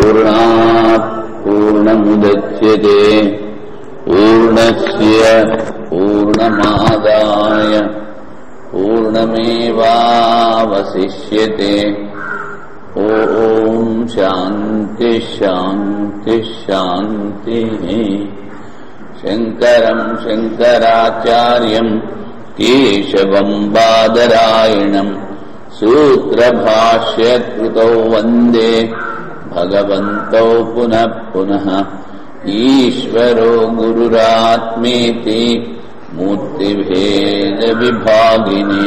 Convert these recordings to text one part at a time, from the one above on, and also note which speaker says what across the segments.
Speaker 1: पूर्णात् पूर्णमुदच्यते पूर्णस्य पूर्णमादाय पूर्णमेवावशिष्यते ॐ शान्तिः शान्तिः शान्तिः शङ्करम् शङ्कराचार्यम् केशवम् बादरायणम् सूत्रभाष्यकृतौ वन्दे भगवन्तौ पुनः पुनः ईश्वरो गुरुरात्मेति मूर्तिभेदविभागिने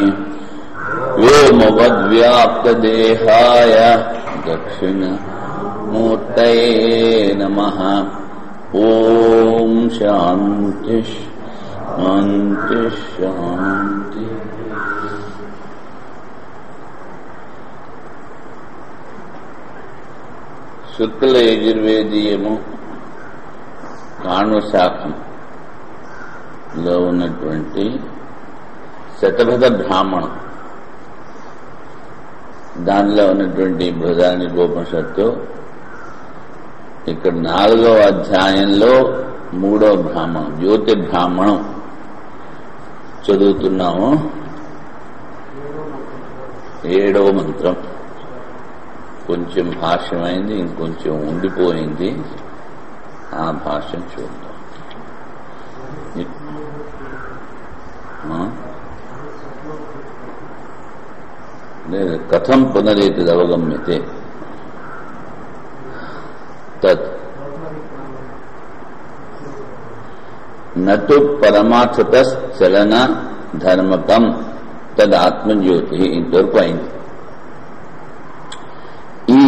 Speaker 1: व्योमवद्व्याप्तदेहाय दक्षिणमूर्तये नमः ॐ शान्तिः शान्तिः शान्तिः శుక్ల యజుర్వేదీయము కాణుశాఖంలో ఉన్నటువంటి శతభద బ్రాహ్మణం దానిలో ఉన్నటువంటి బృహదాని గోపనిషత్తు ఇక్కడ నాలుగవ అధ్యాయంలో మూడవ బ్రాహ్మణం జ్యోతి బ్రాహ్మణం చదువుతున్నాము ఏడవ మంత్రం కొంచెం భాష్యమైంది ఇంకొంచెం ఉండిపోయింది ఆ భాష్యం చూద్దాం లేదు కథం పునరేతి అవగమ్యతే తత్ నటు పరమార్థత చలన ధర్మకం తద్ ఆత్మజ్యోతి ఇంతవరకు అయింది ఈ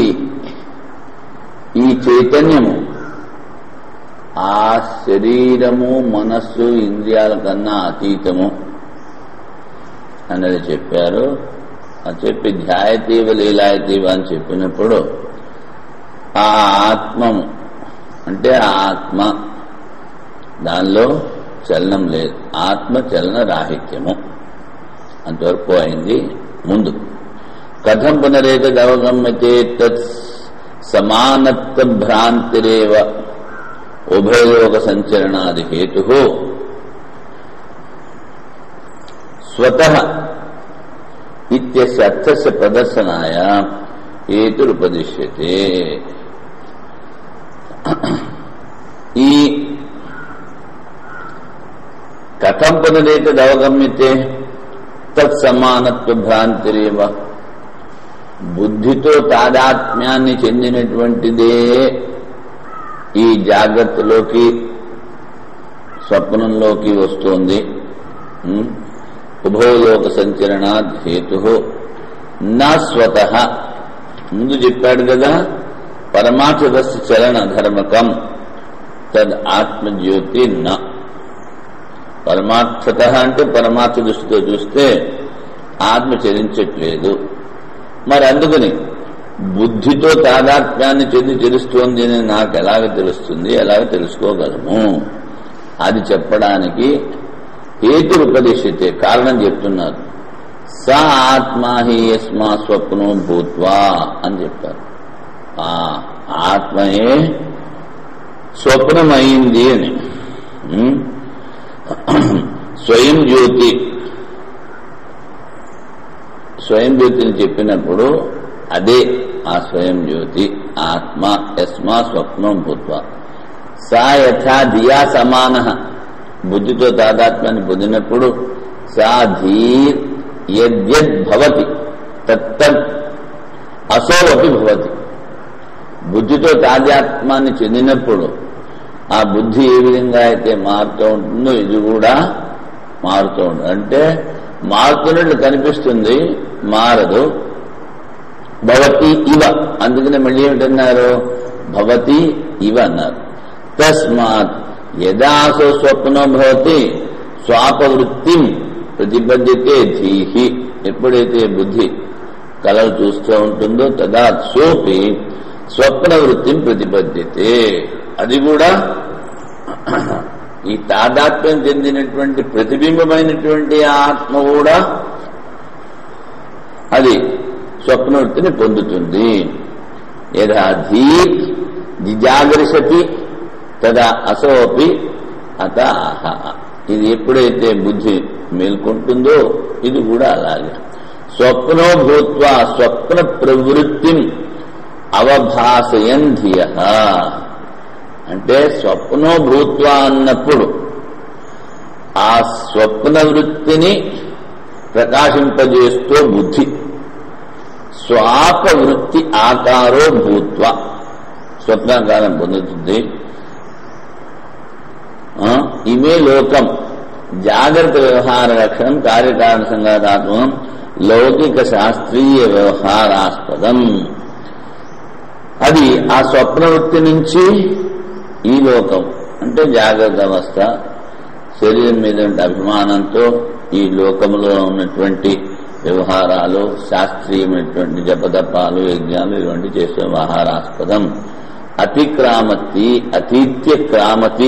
Speaker 1: ఈ చైతన్యము ఆ శరీరము మనస్సు ఇంద్రియాల కన్నా అతీతము అన్నది చెప్పారు అని చెప్పి ధ్యాయతీవ లీలాయతీవ అని చెప్పినప్పుడు ఆ ఆత్మము అంటే ఆత్మ దానిలో చలనం లేదు ఆత్మ చలన రాహిత్యము అంతవరకు అయింది ముందు కథం పునరేక అవగమ్యతే తత్ సమానత్వ భ్రాంతిరేవ ఉభయోగ సంచరణాది హేతు స్వత ఇత్యస్య అర్థస్య ప్రదర్శనాయ హేతురుపదిశ్యతే ఈ కథం పునరేక అవగమ్యతే తత్సమానత్వ భ్రాంతిరేవ బుద్ధితో తాదాత్మ్యాన్ని చెందినటువంటిదే ఈ జాగ్రత్తలోకి స్వప్నంలోకి వస్తోంది ఉభయలోక సంచరణాద్ హేతు నా స్వత ముందు చెప్పాడు కదా పరమార్థదస్సు చలన ధర్మకం తద్ ఆత్మజ్యోతి నా పరమార్థత అంటే పరమార్థ దృష్టితో చూస్తే ఆత్మ చరించట్లేదు మరి అందుకని బుద్ధితో తాదాత్మ్యాన్ని చెంది తెలుస్తోంది అని నాకు ఎలాగ తెలుస్తుంది ఎలాగ తెలుసుకోగలము అది చెప్పడానికి హేతు ఉపదేశితే కారణం చెప్తున్నారు స ఆత్మా హి యస్మా స్వప్నం భూత్వా అని చెప్పారు ఆ ఆత్మయే స్వప్నమైంది అని స్వయం జ్యోతి స్వయం జ్యోతిని చెప్పినప్పుడు అదే ఆ స్వయం జ్యోతి ఆత్మ యస్మా స్వప్నం భూత్వ సా యథా ధియా సమాన బుద్ధితో తాదాత్మ్యాన్ని పొందినప్పుడు సా ధీర్ యద్యద్భవతి తత్తద్ అసోవపి భవతి బుద్ధితో తాదాత్మ్యాన్ని చెందినప్పుడు ఆ బుద్ధి ఏ విధంగా అయితే మారుతూ ఉంటుందో ఇది కూడా మారుతూ ఉంటుంది అంటే మారుతున్నట్లు కనిపిస్తుంది మారదు భవతి ఇవ అందుకనే మళ్ళీ ఏమిటన్నారు భవతి ఇవ అన్నారు తస్మాత్ యదాసో స్వప్నం భవతి స్వాపవృత్తి ప్రతిబద్ధితే ధీహి ఎప్పుడైతే బుద్ధి కళలు చూస్తూ ఉంటుందో తదా సోపి స్వప్న వృత్తిని ప్రతిబద్ధితే అది కూడా ఈ తాదాత్మ్యం చెందినటువంటి ప్రతిబింబమైనటువంటి ఆత్మ కూడా అది స్వప్నవృత్తిని పొందుతుంది యథా ధీ జిజాగరిషతి తదా అసోపి అత ఆహ ఇది ఎప్పుడైతే బుద్ధి మేల్కొంటుందో ఇది కూడా అలాగే స్వప్నో భూత్వా స్వప్న ప్రవృత్తిం అవభాసయన్ ధియ అంటే స్వప్నో భూత్వా అన్నప్పుడు ఆ స్వప్న వృత్తిని ప్రకాశింపజేస్తూ బుద్ధి స్వాప వృత్తి ఆకారో భూత్వ స్వప్నాకారం పొందుతుంది ఆ, ఇమే లోకం జాగ్రత్త వ్యవహార లక్షణం కార్యకారణ సంఘాతాత్మకం లౌకిక శాస్త్రీయ వ్యవహారాస్పదం అది ఆ స్వప్న వృత్తి నుంచి ఈ లోకం అంటే జాగ్రత్త అవస్థ శరీరం మీద ఉండే అభిమానంతో ఈ లోకంలో ఉన్నటువంటి వ్యవహారాలు శాస్త్రీయమైనటువంటి జపదపాలు యజ్ఞాలు ఇటువంటి చేసే వ్యవహారాస్పదం అతిక్రామతి అతీత్య క్రామతి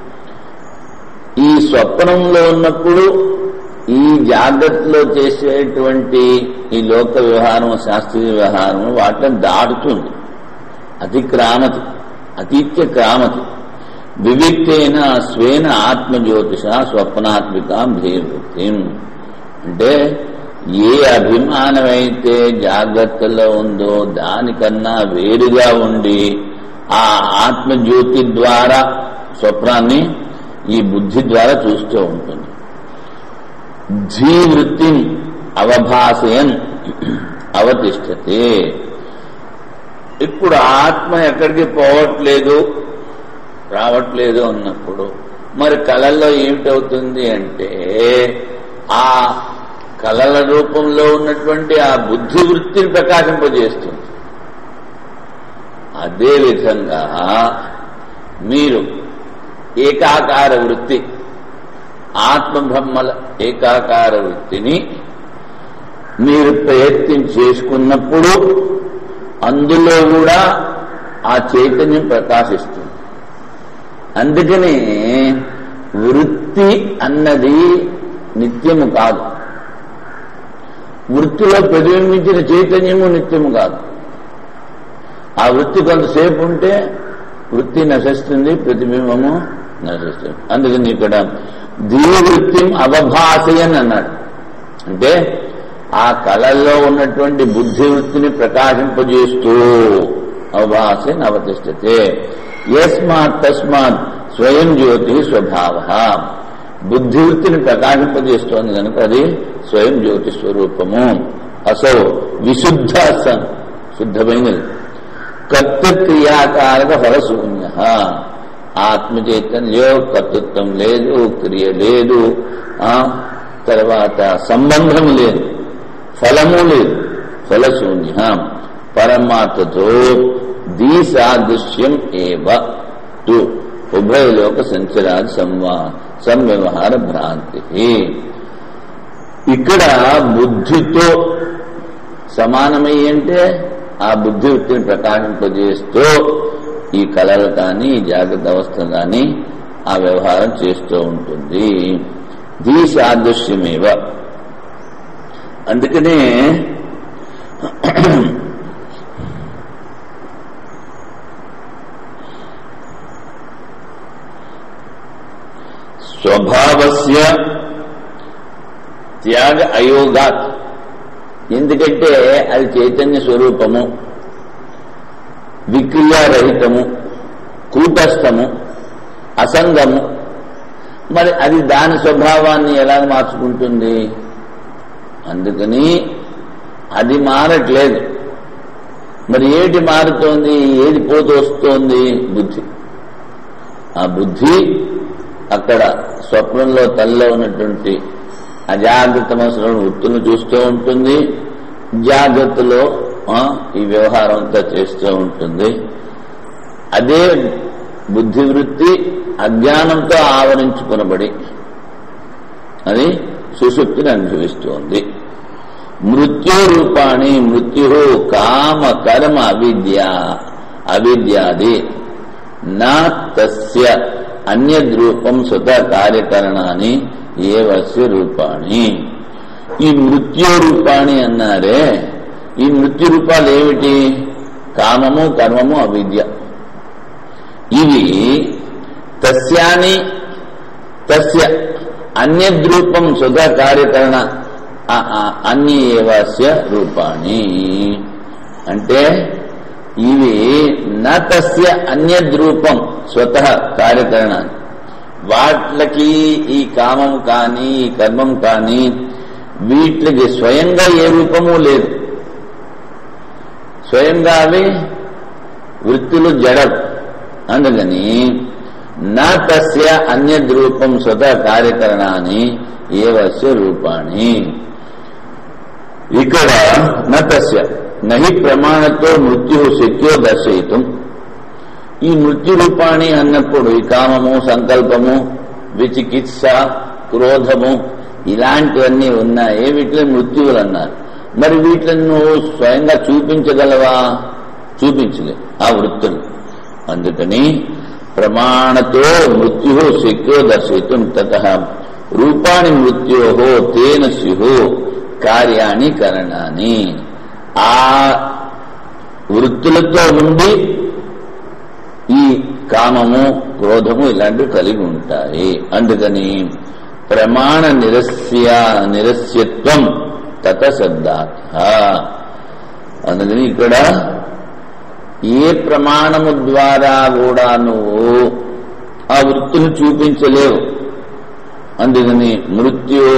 Speaker 1: ఈ స్వప్నంలో ఉన్నప్పుడు ఈ జాగ్రత్తలో చేసేటువంటి ఈ లోక వ్యవహారం శాస్త్రీయ వ్యవహారం వాటిని దాటుతుంది అతిక్రామతి అతీత్య క్రామతి వివిక్తేన స్వేన ఆత్మజ్యోతిష స్వప్నాత్మికాం ధీవృత్తిం అంటే ఏ అభిమానమైతే జాగ్రత్తలో ఉందో దానికన్నా వేరుగా ఉండి ఆ ఆత్మజ్యోతి ద్వారా స్వప్నాన్ని ఈ బుద్ధి ద్వారా చూస్తూ ఉంటుంది ధీవృత్తి అవభాసయన్ అవతిష్టతే ఇప్పుడు ఆత్మ ఎక్కడికి పోవట్లేదు రావట్లేదు అన్నప్పుడు మరి కళల్లో ఏమిటవుతుంది అంటే ఆ కళల రూపంలో ఉన్నటువంటి ఆ బుద్ధి వృత్తిని ప్రకాశింపజేస్తుంది అదేవిధంగా మీరు ఏకాకార వృత్తి ఆత్మబ్రహ్మల ఏకాకార వృత్తిని మీరు ప్రయత్నం చేసుకున్నప్పుడు అందులో కూడా ఆ చైతన్యం ప్రకాశిస్తుంది అందుకనే వృత్తి అన్నది నిత్యము కాదు వృత్తిలో ప్రతిబింబించిన చైతన్యము నిత్యము కాదు ఆ వృత్తి కొంతసేపు ఉంటే వృత్తి నశిస్తుంది ప్రతిబింబము నశిస్తుంది అందుకని ఇక్కడ దీవృత్తి అవభాసయన్ అన్నాడు అంటే ఆ కళల్లో ఉన్నటువంటి బుద్ధి వృత్తిని ప్రకాశింపజేస్తూ అవభాసన్ అవతిష్టతే యస్మాత్ తస్మాత్ స్వయం జ్యోతి స్వభావ బుద్ధి వృత్తిని ప్రకాశింపజేస్తోంది కనుక అది స్వయం జ్యోతి స్వరూపము అసౌ విశుద్ధ సన్ శుద్ధమైనది కర్తృక్రియాకారక ఫలశూన్య ఆత్మ చైతన్యం కర్తృత్వం లేదు క్రియ లేదు ఆ తర్వాత సంబంధం లేదు ఫలము లేదు ఫలశూన్య పరమాత్మతో దీసాదృశ్యం ఏవ తు ఉభయలోక సంచరాది సంవా సంవ్యవహార భ్రాంతి ఇక్కడ బుద్ధితో సమానమై అంటే ఆ బుద్ధి వృత్తిని ప్రకాశింపజేస్తూ ఈ కళలు కానీ ఈ జాగ్రత్త అవస్థ కానీ ఆ వ్యవహారం చేస్తూ ఉంటుంది దీ సాదృశ్యమేవ అందుకనే స్వభావస్య త్యాగ అయోగాత్ ఎందుకంటే అది చైతన్య స్వరూపము విక్రియారహితము కూటస్థము అసంగము మరి అది దాని స్వభావాన్ని ఎలా మార్చుకుంటుంది అందుకని అది మారట్లేదు మరి ఏటి మారుతోంది ఏది పోతూ వస్తోంది బుద్ధి ఆ బుద్ధి అక్కడ స్వప్నంలో తల్లో ఉన్నటువంటి అజాగ్రత్త మనసులో వృత్తులు చూస్తూ ఉంటుంది జాగ్రత్తలో ఆ, ఈ వ్యవహారం అంతా చేస్తూ ఉంటుంది అదే బుద్ధి వృత్తి అజ్ఞానంతో ఆవరించుకునబడి అది సుశుక్తిని అనుభవిస్తోంది మృత్యు రూపాణి మృత్యు కామ కర్మ అవిద్య అవిద్యాది నా తస్య అన్యద్రూపం స్వత కార్యకరణాన్ని ఏవస్య రూపాణి ఈ మృత్యు రూపాణి అన్నారే ఈ మృత్యు రూపాలు ఏమిటి కామము కర్మము అవిద్య ఇవి తస్యాని తస్య అన్యద్రూపం సుధా కార్యకరణ అ- అ- అన్యేవస్య రూపాణి అంటే ఇవి న తస్య అన్యద్రూపం స్వతః కార్యకరణ వాట్లకి ఈ కామం కానీ ఈ కర్మం కానీ వీటికి స్వయంగా ఏ రూపము లేదు స్వయంగా అవి వృత్తులు జడం అందుకని నా తస్య అన్యద్రూపం స్వతः కార్యకరణాన్ని ఏవస్య రూపాణి ఇక్కడ న తస్య నహి ప్రమాణతో మృత్యు శక్యో దర్శయితం ఈ మృత్యు రూపాణి అన్నప్పుడు ఈ కామము సంకల్పము విచికిత్స క్రోధము ఇలాంటివన్నీ ఉన్నాయి వీటిని మృత్యువులు అన్నారు మరి వీటిని నువ్వు స్వయంగా చూపించగలవా చూపించలేవు ఆ వృత్తులు అందుకని ప్రమాణతో మృత్యు శక్యో దర్శయితం తత రూపాణి మృత్యో తేన స్యు కార్యాణి కరణాన్ని ఆ వృత్తులతో నుండి ఈ కామము క్రోధము ఇలాంటివి కలిగి ఉంటాయి అందుకని ప్రమాణ నిరస్య నిరస్యత్వం తత శబ్దార్థ అందుకని ఇక్కడ ఏ ప్రమాణము ద్వారా కూడా నువ్వు ఆ వృత్తిని చూపించలేవు అందుకని మృత్యో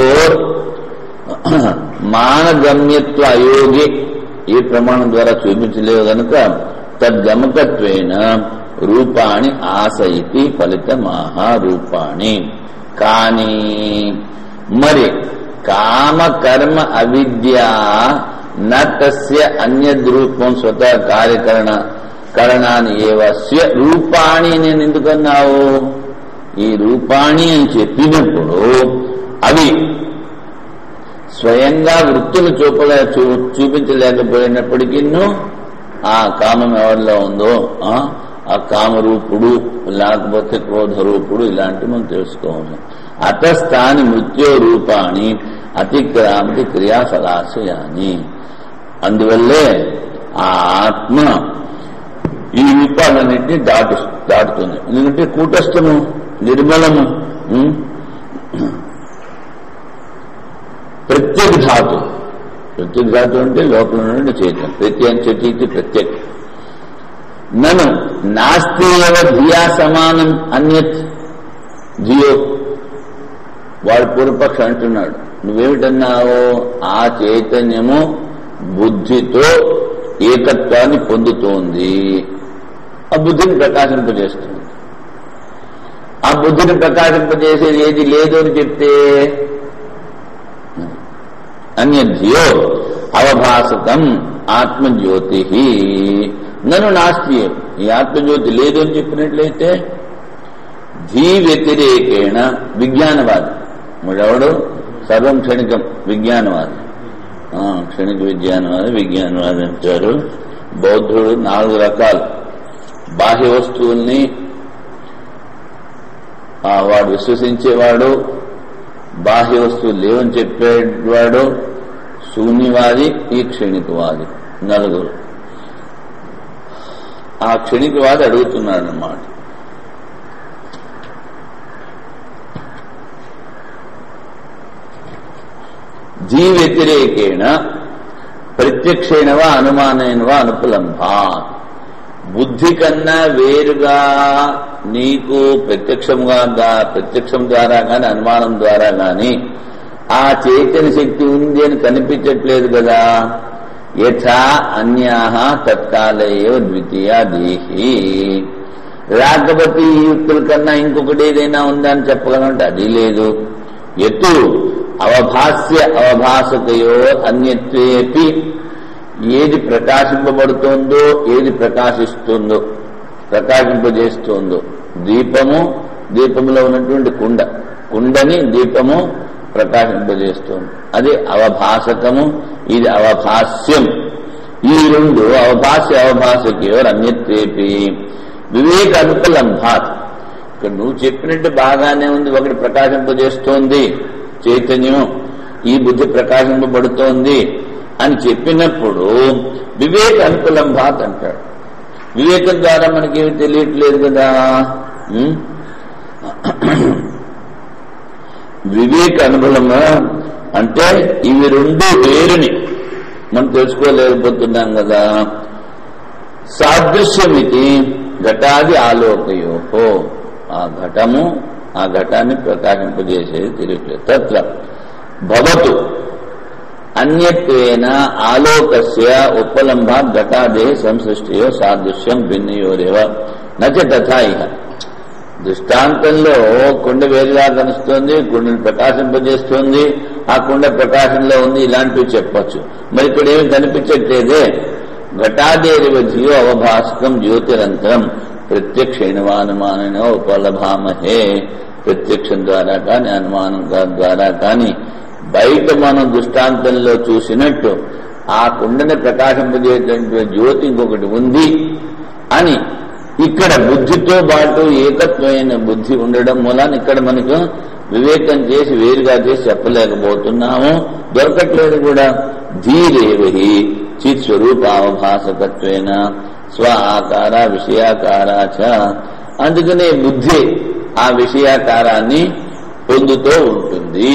Speaker 1: మానగమ్యత్వ అయోగి ఏ ప్రమాణం ద్వారా చూపించలేవు కనుక తద్గమకత్వేన రూపాణి ఆశయితి ఫలితమాహ రూపాణి కానీ మరి కామ కర్మ అవిద్య న తస్య అన్యద్రూపం స్వతः కార్యకరణ కరణాన్ని ఏవస్య రూపాణి నేను ఎందుకన్నావు ఈ రూపాణి అని చెప్పినప్పుడు అవి స్వయంగా వృత్తులు చూపలే చూ చూపించలేకపోయినప్పటికీ ఆ కామం ఎవరిలో ఉందో ఆ ఆ కామరూపుడు లేకపోతే క్రోధరూపుడు ఇలాంటివి మనం తెలుసుకోవాలి అతస్థాని మృత్యో రూపాన్ని అతిక్రాంతి క్రియాఫలాశయాన్ని అందువల్లే ఆ ఆత్మ ఈ రూపాలన్నింటినీ దాటు దాటుతుంది ఎందుకంటే కూటస్థము నిర్మలము ఉం? ప్రత్యేక ధాతు ప్రత్యేక ధాతు అంటే లోపల నుండి చైతన్యం ప్రత్యేక చటీతి ప్రత్యేక నన్ను నాస్తి ఏవ ధియా సమానం అన్యత్ ధియో వాడు పూర్వపక్ష అంటున్నాడు నువ్వేమిటన్నావు ఆ చైతన్యము బుద్ధితో ఏకత్వాన్ని పొందుతోంది ఆ బుద్ధిని ప్రకాశింపజేస్తుంది ఆ బుద్ధిని ప్రకాశింపజేసేది ఏది లేదు అని చెప్తే అన్యధ్యో అవభాసకం ఆత్మజ్యోతి నన్ను నాస్తి ఈ ఆత్మజ్యోతి లేదు అని చెప్పినట్లయితే ధీ వ్యతిరేకేణ విజ్ఞానవాది మూడవడు సర్వం క్షణికం విజ్ఞానవాది ఆ, క్షణిక విజ్ఞానవాది విజ్ఞానవాది అంటారు బౌద్ధుడు నాలుగు రకాలు బాహ్య వస్తువుల్ని ఆ, వాడు విశ్వసించేవాడు బాహ్య వస్తువులు లేవని చెప్పేవాడు శూన్యవాది ఈ క్షణికవాది నలుగురు ఆ క్షణికవాది అడుగుతున్నాడు అన్నమాట జీ వ్యతిరేకేణ ప్రత్యక్షేణ వా అనుమానైన వా అనుపలంభా బుద్ధి కన్నా వేరుగా నీకు ప్రత్యక్షంగా దా- ప్రత్యక్షం ద్వారా గాని అనుమానం ద్వారా గాని ఆ చైతన్య శక్తి ఉంది అని కనిపించట్లేదు కదా యథా అన్యాహ తత్కాలే ద్వితీయ దేహి లేకపోతే ఈ యుక్తుల కన్నా ఇంకొకటి ఏదైనా ఉందా అని చెప్పగలంటే అది లేదు ఎత్తు అవభాస్య అవభాసకయో అన్యత్వేపి ఏది ప్రకాశింపబడుతోందో ఏది ప్రకాశిస్తుందో ప్రకాశింపజేస్తోందో దీపము దీపములో ఉన్నటువంటి కుండ కుండని దీపము ప్రకాశింపజేస్తోంది అది అవభాసకము ఇది అవభాస్యం ఈ రెండు అవభాస్య అవభాసకయోర్ అన్యత్వేపి వివేక అనుపలంభాత్ ఇక్కడ నువ్వు చెప్పినట్టు బాగానే ఉంది ఒకటి ప్రకాశింపజేస్తోంది చైతన్యం ఈ బుద్ధి ప్రకాశింపబడుతోంది అని చెప్పినప్పుడు వివేక అనుకూలంభాత్ అంటాడు వివేకం ద్వారా మనకేమి తెలియట్లేదు కదా ఉం? వివేక అనుభవము అంటే ఇవి రెండు వేరుని మనం తెలుసుకోలేకపోతున్నాం కదా సాదృశ్యమితి ఘటాది ఆలోకయోహో ఆ ఘటము ఆ ఘటాన్ని ప్రకాశింపజేసేది తెలియట్లేదు తత్ర భవతు అన్యత్వేన ఆలోకస్య ఉపలంభ ఘటాదే సంసృష్టియో సాదృశ్యం భిన్నయోరేవ నచ తథా ఇహ దృష్టాంతంలో కుండ వేరుగా కలుస్తుంది కుండని ప్రకాశింపజేస్తుంది ఆ కుండ ప్రకాశంలో ఉంది ఇలాంటివి చెప్పొచ్చు మరి ఇక్కడ ఏమి కనిపించట్లేదే ఘటాదేరివ జీవ అవభాస్కం జ్యోతిరంతరం ప్రత్యక్షైనవానుమానో ఉపలభామహే ప్రత్యక్షం ద్వారా కానీ అనుమానం ద్వారా కానీ బయట మనం దృష్టాంతంలో చూసినట్టు ఆ కుండని ప్రకాశింపజేటువంటి జ్యోతి ఇంకొకటి ఉంది అని ఇక్కడ బుద్ధితో పాటు ఏకత్వమైన బుద్ధి ఉండడం మూలాన ఇక్కడ మనకు వివేకం చేసి వేరుగా చేసి చెప్పలేకపోతున్నాము దొరకట్లేదు కూడా ధీరేవహి చిత్ స్వరూపావభాసకత్వేన స్వ ఆకార విషయాకార చ అందుకనే బుద్ధి ఆ విషయాకారాన్ని పొందుతూ ఉంటుంది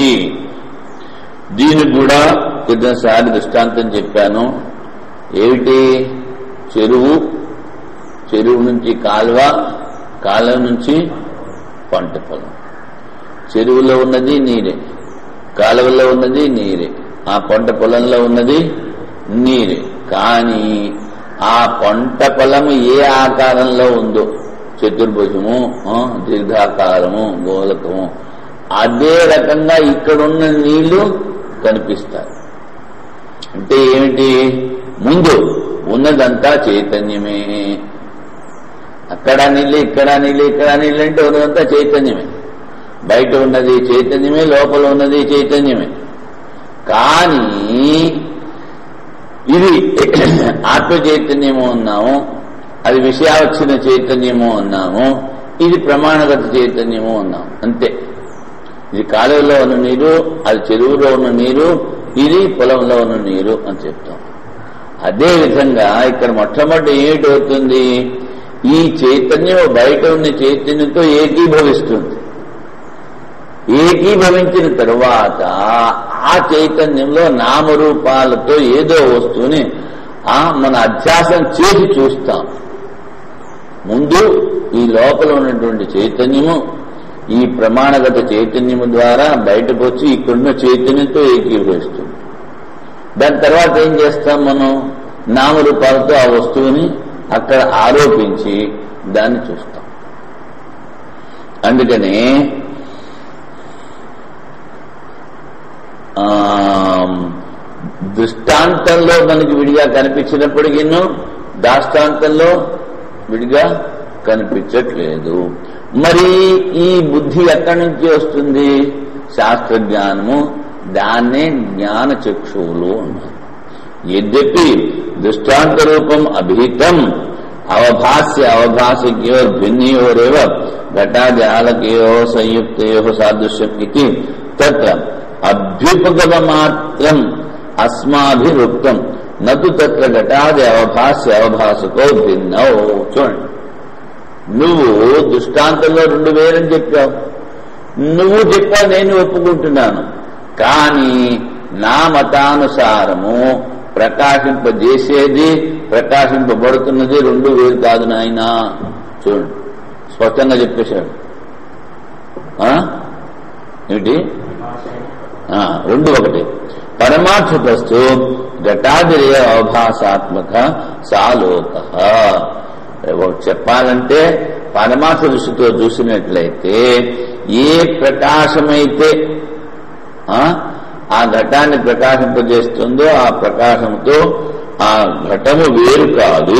Speaker 1: దీనికి కూడా క్రితంసారి దృష్టాంతం చెప్పాను ఏమిటి చెరువు చెరువు నుంచి కాలువ కాలువ నుంచి పంట పొలం చెరువులో ఉన్నది నీరే కాలువలో ఉన్నది నీరే ఆ పంట పొలంలో ఉన్నది నీరే కానీ ఆ పంట పొలము ఏ ఆకారంలో ఉందో చతుర్భుజము ఆ, దీర్ఘాకారము గోలకము అదే రకంగా ఇక్కడున్న నీళ్లు కనిపిస్తాయి అంటే ఏమిటి ముందు ఉన్నదంతా చైతన్యమే అక్కడ నీళ్ళు ఇక్కడ నీళ్ళు ఇక్కడ నీళ్ళు అంటే ఉన్నదంతా చైతన్యమే బయట ఉన్నది చైతన్యమే లోపల ఉన్నది చైతన్యమే కానీ ఇది ఆత్మ చైతన్యము ఉన్నాము అది విషయావచ్చిన చైతన్యము ఉన్నాము ఇది ప్రమాణగత చైతన్యము ఉన్నాము అంతే ఇది కాలువలో ఉన్న నీరు అది చెరువులో ఉన్న నీరు ఇది పొలంలో ఉన్న నీరు అని చెప్తాం అదే విధంగా ఇక్కడ మొట్టమొదటి ఏమిటవుతుంది ఈ చైతన్యం బయట ఉన్న చైతన్యంతో ఏకీభవిస్తుంది ఏకీభవించిన తరువాత ఆ చైతన్యంలో నామరూపాలతో ఏదో వస్తువుని ఆ మన అధ్యాసం చేసి చూస్తాం ముందు ఈ లోపల ఉన్నటువంటి చైతన్యము ఈ ప్రమాణగత చైతన్యము ద్వారా బయటకు వచ్చి ఇక్కడున్న చైతన్యంతో ఏకీభవిస్తుంది దాని తర్వాత ఏం చేస్తాం మనం నామరూపాలతో ఆ వస్తువుని అక్కడ ఆరోపించి దాన్ని చూస్తాం అందుకనే ఆ, దృష్టాంతంలో మనకి విడిగా కనిపించినప్పటికీ దాష్టాంతంలో విడిగా కనిపించట్లేదు మరి ఈ బుద్ధి ఎక్కడి నుంచి వస్తుంది శాస్త్ర జ్ఞానము దాన్నే జ్ఞాన చక్షువులు అన్నారు యద్యపి దృష్టాంత రూపం అభిహితం అవభాస్య అవభాసికయో భిన్నయోరేవ ఘటాజాలకయో సంయుక్తయో సాదృశ్యం ఇది తత్ర అభ్యుపగమ మాత్రం అస్మాభిరుక్తం నతు తత్ర ఘటాది అవభాస్య అవభాసకో భిన్నౌ చూడండి నువ్వు దృష్టాంతంలో రెండు వేలని చెప్పావు నువ్వు చెప్పావు నేను ఒప్పుకుంటున్నాను కానీ నా మతానుసారము ప్రకాశింపజేసేది ప్రకాశింపబడుతున్నది రెండు వేరు కాదు నాయనా చూడండి స్పష్టంగా చెప్పేశాడు ఆ? ఏమిటి ఆ, రెండు ఒకటి పరమార్థస్తు ఘటాదిరేయ అవభాసాత్మక సాలోక ఒకటి చెప్పాలంటే పరమార్థ దృష్టితో చూసినట్లయితే ఏ ప్రకాశమైతే ఆ, ఆ ఘటాన్ని ప్రకాశింపజేస్తుందో ఆ ప్రకాశంతో ఆ ఘటము వేరు కాదు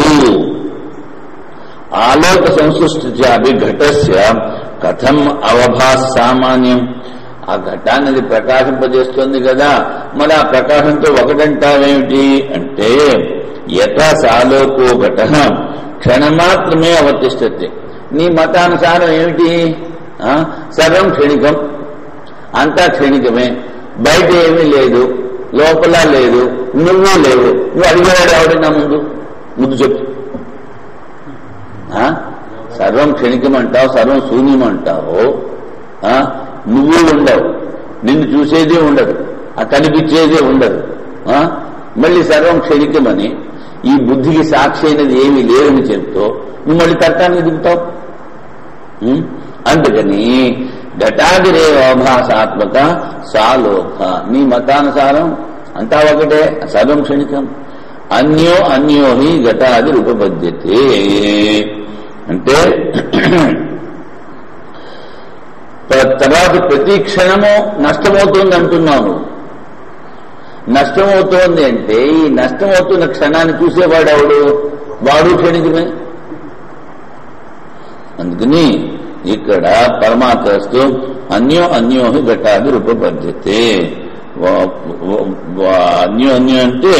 Speaker 1: ఆలోక సంసృష్టి ఘటస్య కథం అవభాస్ సామాన్యం ఆ ఘటాన్ని అది ప్రకాశింపజేస్తుంది కదా మరి ఆ ప్రకాశంతో ఒకటంటావేమిటి అంటే యథా సాలోకో ఘట క్షణమాత్రమే అవతిష్టతే నీ మతానుసారం ఏమిటి ఆ, సర్వం క్షణికం అంతా క్షణికమే బయట ఏమీ లేదు లోపల లేదు నువ్వు లేవు నువ్వు అడిగేవాడు ఎవడైనా ముందు ముందు చెప్పు ఆ? సర్వం క్షణికమంటావు సర్వం శూన్యమంటావు ఆ? నువ్వు ఉండవు నిన్ను చూసేదే ఉండదు ఆ కనిపించేదే ఉండదు ఆ? మళ్ళీ సర్వం క్షణికమని ఈ బుద్ధికి సాక్షి అయినది ఏమీ లేదని చెప్తూ నువ్వు మళ్ళీ తర్కానికి దిగుతావు ఉం? అందుకని ఘటాదిరే అవభాసాత్మక సాలోక నీ మతానుసారం అంతా ఒకటే సర్వం క్షణికం అన్యో అన్యో హి ఘటాది రూపబద్ధ్యతే అంటే ప్ర- తర్వాత ప్రతి క్షణము నష్టమవుతుంది అంటున్నావు నువ్వు నష్టమవుతోంది అంటే ఈ నష్టమవుతున్న క్షణాన్ని చూసేవాడు ఎవడు వాడు క్షణికమే అందుకని ఇక్కడ పరమాత్మస్తు అన్యో అన్యోహి ఘటాది రూపబద్ధతే వా- వా- వా- అన్యో అన్యో అంటే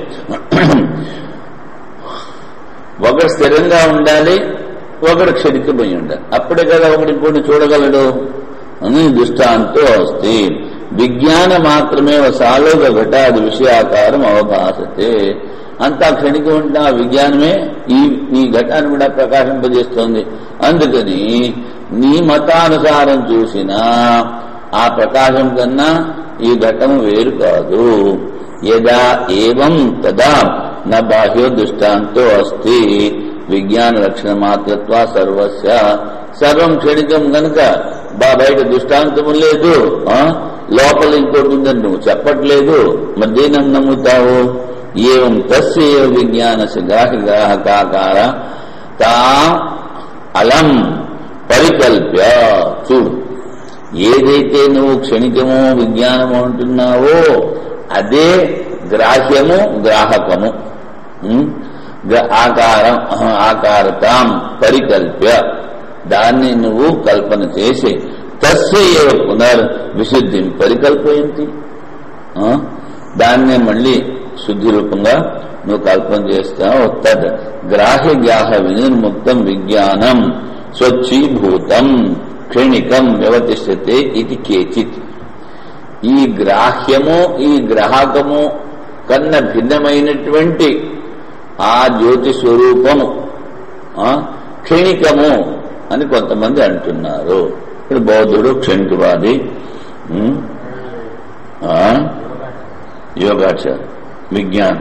Speaker 1: ఒకడు స్థిరంగా ఉండాలి ఒకడు క్షణికమై ఉండాలి అప్పుడే కదా ఒకటి ఇంకోటి చూడగలడు అని దృష్టాంతో వస్తే విజ్ఞాన మాత్రమే సాలోక ఘటాది విషయాకారం అవభాసతే అంతా క్షణికం ఉంటే ఆ విజ్ఞానమే ఈ ఈ ఘటాన్ని కూడా ప్రకాశింపజేస్తోంది అందుకని నీ మతానుసారం చూసినా ఆ ప్రకాశం కన్నా ఈ ఘటము వేరు కాదు యదా ఏవం తదా నా బాహ్యో దృష్టాంతో అస్తి విజ్ఞాన లక్షణ మాత్రత్వ సర్వస్య సర్వం క్షణికం గనుక బా బయట దృష్టాంతము లేదు ఆ? లోపల ఇంకోటి ఉందని నువ్వు చెప్పట్లేదు మరి దేని నమ్ముతావు ఏం తస్య ఏవ విజ్ఞానస్య గ్రాహి గ్రాహకాకార తా అలం పరికల్ప్య చూడు ఏదైతే నువ్వు క్షణికమో విజ్ఞానము అంటున్నావో అదే గ్రాహ్యము గ్రాహకము ఉం? గ్ర- ఆకారం అహ, ఆకారతాం పరికల్ప్య దాన్ని నువ్వు కల్పన చేసి తస్య ఏవ పునర్ విశుద్ధి పరికల్పయంతి ఆ? దాన్నే మళ్ళీ శుద్ధి రూపంగా నువ్వు కల్పన చేస్తావు తద్ గ్రాహ్య గ్రాహ వినిర్ముక్తం విజ్ఞానం స్వచ్ఛీభూతం క్షణికం వ్యవతిష్టతే ఇది కేచిత్ ఈ గ్రాహ్యము ఈ గ్రాహకము కన్నా భిన్నమైనటువంటి ఆ జ్యోతి స్వరూపము ఆ, క్షణికము అని కొంతమంది అంటున్నారు ఇప్పుడు బౌద్ధుడు క్షణికవాది ఉం? ఆ, యోగాచార విజ్ఞాన్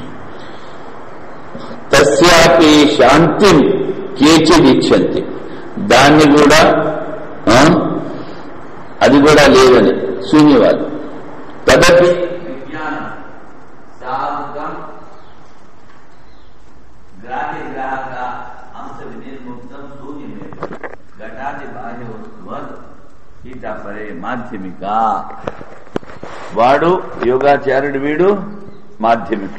Speaker 1: తస్యాపి శాంతిం కేచిదిచ్చంతి దాన్ని కూడా ఆ, అది కూడా లేదని శూన్యవాది తదపి
Speaker 2: విజ్ఞానం సాధకం గ్రాహ్య గ్రాహక అంశ వినిర్ముక్తం శూన్యమే ఘటాది బాహ్య వస్తువత్
Speaker 1: ఈట పరే మాధ్యమిక వాడు యోగాచార్యుడు వీడు మాధ్యమిక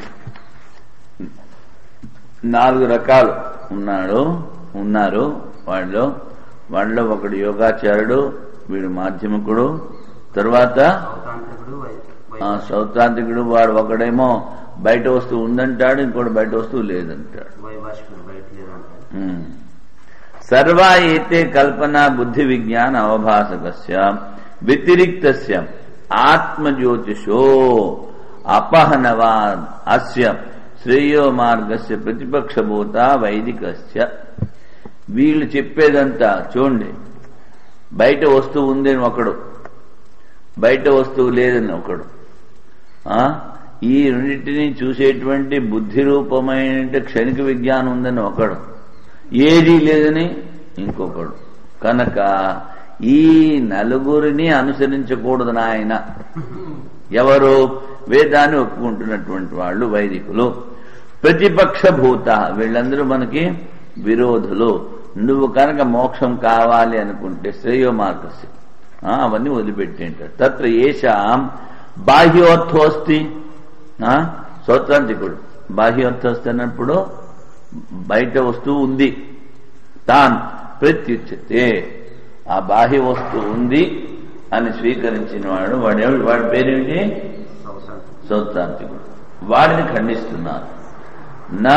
Speaker 1: నాలుగు రకాలు ఉన్నాడు ఉన్నారు వాళ్ళలో వాళ్ళలో ఒకడు యోగాచార్యుడు వీడు మాధ్యమికుడు తర్వాత
Speaker 3: అవతాంత్రికుడు వై- వై-
Speaker 1: ఆ, సౌతాంత్రికుడు వాడు ఒకడేమో బయట వస్తువు ఉందంటాడు ఇంకోటి బయట వస్తువు లేదంటాడు
Speaker 3: వైభాషికుడు బయట లేదంటారు
Speaker 1: ఉమ్. సర్వా ఏతే కల్పన బుద్ధి విజ్ఞాన అవభాసకస్య వ్యతిరిక్తస్య ఆత్మజ్యోతిషో అపహనవాన్ అస్య శ్రేయో మార్గస్య ప్రతిపక్షభూత వైదికస్య వీళ్ళు చెప్పేదంతా చూడండి బయట వస్తువు ఉందని ఒకడు బయట వస్తువు లేదని ఒకడు ఆ? ఈ రెండింటినీ చూసేటువంటి బుద్ధి రూపమైన క్షణిక విజ్ఞానం ఉందని ఒకడు ఏదీ లేదని ఇంకొకడు కనుక ఈ నలుగురిని అనుసరించకూడదు నాయన ఎవరు వేదాన్ని ఒప్పుకుంటున్నటువంటి వాళ్ళు వైదికులు ప్రతిపక్ష భూత వీళ్ళందరూ మనకి విరోధులు నువ్వు కనుక మోక్షం కావాలి అనుకుంటే శ్రేయో మార్గస్య ఆ, అవన్నీ వదిలిపెట్టేంటారు తత్ర ఏషాం బాహ్యోర్థోస్తి ఆ, సౌత్రాంతికుడు బాహ్యోర్థోస్తి అన్నప్పుడు బయట వస్తువు ఉంది తాన్ ప్రత్యుచ్యతే ఆ బాహ్య వస్తువు ఉంది అని స్వీకరించిన వాడు వాడు వాడి పేరేమిటి
Speaker 3: అవతాంత్రికుడు
Speaker 1: సౌత్రాంతికుడు వాడిని ఖండిస్తున్నారు నా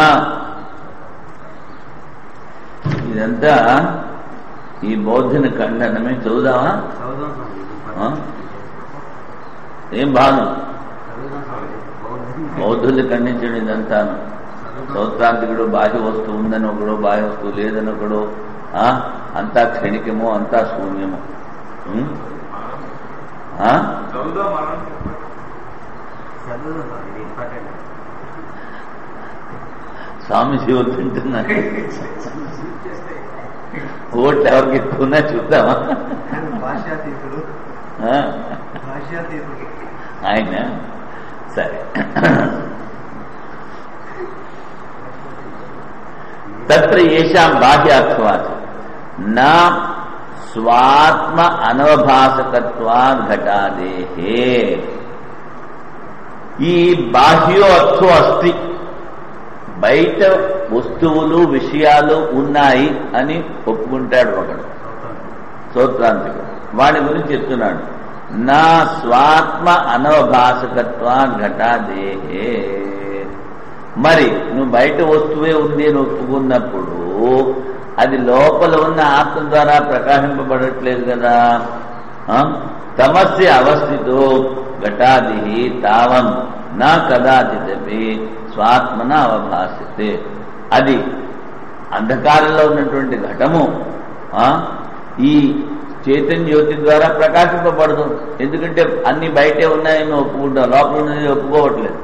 Speaker 1: ఇదంతా ఈ బౌద్ధుని ఖండనమే చదువుదామా
Speaker 3: చదువుదాం స్వామి ఇది
Speaker 1: ఆ? ఏం భాగం
Speaker 3: చదువుదాం స్వామి బౌద్ధం
Speaker 1: బౌద్ధుల్ని ఖండించడం ఇదంతా
Speaker 3: చదువుదాం
Speaker 1: సౌత్రాంతికుడు బాహ్య వస్తువు ఉందని ఒకడు బాహ్య వస్తువు లేదని ఒకడు ఆ? అంతా క్షణికము అంతా శూన్యము ఉం? ఆ?
Speaker 3: చదువుదాం ఇది ఇంపార్టెంట్
Speaker 1: స్వామి శివ తింటున్నాడు ఓట్లు ఎవరికి ఎక్కువన్నా చూద్దామా
Speaker 3: భాషాతీతుడు
Speaker 1: ఆ?
Speaker 3: భాషాతీతుడు
Speaker 1: ఆయన సరే తత్ర ఏషాం బాహ్యార్థవాచ నా స్వాత్మ అనవభాసకత్వా ఘటాదేహే ఈ బాహ్యో అర్థో అస్తి బయట వస్తువులు విషయాలు ఉన్నాయి అని ఒప్పుకుంటాడు ఒకడు సూత్రాంతికుడు వాడి గురించి చెప్తున్నాడు నా స్వాత్మ అనవభాసకత్వా ఘటాదేహే మరి నువ్వు బయట వస్తువే ఉంది అని ఒప్పుకున్నప్పుడు అది లోపల ఉన్న ఆత్మ ద్వారా ప్రకాశింపబడట్లేదు కదా ఆ? తమస్య అవస్థితో ఘటాది తావం నా కదాచిదపి స్వాత్మన అవభాసితే అది అంధకారంలో ఉన్నటువంటి ఘటము ఆ, ఈ చైతన్య జ్యోతి ద్వారా ప్రకాశింపబడదు ఎందుకంటే అన్ని బయటే ఉన్నాయని ఒప్పుకుంటాం లోపల ఉన్నది ఒప్పుకోవట్లేదు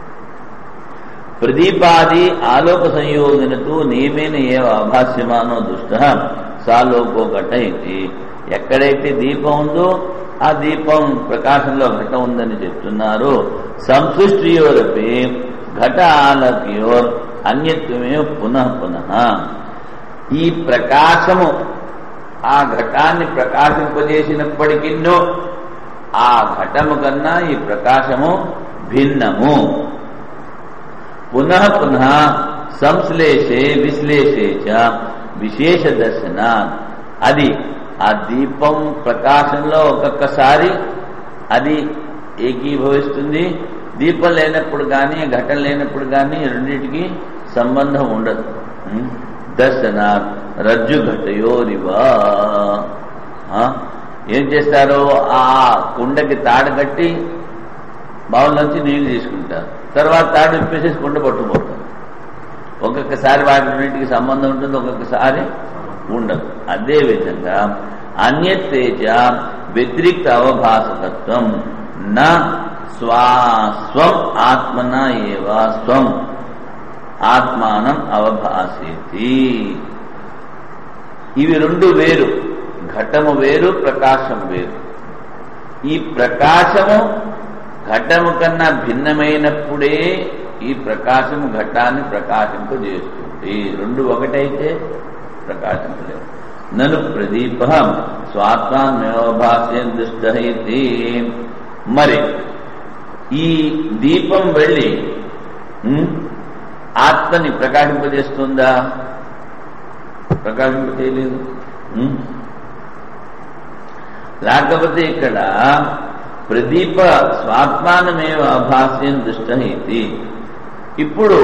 Speaker 1: ప్రదీపాది ఆలోక సంయోజనతో నియమేన ఏవ అభాస్యమానో దుష్ట సాలోకో ఘట ఇది ఎక్కడైతే దీపం ఉందో ఆ దీపం ప్రకాశంలో ఘట ఉందని చెప్తున్నారు సంసృష్టియోరపి ఘట ఆలక్యోర్ అన్యత్వమే పునః పునః ఈ ప్రకాశము ఆ ఘటాన్ని ప్రకాశింపజేసినప్పటికిన్నో ఆ ఘటము కన్నా ఈ ప్రకాశము భిన్నము పునః పునః సంశ్లేషే విశ్లేషే చ విశేష దర్శన అది ఆ దీపం ప్రకాశంలో ఒక్కొక్కసారి అది ఏకీభవిస్తుంది దీపం లేనప్పుడు కానీ ఘటన లేనప్పుడు కానీ రెండింటికి సంబంధం ఉండదు ఉం? దర్శన రజ్జు ఘటయోరివా ఆ? ఏం చేస్తారు ఆ కుండకి తాడు కట్టి బావుల్లోంచి నీళ్లు తీసుకుంటారు తర్వాత తాడు విప్పేసేసి కుండ పట్టుకుపోతారు ఒక్కొక్కసారి వాటికి సంబంధం ఉంటుంది ఒక్కొక్కసారి ఉండదు అదే విధంగా అన్యతేజ వ్యతిరిక్త అవభాసకత్వం నా స్వా స్వం ఆత్మన ఏవా స్వం ఆత్మానం అవభాసేతి ఇవి రెండు వేరు ఘటము వేరు ప్రకాశం వేరు ఈ ప్రకాశము ఘటము కన్నా భిన్నమైనప్పుడే ఈ ప్రకాశము ఘటాన్ని ప్రకాశింపజేస్తుంది రెండు ఒకటైతే ప్రకాశించలేదు నను ప్రదీప స్వాత్మాన్మయోభాస్యం దుష్ట ఇది మరి ఈ దీపం వెళ్ళి ఉం, ఆత్మని ప్రకాశింపజేస్తుందా ప్రకాశింపజేయలేదు ఉం? లేకపోతే ఇక్కడ ప్రదీప స్వాత్మానమేవ అభాస్యం దుష్ట ఇది ఇప్పుడు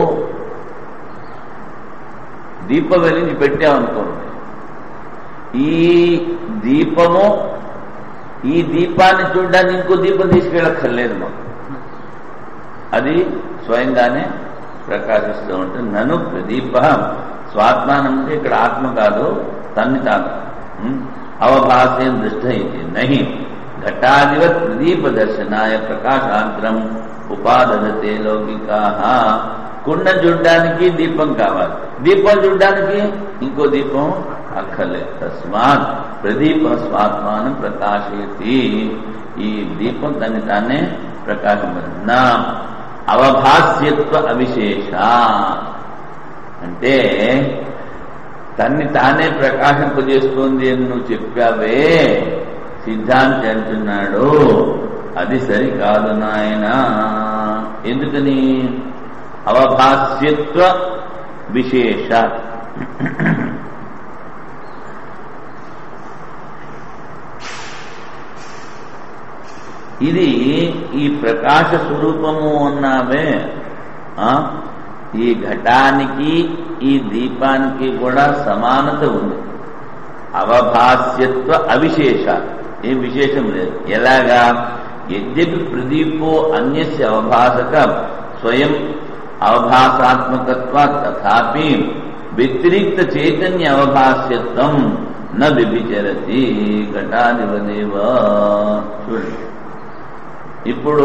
Speaker 1: దీపం వెలిగి పెట్టామనుకోండి ఈ దీపము ఈ దీపాన్ని చూడడానికి ఇంకో దీపం తీసుకెళ్ళక్కర్లేదు మాకు అది స్వయంగానే ప్రకాశిస్తూ ఉంటుంది నన్ను ప్రదీప స్వాత్మానం అంటే ఇక్కడ ఆత్మ కాదు తన్ని తాను ఉం? అవభాస్యం దృష్ట ఇది నహి ఘటాదివత్ ప్రదీప దర్శనాయ ప్రకాశాంతరం ఉపాదతే లౌకికా కుండ చూడ్డానికి దీపం కావాలి దీపం చూడ్డానికి ఇంకో దీపం అక్కర్లేదు తస్మాత్ ప్రదీప స్వాత్మానం ప్రకాశయతి ఈ దీపం దాన్ని తానే ప్రకాశం నా అవభాస్యత్వ అవిశేష అంటే తన్ని తానే ప్రకాశింపజేస్తుంది అని నువ్వు చెప్పావే సిద్ధాంతి అంటున్నాడు అది సరికాదు నాయన ఎందుకని అవభాస్యత్వ విశేష ఇది ఈ ప్రకాశ స్వరూపము అన్నావే ఆ, ఈ ఘటానికి ఈ దీపానికి కూడా సమానత ఉంది అవభాస్యత్వ అవిశేష ఏ విశేషం లేదు ఎలాగా యద్యపి ప్రదీపో అన్యస్య అవభాసక స్వయం అవభాసాత్మకత్వ తథాపి వ్యతిరిక్త చైతన్య అవభాస్యత్వం న విభిచరతి ఘటాధిపదేవ చూడండి ఇప్పుడు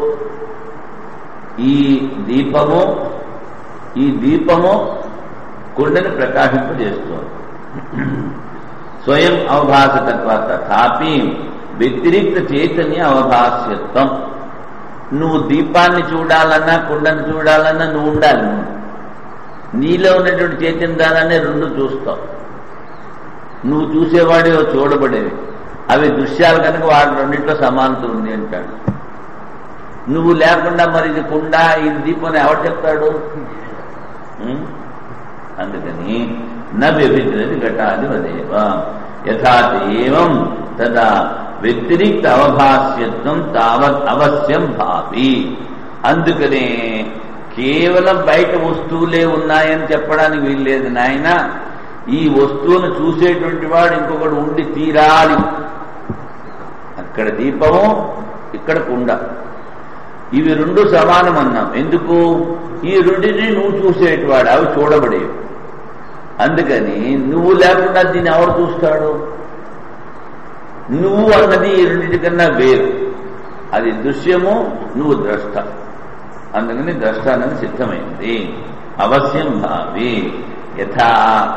Speaker 1: ఈ దీపము ఈ దీపము కుండని ప్రకాశింపజేస్తుంది స్వయం అవభాసకత్వ తథాపి వ్యతిరిక్త చైతన్య అవభాస్యత్వం నువ్వు దీపాన్ని చూడాలన్నా కుండని చూడాలన్నా నువ్వు ఉండాలి నువ్వు. నీలో ఉన్నటువంటి చైతన్య దానాన్ని రెండు చూస్తావు నువ్వు చూసేవాడే చూడబడేవి అవి దృశ్యాలు కనుక వాటి రెండింటిలో సమానత ఉంది అంటాడు నువ్వు లేకుండా మరి ఇది కుండ ఇది దీపం అని ఎవరు చెప్తాడు ఉం? అందుకని నవ్యభిద్రది ఘటాధిపదేవ యథాత్ ఏవం తదా వ్యతిరిక్త అవభాస్యత్వం తావత్ అవశ్యం భావి అందుకనే కేవలం బయట వస్తువులే ఉన్నాయని చెప్పడానికి వీల్లేదు నాయన ఈ వస్తువును చూసేటువంటి వాడు ఇంకొకడు ఉండి తీరాలి అక్కడ దీపము ఇక్కడ కుండ ఇవి రెండు సమానం అన్నాం ఎందుకు ఈ రెండింటిని నువ్వు చూసేటివాడు అవి చూడబడేవి అందుకని నువ్వు లేకుండా దీన్ని ఎవరు చూస్తాడు నువ్వు అన్నది ఈ రెండింటికన్నా వేరు అది దృశ్యము నువ్వు ద్రష్ట అందుకని ద్రష్ట అన్నది సిద్ధమైంది అవశ్యం భావి యథా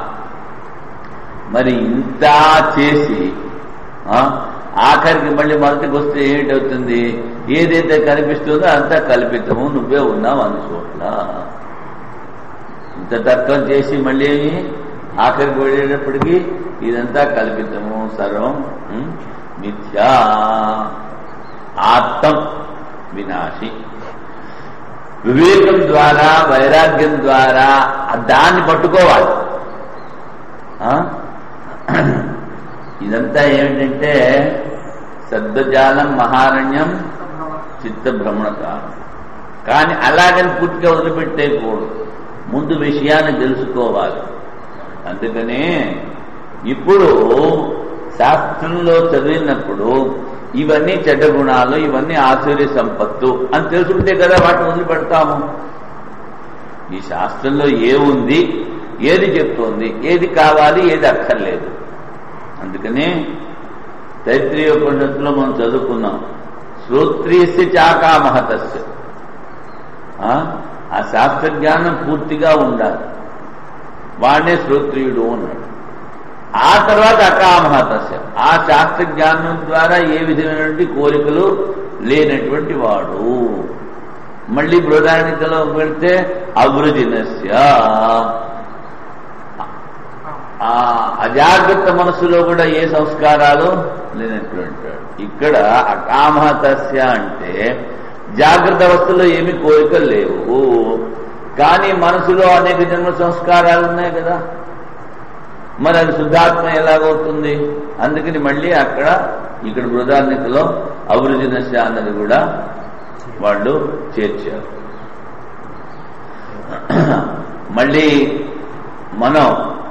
Speaker 1: మరి ఇంత చేసి ఆ, ఆఖరికి మళ్ళీ మొదటికి వస్తే ఏమిటవుతుంది ఏదైతే కనిపిస్తుందో అంతా కల్పితము నువ్వే ఉన్నావు అన్ని చోట్ల ఇంత తర్కం చేసి మళ్ళీ ఆఖరికి వెళ్ళేటప్పటికి ఇదంతా కల్పితము సర్వం ఉం, మిథ్యా ఆత్తం వినాశి వివేకం ద్వారా వైరాగ్యం ద్వారా ఆ దాన్ని పట్టుకోవాలి ఆ? ఇదంతా ఏమిటంటే శబ్దజాలం మహారణ్యం చిత్త భ్రమణ కాలం కానీ అలాగని పూర్తిగా వదిలిపెట్టేయకూడదు ముందు విషయాన్ని తెలుసుకోవాలి అందుకనే ఇప్పుడు శాస్త్రంలో చదివినప్పుడు ఇవన్నీ చెడ్డ గుణాలు ఇవన్నీ ఆశ్చర్య సంపత్తు అని తెలుసుకుంటే కదా వాటిని వదిలిపెడతాము ఈ శాస్త్రంలో ఏముంది ఏది చెప్తోంది ఏది కావాలి ఏది అక్కర్లేదు అందుకనే తైత్రీయ ఉపనిషత్తులో మనం చదువుకున్నాం శ్రోత్రియస్య చాకామహతస్య ఆ? ఆ శాస్త్ర జ్ఞానం పూర్తిగా ఉండాలి వాడే శ్రోత్రియుడు అన్నాడు ఆ తర్వాత అకామహతస్య ఆ శాస్త్ర జ్ఞానం ద్వారా ఏ విధమైనటువంటి కోరికలు లేనటువంటి వాడు మళ్ళీ బృహదారణికలో పెడితే అవృజినస్య ఆ అజాగ్రత్త మనసులో కూడా ఏ సంస్కారాలు లేనటువంటి వాడు. ఇక్కడ అకామహతస్య అంటే జాగ్రత్త అవస్థలో ఏమి కోరికలు లేవు కానీ మనసులో అనేక జన్మ సంస్కారాలు ఉన్నాయి కదా మరి అది శుద్ధాత్మ ఎలాగవుతుంది అందుకని మళ్ళీ అక్కడ ఇక్కడ బృదార్నికలో అభివృద్ధి అన్నది కూడా వాళ్ళు చేర్చారు మళ్ళీ మనం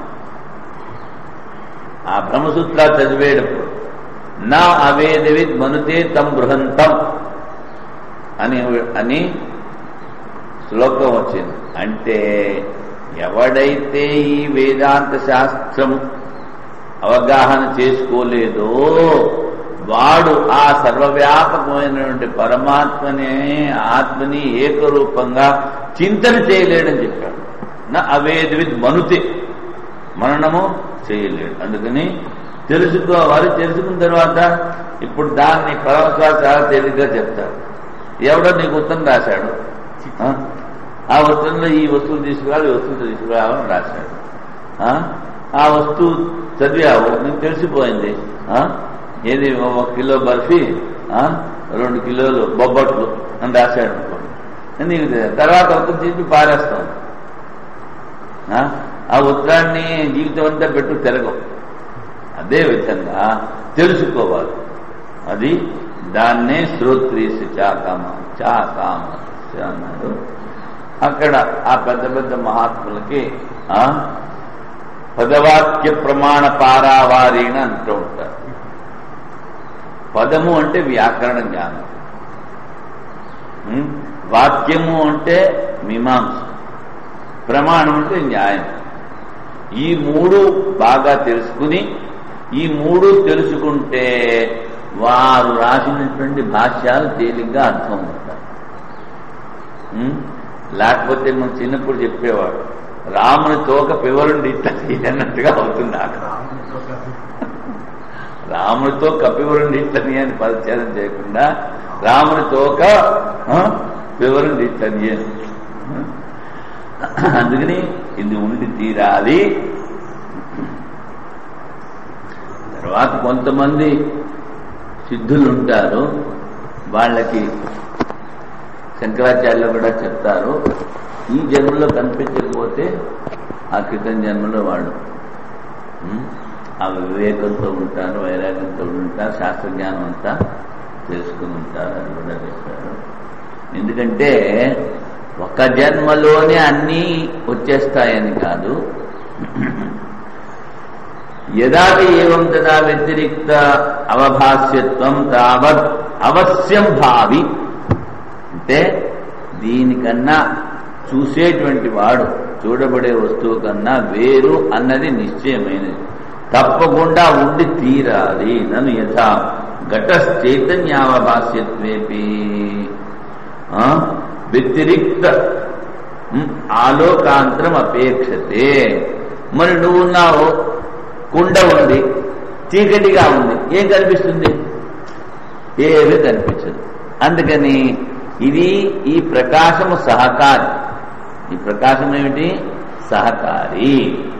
Speaker 1: ఆ బ్రహ్మసూత్ర చదివేటప్పుడు నా అవేదవిద్ మనుతే తం బృహంతం అని అని శ్లోకం వచ్చింది అంటే ఎవడైతే ఈ వేదాంత శాస్త్రం అవగాహన చేసుకోలేదో వాడు ఆ సర్వవ్యాపకమైనటువంటి పరమాత్మనే ఆత్మని ఏకరూపంగా చింతన చేయలేడని చెప్పాడు నా అవేదవిద్ మనుతే మననము చేయలేడు అందుకని తెలుసుకోవాలి తెలుసుకున్న తర్వాత ఇప్పుడు దాన్ని పరమశ్వాస చాలా తేలిగ్గా చెప్తాడు ఎవడో నీకు ఉత్తరం రాశాడు ఆ? ఆ ఉత్తరంలో ఈ వస్తువులు తీసుకురావాలి ఈ వస్తువులు తీసుకురావాలని రాశాడు ఆ? ఆ వస్తువు చదివావు నీకు తెలిసిపోయింది ఆ? ఏది ఒక కిలో బర్ఫీ ఆ? రెండు కిలోలు బొబ్బట్లు అని రాశాడు అనుకోండి నీకు తెలియదు. తర్వాత ఉత్తరం తీసి పారేస్తాం ఆ? ఆ ఉత్తరాన్ని జీవితం అంతా పెట్టు తిరగవు అదే విధంగా తెలుసుకోవాలి అది దాన్నే శ్రోత్రీసి చాకామ చాకామ అన్నారు అక్కడ ఆ పెద్ద పెద్ద మహాత్ములకి ఆ పదవాక్య ప్రమాణ పారావారీణ అంటూ ఉంటారు పదము అంటే వ్యాకరణ జ్ఞానం ఉం? వాక్యము అంటే మీమాంస ప్రమాణం అంటే న్యాయం ఈ మూడు బాగా తెలుసుకుని ఈ మూడు తెలుసుకుంటే వారు రాసినటువంటి భాష్యాలు తేలిగ్గా అర్థమవుతాయి ఉం? లేకపోతే మనం చిన్నప్పుడు చెప్పేవాడు రాముని తోక పివరుండి ఇట్లా అన్నట్టుగా అవుతుంది అక్కడ రాముడితో కపివరుని ఇట్లని అని పరిచయం చేయకుండా రాముని తోక పివరుని ఇట్లని అని అందుకని ఇది ఉండి తీరాలి తర్వాత కొంతమంది సిద్ధులు ఉంటారు వాళ్ళకి శంకరాచార్యులు కూడా చెప్తారు ఈ జన్మలో కనిపించకపోతే ఆ క్రితం జన్మలో వాడు ఉం? ఆ వివేకంతో ఉంటారు వైరాగ్యంతో ఉంటారు శాస్త్రజ్ఞానం అంతా తెలుసుకుని ఉంటారు అది కూడా చెప్తారు ఎందుకంటే ఒక జన్మలోనే అన్నీ వచ్చేస్తాయని కాదు యదాది ఏవం తదా వ్యతిరిక్త అవభాస్యత్వం తావత్ అవశ్యం భావి అంటే దీనికన్నా చూసేటువంటి వాడు చూడబడే వస్తువు కన్నా వేరు అన్నది నిశ్చయమైనది తప్పకుండా ఉండి తీరాలి నన్ను యథా ఘట చైతన్యావభాస్యత్వేపి ఆ? వ్యతిరిక్త ఉమ్, ఆలోకాంతరం అపేక్షతే మరి నువ్వున్నావు కుండ ఉంది చీకటిగా ఉంది ఏం కనిపిస్తుంది ఏమీ కనిపించదు అందుకని ఇది ఈ ప్రకాశము సహకారి ఈ ప్రకాశం ఏమిటి సహకారి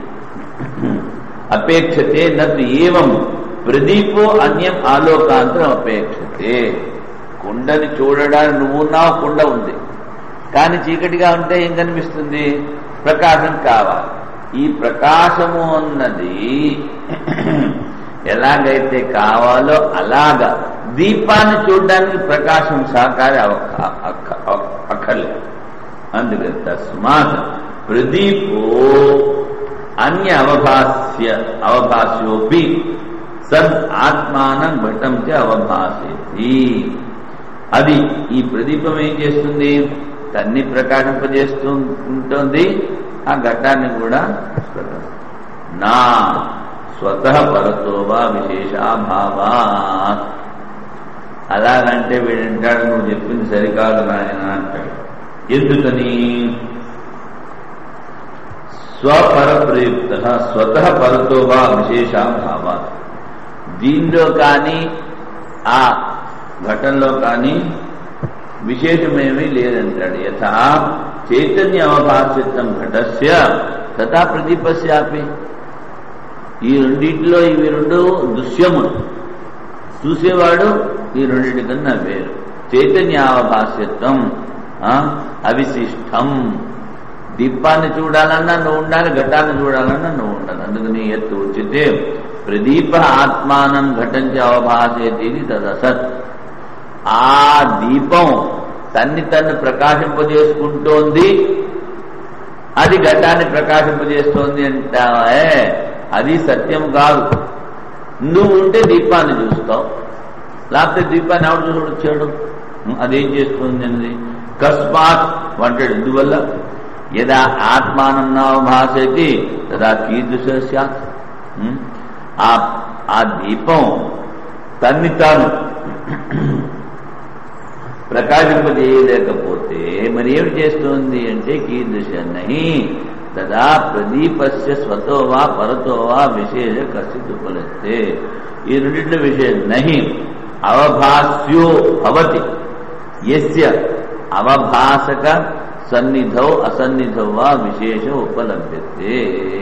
Speaker 1: అపేక్షతే నతు ఏవం ప్రదీపో అన్యం ఆలోకాంతరం అపేక్షతే కుండని చూడడానికి నువ్వున్నావు కుండ ఉంది కానీ చీకటిగా ఉంటే ఏం కనిపిస్తుంది ప్రకాశం కావాలి ఈ ప్రకాశము అన్నది ఎలాగైతే కావాలో అలాగా దీపాన్ని చూడడానికి ప్రకాశం సహకారి అవ- అక్క- అక్క- అక్కర్లేదు అందుకని తస్మాత్ ప్రదీపో అన్య అవభాస్య అవభాస్యోపి సద్ ఆత్మానం ఘటం చ అవభాసేతి అది ఈ ప్రదీపం ఏం చేస్తుంది తన్ని ప్రకాశింపజేస్తూ ఉంటుంది ఆ ఘట్టాన్ని కూడా ప్రకాశ- నా స్వతః పరతో వా విశేషాభావా అలాగంటే వీడంటాడు నువ్వు చెప్పింది సరికాదు నాయన అంటాడు ఎందుకని స్వపర ప్రయుక్త స్వతః పరతో వా విశేషాభావా దీనిలో కానీ ఆ ఘటనలో కానీ విశేషమేమీ లేదంటాడు యథా చైతన్య అవభాసితం ఘటస్య తథా ప్రదీపస్యాపి ఈ రెండింటిలో ఇవి రెండు దృశ్యములు చూసేవాడు ఈ రెండింటి కన్నా వేరు చైతన్యావభాస్యత్వం ఆ, అవిశిష్టం దీపాన్ని చూడాలన్నా నువ్వు ఉండాలి ఘటాన్ని చూడాలన్నా నువ్వు ఉండాలి అందుకని ఎత్తు ఉచితే ప్రదీప ఆత్మానం ఘటంచ అవభాసేది ఇది తదసత్ ఆ దీపం తన్ని తన్ని ప్రకాశింపజేసుకుంటోంది అది ఘటాన్ని ప్రకాశింపజేస్తోంది అంటావే అది సత్యం కాదు నువ్వు ఉంటే దీపాన్ని చూస్తావు లేకపోతే దీపాన్ని ఎవడు చూసి వచ్చాడు అదేం చేస్తుంది అన్నది కస్మాత్ అంటాడు ఇందువల్ల యదా ఆత్మానం భాషతి తదా కీదృశ సత్ ఉం? ఆ ఆ దీపం తన్ని తాను ప్రకాశింపజేయలేకపోతే మరి ఏమి చేస్తోంది అంటే కీదృశ నహి తదా ప్రదీపస్య స్వతో వా పరతో వా విశేష కశ్చిత్ ఉపలత్తే ఈ రెండింటిలో విషయం నహి అవభాస్యో భవతి యస్య అవభాసక సన్నిధౌ అసన్నిధౌ వా విశేష ఉపలభ్యతే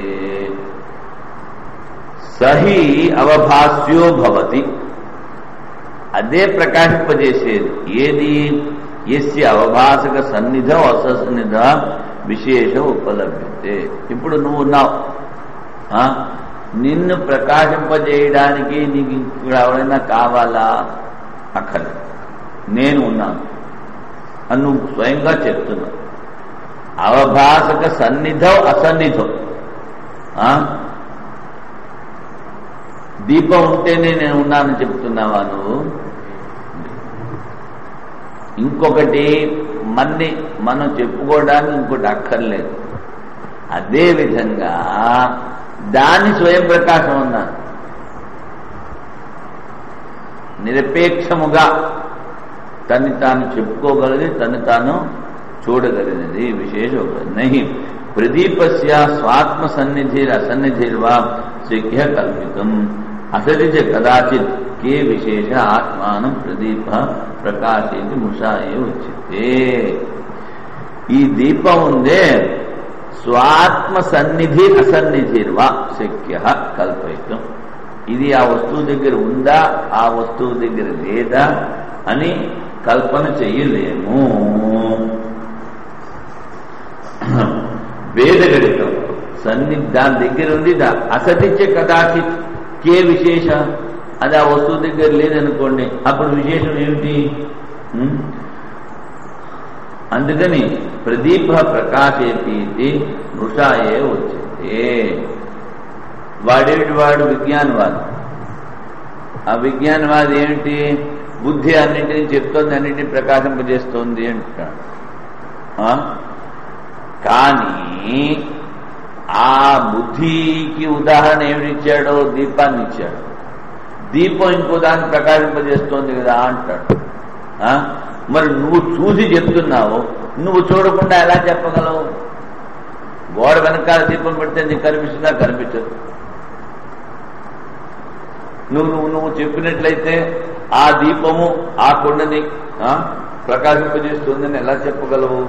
Speaker 1: సహి అవభాస్యో భవతి అదే ప్రకాశింపజేసేది ఏది ఎస్య అవభాసక సన్నిధ అసన్నిధ విశేష ఉపలభ్యతే ఇప్పుడు నువ్వు ఉన్నావు ఆ? నిన్ను ప్రకాశింపజేయడానికి నీకు ఇక్కడ ఎవరైనా కావాలా అక్కర్లేదు నేను ఉన్నాను అని నువ్వు స్వయంగా చెప్తున్నావు అవభాసక సన్నిధం అసన్నిధం ఆ? దీపం ఉంటేనే నేను ఉన్నానని చెప్తున్నావా నువ్వు ఇంకొకటి మన్ని మనం చెప్పుకోవడానికి ఇంకోటి అక్కర్లేదు అదే విధంగా దాని స్వయం ప్రకాశం అన్నాను నిరపేక్షముగా తన్ని తాను చెప్పుకోగలిగి తను తాను చూడగలిగినది విశేషం నహి ప్రదీపస్య స్వాత్మ సన్నిధిర్ అసన్నిధిర్వా శక్య కల్పితం అసతి చ కదాచిత్ కే విశేష ఆత్మానం ప్రదీప ప్రకాశేది ముషాయే వచ్చితే ఈ దీపం ఉందే స్వాత్మ సన్నిధి అసన్నిధిర్వా శక్య కల్పయితం ఇది ఆ వస్తువు దగ్గర ఉందా ఆ వస్తువు దగ్గర లేదా అని కల్పన చెయ్యలేము వేదగడితం సన్ని దాని దగ్గర ఉంది దా అసతిచ్చే కదాచిత్ కే విశేష అది ఆ వస్తువు దగ్గర లేదనుకోండి అప్పుడు విశేషం ఏమిటి ఉం? అందుకని ప్రదీప ప్రకాశేపీతి మృషాయే వచ్చింది వాడేమిటి వాడు విజ్ఞానవాది ఆ విజ్ఞానవాది ఏమిటి బుద్ధి అన్నింటినీ చెప్తోంది అన్నింటినీ ప్రకాశింపజేస్తోంది అంటున్నాడు ఆ? కానీ ఆ బుద్ధికి ఉదాహరణ ఏమిటిచ్చాడో దీపాన్ని ఇచ్చాడు దీపం ఇంకో దాన్ని ప్రకాశింపజేస్తోంది కదా అంటాడు ఆ? మరి నువ్వు చూసి చెప్తున్నావు నువ్వు చూడకుండా ఎలా చెప్పగలవు గోడ వెనకాల దీపం పెడితే నీకు కనిపిస్తుందా కనిపించదు నువ్వు నువ్వు నువ్వు చెప్పినట్లయితే ఆ దీపము ఆ కొండని ఆ, ప్రకాశింపజేస్తుందని ఎలా చెప్పగలవు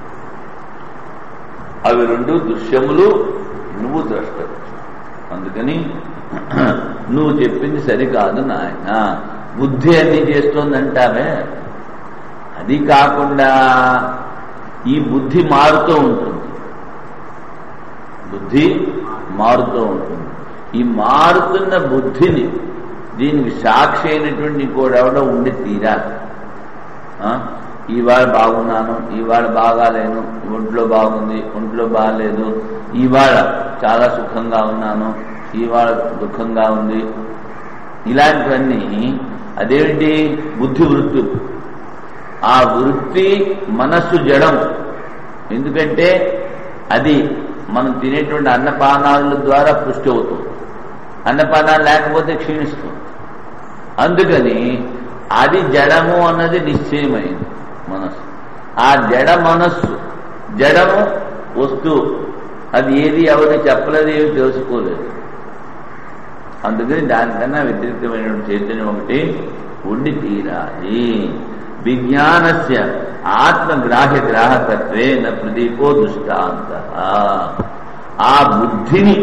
Speaker 1: అవి రెండు దృశ్యములు నువ్వు ద్రష్ట అందుకని నువ్వు చెప్పింది సరికాదు నాయన బుద్ధి అన్ని చేస్తోందంటావే అది కాకుండా ఈ బుద్ధి మారుతూ ఉంటుంది బుద్ధి మారుతూ ఉంటుంది ఈ మారుతున్న బుద్ధిని దీనికి సాక్షి అయినటువంటి ఇంకోడెవడో ఉండి తీరాలి ఆ? ఈవాళ బాగున్నాను ఈవాళ బాగాలేను ఒంట్లో బాగుంది ఒంట్లో బాగాలేదు ఈవాళ చాలా సుఖంగా ఉన్నాను ఈవాళ దుఃఖంగా ఉంది ఇలాంటివన్నీ అదేమిటి బుద్ధి వృత్తి ఆ వృత్తి మనస్సు జడం ఎందుకంటే అది మనం తినేటువంటి అన్నపానాల ద్వారా పుష్టి అవుతుంది అన్నపానాలు లేకపోతే క్షీణిస్తుంది అందుకని అది జడము అన్నది నిశ్చయమైంది మనస్సు ఆ జడ మనస్సు జడము వస్తువు అది ఏది ఎవరు చెప్పలేదు ఏమి తెలుసుకోలేదు అందుకని దానికన్నా వ్యతిరేకమైనటువంటి చైతన్యం ఒకటి ఉండి తీరాలి విజ్ఞానస్య ఆత్మగ్రాహ్య గ్రాహకత్వే న ప్రదీపో దృష్టాంత ఆ బుద్ధిని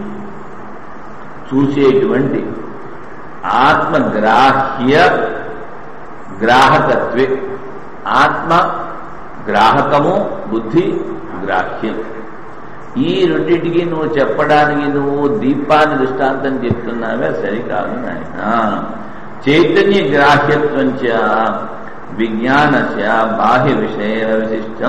Speaker 1: చూసేటువంటి ఆత్మగ్రాహ్య గ్రాహకత్వే ఆత్మ గ్రాహకము బుద్ధి గ్రాహ్యం ఈ రెండింటికి నువ్వు చెప్పడానికి నువ్వు దీపాన్ని దృష్టాంతం చెప్తున్నావే సరికాదు నాయన చైతన్య గ్రాహ్యత్వం చ విజ్ఞానస్య బాహ్య విషయ విశిష్టం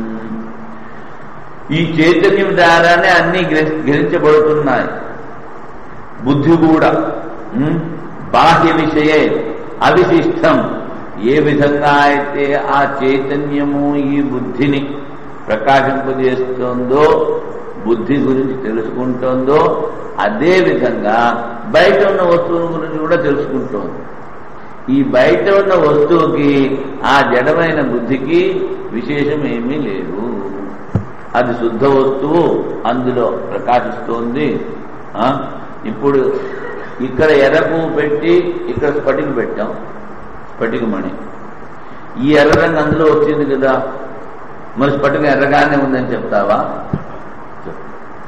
Speaker 1: ఈ చైతన్యం ద్వారానే అన్ని గ్రహి- గ్రహించబడుతున్నాయి బుద్ధి కూడా ఉం? బాహ్య విషయే అవిశిష్టం ఏ విధంగా అయితే ఆ చైతన్యము ఈ బుద్ధిని ప్రకాశింపజేస్తోందో బుద్ధి గురించి తెలుసుకుంటోందో అదే విధంగా బయట ఉన్న వస్తువుల గురించి కూడా తెలుసుకుంటోంది ఈ బయట ఉన్న వస్తువుకి ఆ జడమైన బుద్ధికి విశేషం ఏమీ లేదు అది శుద్ధ వస్తువు అందులో ప్రకాశిస్తోంది ఆ? ఇప్పుడు ఇక్కడ ఎర్ర పువ్వు పెట్టి ఇక్కడ స్ఫటిక పెట్టాం స్ఫటికమణి ఈ ఎర్ర రంగు అందులో వచ్చింది కదా మరి స్ఫటికం ఎర్రగానే ఉందని చెప్తావా చెప్పు.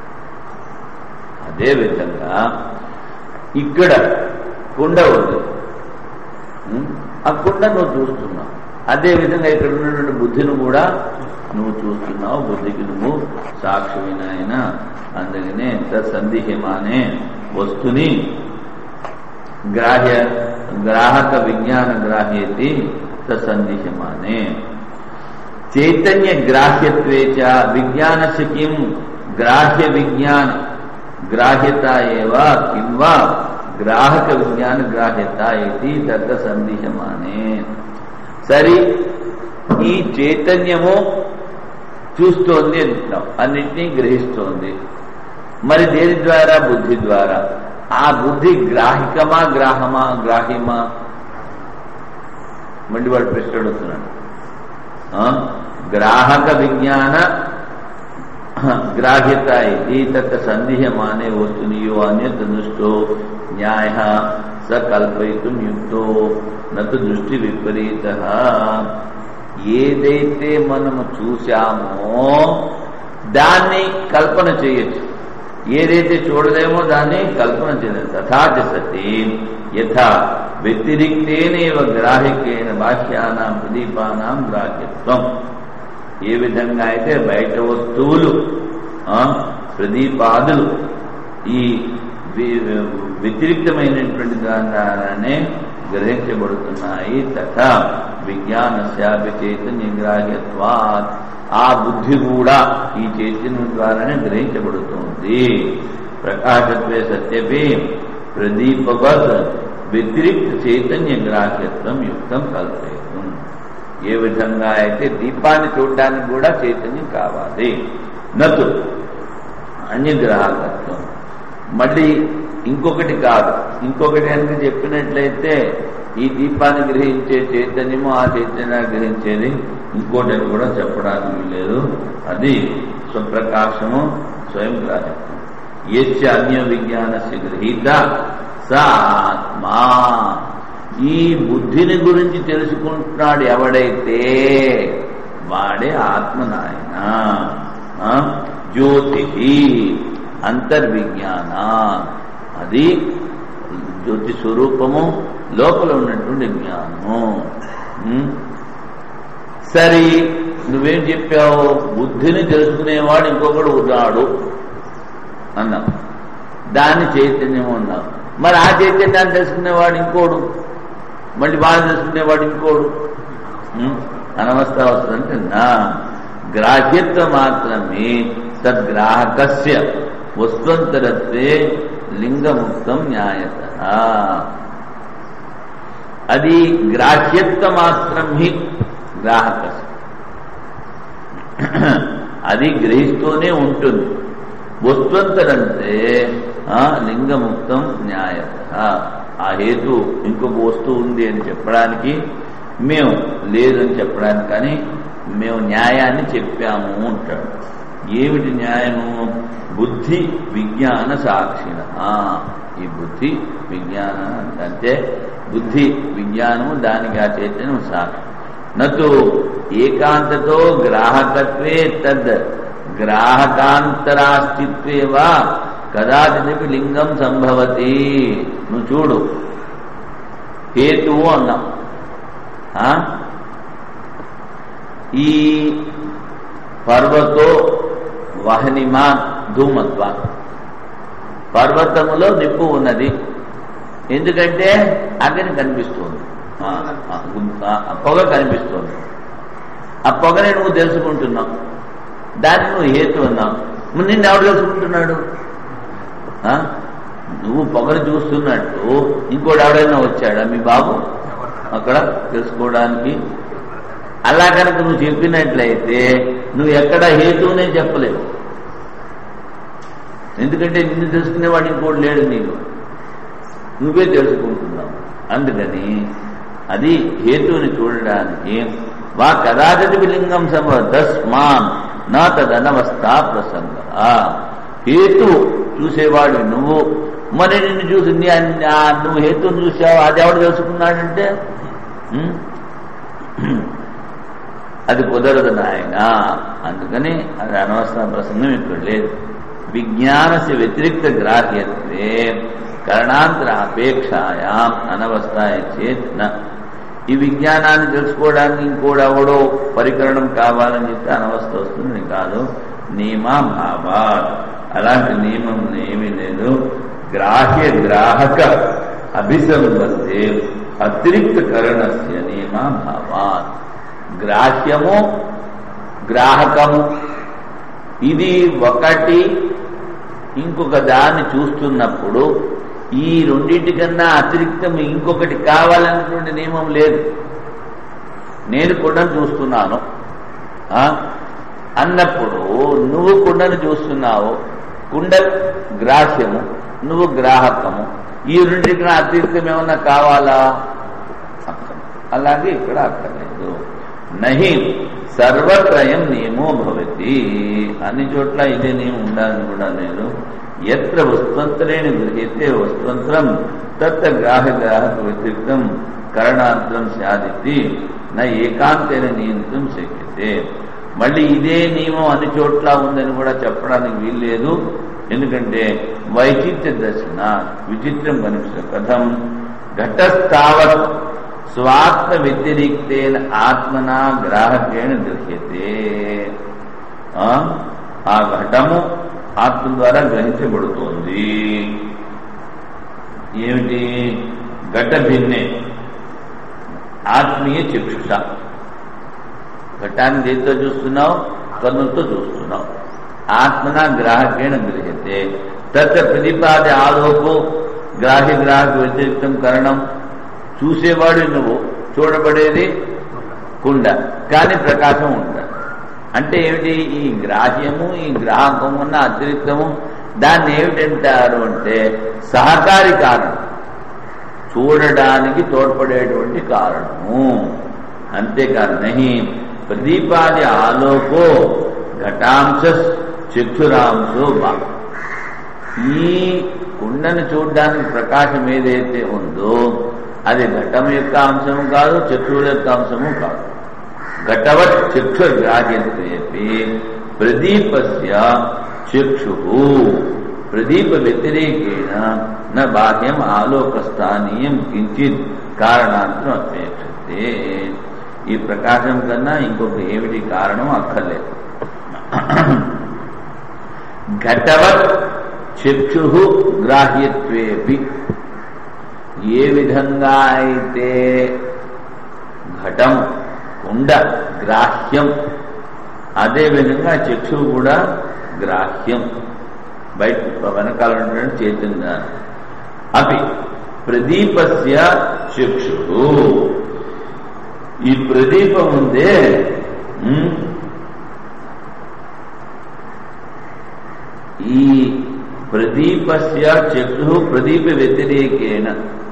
Speaker 1: అదే విధంగా ఇక్కడ కుండ ఉంది ఉం? ఆ కుండ నువ్వు చూస్తున్నావు అదే విధంగా ఇక్కడ ఉన్నటువంటి బుద్ధిని కూడా నువ్వు చూస్తున్నావు బుద్ధికి నువ్వు సాక్షిమైన ఆయన అందుకనే సందేహమానే వస్తుని గ్రాహ్య గ్రాహక విజ్ఞాన గ్రాహ్యేతి సందేహమానే చైతన్య గ్రాహ్యత్వే చ విజ్ఞానస్య కిం గ్రాహ్య విజ్ఞాన గ్రాహ్యత ఏవ కిం వా గ్రాహక విజ్ఞాన గ్రాహ్యత ఇది దత్త సందేశమానే సరి ఈ చైతన్యము చూస్తోంది అంటున్నాం అన్నింటినీ గ్రహిస్తోంది మరి దేని ద్వారా బుద్ధి ద్వారా ఆ బుద్ధి గ్రాహికమా గ్రాహమా గ్రాహిమా మళ్ళీ వాడు ప్రశ్న అడుగుతున్నాడు ఆ? గ్రాహక విజ్ఞాన గ్రాహ్యత ఇది తత్ సందేహమానే వస్తునియో అన్యత్ దృష్టో న్యాయ స కల్పయితుం యుక్తో నతు దృష్టి విపరీత ఏదైతే మనము చూశామో దాన్ని కల్పన చేయొచ్చు ఏదైతే చూడలేమో దాన్ని కల్పన చేయలేదు తథాచ సతి యథా వ్యతిరిక్తేనేవ గ్రాహికేన బాహ్యానాం ప్రదీపానాం గ్రాహ్యత్వం ఏ విధంగా అయితే బయట వస్తువులు ఆ, ప్రదీపాదులు ఈ వి- వ్యతిరిక్తమైనటువంటి దాని ద్వారానే గ్రహించబడుతున్నాయి తథా విజ్ఞానశాపి చైతన్య గ్రాహ్యత్వాత్ ఆ బుద్ధి కూడా ఈ చైతన్యం ద్వారానే గ్రహించబడుతుంది ప్రకాశత్వే సత్యపి ప్రదీపవత్ వ్యతిరిక్త చైతన్య గ్రాహ్యత్వం యుక్తం కల్పయతం ఏ విధంగా అయితే దీపాన్ని చూడడానికి కూడా చైతన్యం కావాలి నతు అన్యగ్రహకత్వం మళ్ళీ ఇంకొకటి కాదు ఇంకొకటి కనుక చెప్పినట్లయితే ఈ దీపాన్ని గ్రహించే చైతన్యము ఆ చైతన్యాన్ని గ్రహించేది ఇంకోటి అని కూడా చెప్పడానికి లేదు అది స్వప్రకాశము స్వయం గ్రాహ్యత్వం ఎస్ అన్య విజ్ఞానస్య గృహీత స ఆత్మా ఈ బుద్ధిని గురించి తెలుసుకుంటున్నాడు ఎవడైతే వాడే ఆత్మ నాయన ఆ? జ్యోతి అంతర్విజ్ఞాన అది జ్యోతి స్వరూపము లోపల ఉన్నటువంటి జ్ఞానము ఉం? సరే నువ్వేం చెప్పావు బుద్ధిని తెలుసుకునేవాడు ఇంకొకడు ఉన్నాడు అన్నావు దాన్ని చైతన్యం అన్నావు మరి ఆ చైతన్యాన్ని తెలుసుకునేవాడు ఇంకోడు మళ్ళీ బాగా తెలుసుకునేవాడు ఇంకోడు ఉం? అనవస్థ వస్తుందంటే నా గ్రాహ్యత్వ మాత్రమే తద్గ్రాహకస్య వస్త్వంతరత్వే లింగముక్తం న్యాయత అది గ్రాహ్యత్వ మాత్రం హి గ్రాహకస్య అది గ్రహిస్తూనే ఉంటుంది వస్తువంతరంటే ఆ, లింగముక్తం న్యాయత ఆ హేతు ఇంకొక వస్తువు ఉంది అని చెప్పడానికి మేము లేదని చెప్పడానికి కానీ మేము న్యాయాన్ని చెప్పాము అంటాడు ఏమిటి న్యాయము బుద్ధి విజ్ఞాన సాక్షిణ ఈ బుద్ధి విజ్ఞాన అంటే బుద్ధి విజ్ఞానము దానికి ఆ చైతన్యం సాక్షి నతు ఏకాంతతో గ్రాహకత్వే తద్ గ్రాహకాంతరాస్తిత్వే వా కదాచిదపి లింగం సంభవతి నువ్వు చూడు హేతువు అన్నాం ఆ? ఈ పర్వతో వహనిమా ధూమత్వ పర్వతములో నిప్పు ఉన్నది ఎందుకంటే అగ్ని కనిపిస్తుంది ఆ, ఆ, ఆ, పొగ కనిపిస్తుంది ఆ పొగని నువ్వు తెలుసుకుంటున్నావు దాన్ని నువ్వు హేతు అన్నావు మరి నిన్ను ఎవడు తెలుసుకుంటున్నాడు ఆ? నువ్వు పొగను చూస్తున్నట్టు ఇంకోటి ఎవడైనా వచ్చాడా మీ బాబు అక్కడ తెలుసుకోవడానికి అలా కనుక నువ్వు చెప్పినట్లయితే నువ్వు ఎక్కడ హేతువునే చెప్పలేవు ఎందుకంటే నిన్ను తెలుసుకునేవాడు ఇంకోటి లేడు నీకు నువ్వే తెలుసుకుంటున్నావు అందుకని అది హేతువుని చూడడానికి వా కదాచిది లింగం సమ తస్మాన్ నా తదనవస్థ ప్రసంగ హేతు చూసేవాడు నువ్వు మరి నిన్ను చూసి నీ అన్ని- ఆ నువ్వు హేతువుని చూసావు అది ఎవడు తెలుసుకున్నాడంటే ఉం? అది కుదరదు నాయన అందుకని అది అనవసర ప్రసంగం ఇక్కడ లేదు విజ్ఞానసి వ్యతిరిక్త గ్రాహ్యత్వే కరణాంతర అపేక్షాయాం అనవస్థాయ చేత్ న ఈ విజ్ఞానాన్ని తెలుసుకోవడానికి ఇంకోడెవడో పరికరణం కావాలని చెప్తే అనవస్థ వస్తుంది కాదు నియమా భావా అలాంటి నియమం ఏమీ లేదు గ్రాహ్య గ్రాహక అభిసంబంధే అతిరిక్త కరణస్య నియమా భావాత్ గ్రాహ్యము గ్రాహకము ఇది ఒకటి ఇంకొక దాన్ని చూస్తున్నప్పుడు ఈ రెండింటికన్నా అతిరిక్తం ఇంకొకటి కావాలన్నటువంటి నియమం లేదు నేను కుండను చూస్తున్నాను ఆ? అన్నప్పుడు నువ్వు కుండను చూస్తున్నావు కుండ గ్రాహ్యము నువ్వు గ్రాహకము ఈ రెండింటికి అతీతం ఏమన్నా కావాలా అక్కర్లేదు. అలాగే ఇక్కడ అక్కర్లేదు నహి సర్వత్రయం నియమో భవతి అన్ని చోట్ల ఇదే నియమం ఉండాలని కూడా లేదు ఎత్ర వస్త్వంతరేణ గృహ్యతే వస్త్వంతరం తత్త గ్రాహ గ్రాహక వ్యతిరిక్తం కరణాంతరం సాధితి నా ఏకాంతేన నియంత్రం శక్యతే మళ్ళీ ఇదే నియమం అన్ని చోట్ల ఉందని కూడా చెప్పడానికి వీల్లేదు ఎందుకంటే వైచిత్య దర్శన విచిత్రం కనిపిస్తుంది కథం ఘటస్థావత్ స్వాత్మ వ్యతిరిక్తేన ఆత్మనా గ్రాహకేణ గృహ్యతే ఆ? ఆ ఘటము ఆత్మ ద్వారా గ్రహించబడుతోంది ఏమిటి ఘట భిన్నే ఆత్మీయ చక్షుష ఘటాన్ని దేంతో చూస్తున్నావు కన్నులతో చూస్తున్నావు ఆత్మన గ్రాహకేణ గృహ్యతే తత్ర ప్రతిపాది ఆలోపో గ్రాహ్య గ్రాహక వ్యతిరిక్తం కరణం చూసేవాడు నువ్వు చూడబడేది కుండ కానీ ప్రకాశం ఉండదు అంటే ఏమిటి ఈ గ్రాహ్యము ఈ గ్రాహకము ఉన్న అతిరిక్తము దాన్ని ఏమిటంటారు అంటే సహకారి కారణం చూడడానికి తోడ్పడేటువంటి కారణము అంతేకాదు నహి ప్రదీపాది ఆలోకో ఘటాంశ చక్షురాంశో బా ఈ కుండను చూడడానికి ప్రకాశం ఏదైతే ఉందో అది ఘటం యొక్క అంశము కాదు చక్షువుల యొక్క అంశము కాదు ఘటవత్ చక్షుర్గ్రాహ్యత్వేపి ప్రదీపస్య చక్షు ప్రదీప వ్యతిరేకేణ న బాహ్యం ఆలోకస్థానీయం కించిత్ కారణాంతరం అపేక్షతే ఈ ప్రకాశం కన్నా ఇంకొక ఏమిటి కారణం అక్కర్లేదు ఘటవత్ చక్షు గ్రాహ్యత్వేపి ఏ విధంగా అయితే ఘటం కుండ గ్రాహ్యం అదే విధంగా చక్షువు కూడా గ్రాహ్యం బయట వెనకాల ఉన్నటువంటి చైతన్యాన్ని అవి ప్రదీపస్య చక్షు ఈ ప్రదీపం ఉందే ఉమ్, ఈ ప్రదీపస్య చక్షు ప్రదీప వ్యతిరేకేణ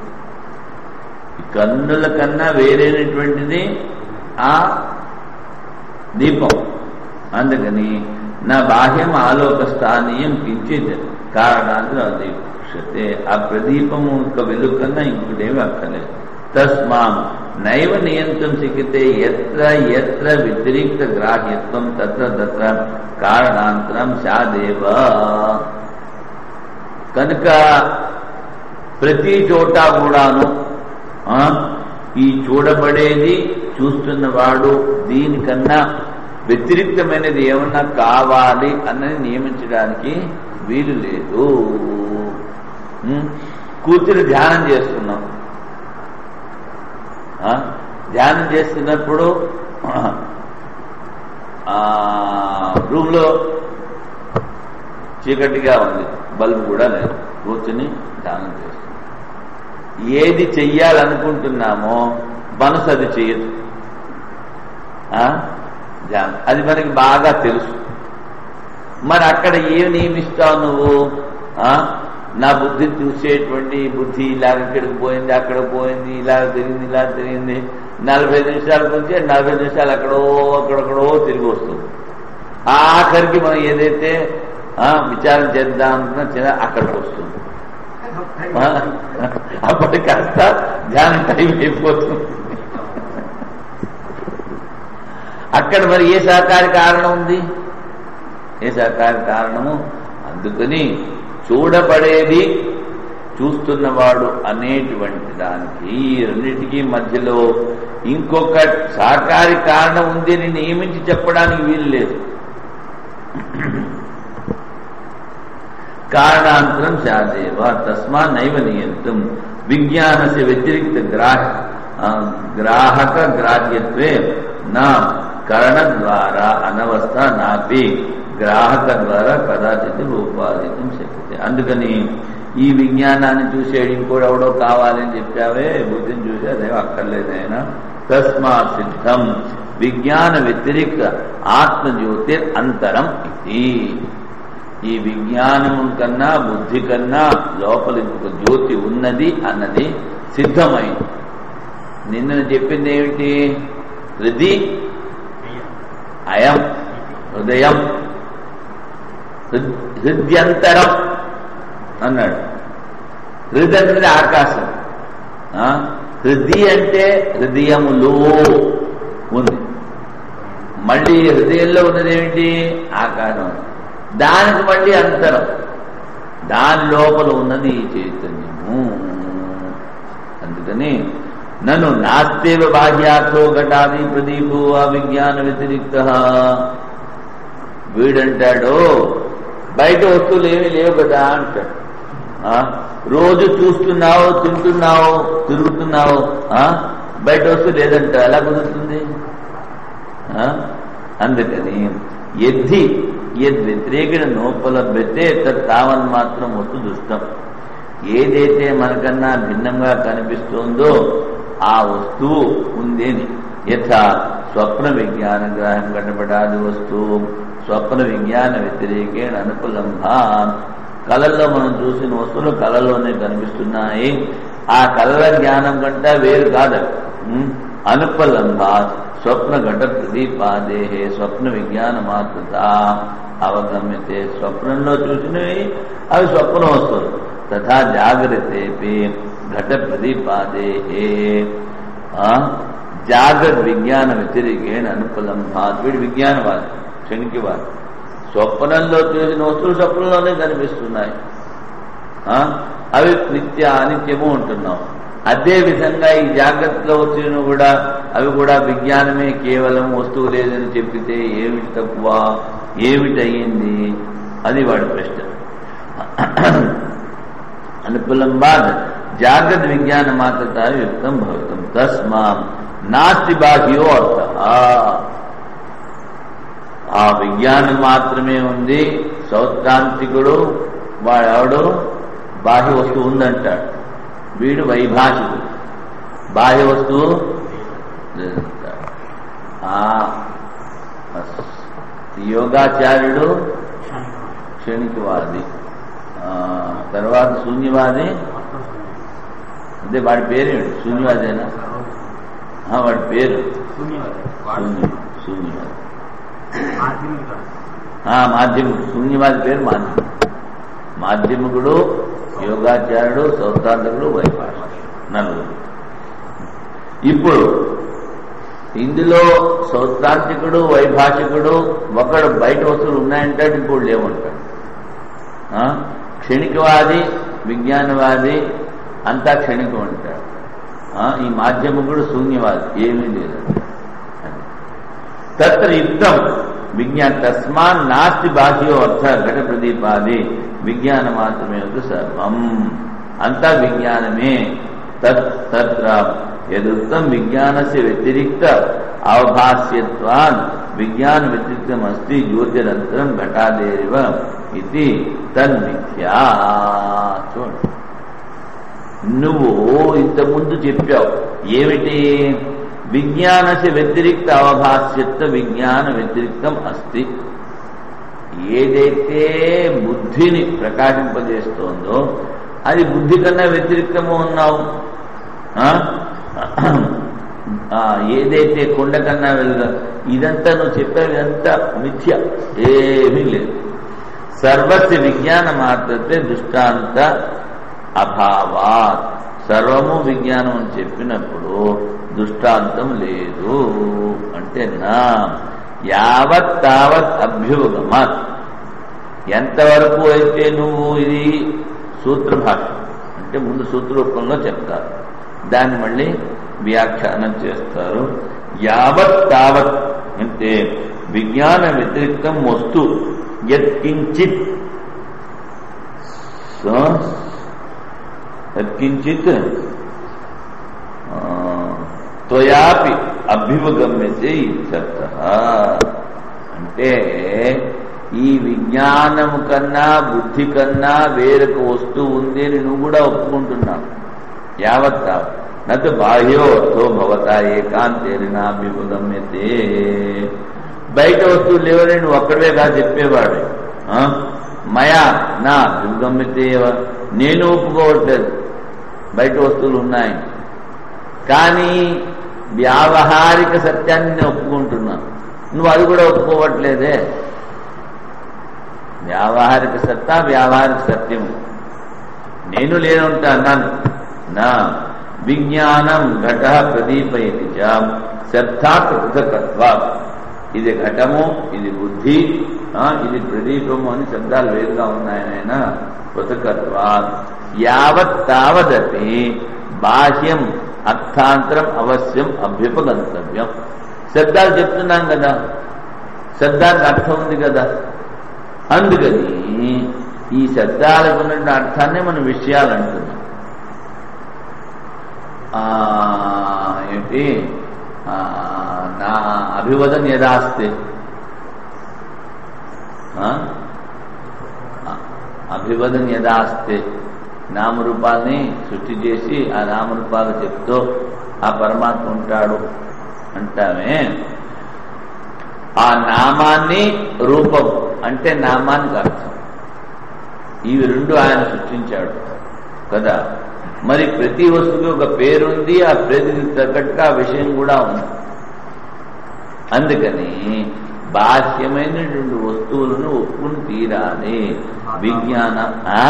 Speaker 1: ఈ కన్నుల కన్నా వేరైనటువంటిది ఆ దీపం అందుకని నా బాహ్యం ఆలోక స్థానీయం కించిత్ కారణాలు అదీక్షతే ఆ ప్రదీపము యొక్క వెలుగు కన్నా ఇంకోటేమి అక్కర్లేదు తస్మాం నైవ నియంత్రం శక్యతే ఎత్ర ఎత్ర వ్యతిరిక్త గ్రాహ్యత్వం తత్ర తత్ర కారణాంతరం సాదేవ కనుక ప్రతి చోట కూడాను ఆ, ఈ చూడబడేది చూస్తున్నవాడు దీనికన్నా వ్యతిరిక్తమైనది ఏమన్నా కావాలి అన్నది నియమించడానికి వీలు లేదు ఉం? కూర్చుని ధ్యానం చేస్తున్నాం ఆ, ధ్యానం చేస్తున్నప్పుడు ఆ, రూమ్లో చీకటిగా ఉంది బల్బు కూడా లేదు కూర్చుని ధ్యానం చేస్తున్నాం ఏది చెయ్యాలనుకుంటున్నామో మనసు అది చేయదు ఆ? ధ్యానం అది మనకి బాగా తెలుసు మరి అక్కడ ఏం నియమిస్తావు నువ్వు ఆ? నా బుద్ధి చూసేటువంటి బుద్ధి ఇలాగ ఇక్కడికి పోయింది అక్కడ పోయింది ఇలా తిరిగింది ఇలా తిరిగింది నలభై నిమిషాల నుంచి నలభై నిమిషాలు అక్కడో అక్కడక్కడో తిరిగి వస్తుంది ఆఖరికి మనం ఏదైతే ఆ, విచారం చేద్దాం అనుకున్నా చిన్న అక్కడికి వస్తుంది ఆ, అప్పటికి కాస్త ధ్యానం టైం అయిపోతుంది అక్కడ మరి ఏ సహకారి కారణం ఉంది ఏ సహకారి కారణము అందుకని చూడబడేది చూస్తున్నవాడు అనేటువంటి దానికి ఈ రెండింటికి మధ్యలో ఇంకొక సహకారి కారణం ఉంది అని నియమించి చెప్పడానికి వీలు లేదు కారణాంతరం శాదేవ తస్మా నైవ నియంత్రం విజ్ఞానస్య వ్యతిరిక్త గ్రాహ ఆ, గ్రాహక గ్రాహ్యత్వే నా కరణ ద్వారా అనవస్థ నాపి గ్రాహక ద్వారా కదాచిత్ ఉపాదితం శక్యతే అందుకని ఈ విజ్ఞానాన్ని చూసేడు ఇంకోటి ఎవడో కావాలని చెప్పావే బుద్ధిని చూసి అదే అక్కర్లేదైనా తస్మా సిద్ధం విజ్ఞాన వ్యతిరిక్త ఆత్మజ్యోతిర్ అంతరం ఇది ఈ విజ్ఞానము కన్నా బుద్ధి కన్నా లోపల ఇంకొక జ్యోతి ఉన్నది అన్నది సిద్ధమైంది నిన్న చెప్పింది ఏమిటి హృది అయం హృదయం హృద్- హృద్యంతరం అన్నాడు హృద్ అనేది ఆకాశం ఆ? హృది అంటే హృదయములో ఉంది మళ్ళీ హృదయంలో ఉన్నది ఏమిటి ఆకాశం దానికి మళ్ళీ అంతరం దాని లోపల ఉన్నది ఈ చైతన్యము అందుకని నన్ను నాస్తేవ బాహ్యార్థో ఘటాది ప్రదీపో ఆ విజ్ఞాన వ్యతిరిక్త వీడంటాడు బయట వస్తువులు ఏమీ లేవు కదా అంటాడు ఆ? రోజు చూస్తున్నావు తింటున్నావు తిరుగుతున్నావు ఆ? బయట వస్తువు లేదంట ఎలా కుదురుతుంది ఆ? అందుకని ఎద్ధి యద్ వ్యతిరేకిన నోపలభ్యతే తత్ తావన్ మాత్రం వస్తు దుష్టం ఏదైతే మనకన్నా భిన్నంగా కనిపిస్తోందో ఆ వస్తువు ఉందేని యథా స్వప్న విజ్ఞాన గ్రహం కనబడాది వస్తువు స్వప్న విజ్ఞాన వ్యతిరేకేణ అనుపలంభా కళల్లో మనం చూసిన వస్తువులు కళలోనే కనిపిస్తున్నాయి ఆ కళల జ్ఞానం కంటే వేరు కాదు ఉం? అనుపలంభా స్వప్న ఘట ప్రదీపాదేహే స్వప్న విజ్ఞాన మాతృత అవగమ్యతే స్వప్నంలో చూసినవి అవి స్వప్న వస్తువులు తథా జాగ్రత్తేపి ఘట ప్రదీపాదేహే ఆ? జాగ్రత్త విజ్ఞాన వ్యతిరేకేణ అనుపలంభాత్ వీడు విజ్ఞానవాది క్షణికివాది స్వప్నంలో చూసిన వస్తువులు స్వప్నంలోనే కనిపిస్తున్నాయి ఆ? అవి నిత్య అనిత్యము ఉంటున్నాం అదే విధంగా ఈ జాగ్రత్తలో వచ్చిన కూడా అవి కూడా విజ్ఞానమే కేవలం వస్తువు లేదని చెప్పితే ఏమిటి తక్కువ ఏమిటి అయ్యింది అది వాడి ప్రశ్న అనుకూలం బాధ జాగ్రత్త విజ్ఞాన మాత్రత యుక్తం భవితం తస్మా నాస్తి బాహ్యో అర్థ ఆ విజ్ఞానం మాత్రమే ఉంది సౌత్రాంతికుడు వాడెవడు బాహ్య వస్తువు ఉందంటాడు వీడు వైభాషికుడు బాహ్య వస్తువు లేదంటాడు. ఆ యోగాచార్యుడు క్షణికవాది ఆ, తర్వాత శూన్యవాది అదే వాడి పేరేంటి శూన్యవాదేనా ఆ, వాడి పేరు శూన్య శూన్యవాది ఆ, మాధ్యమికుడు శూన్యవాది పేరు మాధ్యమికుడు మాధ్యమికుడు యోగాచార్యుడు సౌతాంతకుడు వైభాష నలుగురు ఇప్పుడు ఇందులో సౌత్రాంతికుడు వైభాషికుడు ఒకడు బయట వస్తువులు ఉన్నాయంటాడు ఇంకోటి లేవంటాడు ఆ? క్షణికవాది విజ్ఞానవాది అంతా క్షణికం అంటాడు ఆ? ఈ మాధ్యమికుడు శూన్యవాది ఏమీ లేదు తత్ర యుక్తం విజ్ఞాన తస్మాన్ నాస్తి బాహ్యో అర్థ ఘట ప్రదీపాది విజ్ఞాన మాత్రమే వద్దు సర్వం అంతా విజ్ఞానమే తత్ తత్ర యదుక్తం విజ్ఞానస్య వ్యతిరిక్త అవభాస్యత్వాన్ విజ్ఞాన వ్యతిరిక్తం అస్తి జ్యోతిరంతరం ఘటాదేరివ ఇది తన్మిథ్యా చూడండి నువ్వు ఇంతకుముందు చెప్పావు ఏమిటి విజ్ఞానసి వ్యతిరిక్త అవభాస్యత్వ విజ్ఞాన వ్యతిరిక్తం అస్తి ఏదైతే బుద్ధిని ప్రకాశింపజేస్తోందో అది బుద్ధి కన్నా వ్యతిరిక్తము ఉన్నావు ఆ? ఆ, ఏదైతే కొండ కన్నా వెలుగా ఇదంతా నువ్వు చెప్పేది అంతా మిథ్య ఏమీ లేదు సర్వస్య విజ్ఞాన మాత్రతే దృష్టాంత అభావాత్ సర్వము విజ్ఞానం అని చెప్పినప్పుడు దృష్టాంతం లేదు అంటే నా యావత్ తావత్ అభ్యుగమత్ ఎంతవరకు అయితే నువ్వు ఇది సూత్ర భాష అంటే ముందు సూత్ర రూపంలో చెప్తారు దాన్ని మళ్ళీ వ్యాఖ్యానం చేస్తారు యావత్ తావత్ అంటే విజ్ఞాన వ్యతిరిక్తం వస్తు యత్కించిత్ స- యత్కించిత్ ఆ, త్వయాపి అభ్యుపగమ్యతే ఇత్యర్థ అంటే ఈ విజ్ఞానము కన్నా బుద్ధి కన్నా వేరొక వస్తువు ఉంది అని నువ్వు కూడా ఒప్పుకుంటున్నావు యావత్ తావత్ నతు బాహ్యో అర్థో భవత ఏకాంతేనాభ్యుపగమ్యతే బయట వస్తువులు లేవని నువ్వు ఒక్కడే కాదు చెప్పేవాడు ఆ? మయా నా అభ్యుగమ్యతే నేను ఒప్పుకోవట్లేదు బయట వస్తువులు ఉన్నాయి కానీ వ్యావహారిక సత్యాన్ని నేను ఒప్పుకుంటున్నాను నువ్వు అది కూడా ఒప్పుకోవట్లేదే వ్యావహారిక సత్తా వ్యావహారిక సత్యము నేను లేనుంటా అన్నాను నా విజ్ఞానం ఘట ప్రదీపయతి చ శబ్దాత్ పృథకత్వ ఇది ఘటము ఇది బుద్ధి ఆ, ఇది ప్రదీపము అని శబ్దాలు వేరుగా ఉన్నాయనైనా పృథకత్వ యావత్ తావదపి బాహ్యం అర్థాంతరం అవశ్యం అభ్యుపగంతవ్యం శబ్దాలు చెప్తున్నాం కదా శబ్దానికి అర్థం ఉంది కదా అందుకని ఈ శబ్దాలకు ఉన్న అర్థాన్నే మనం విషయాలు అంటున్నాం ఆ, ఏంటి ఆ, నా అభివదం యదాస్తే ఆ? ఆ, అభివదం యదాస్తే నామరూపాల్ని సృష్టి చేసి ఆ నామరూపాలు చెప్తూ ఆ పరమాత్మ ఉంటాడు అంటామే ఆ నామాన్ని రూపం అంటే నామానికి అర్థం ఇవి రెండు ఆయన సృష్టించాడు కదా మరి ప్రతి వస్తువుకి ఒక పేరుంది ఆ పేరుకి తగ్గట్టుగా ఆ విషయం కూడా ఉంది అందుకని బాహ్యమైనటువంటి వస్తువులను ఒప్పుకుని తీరాలి విజ్ఞాన ఆ?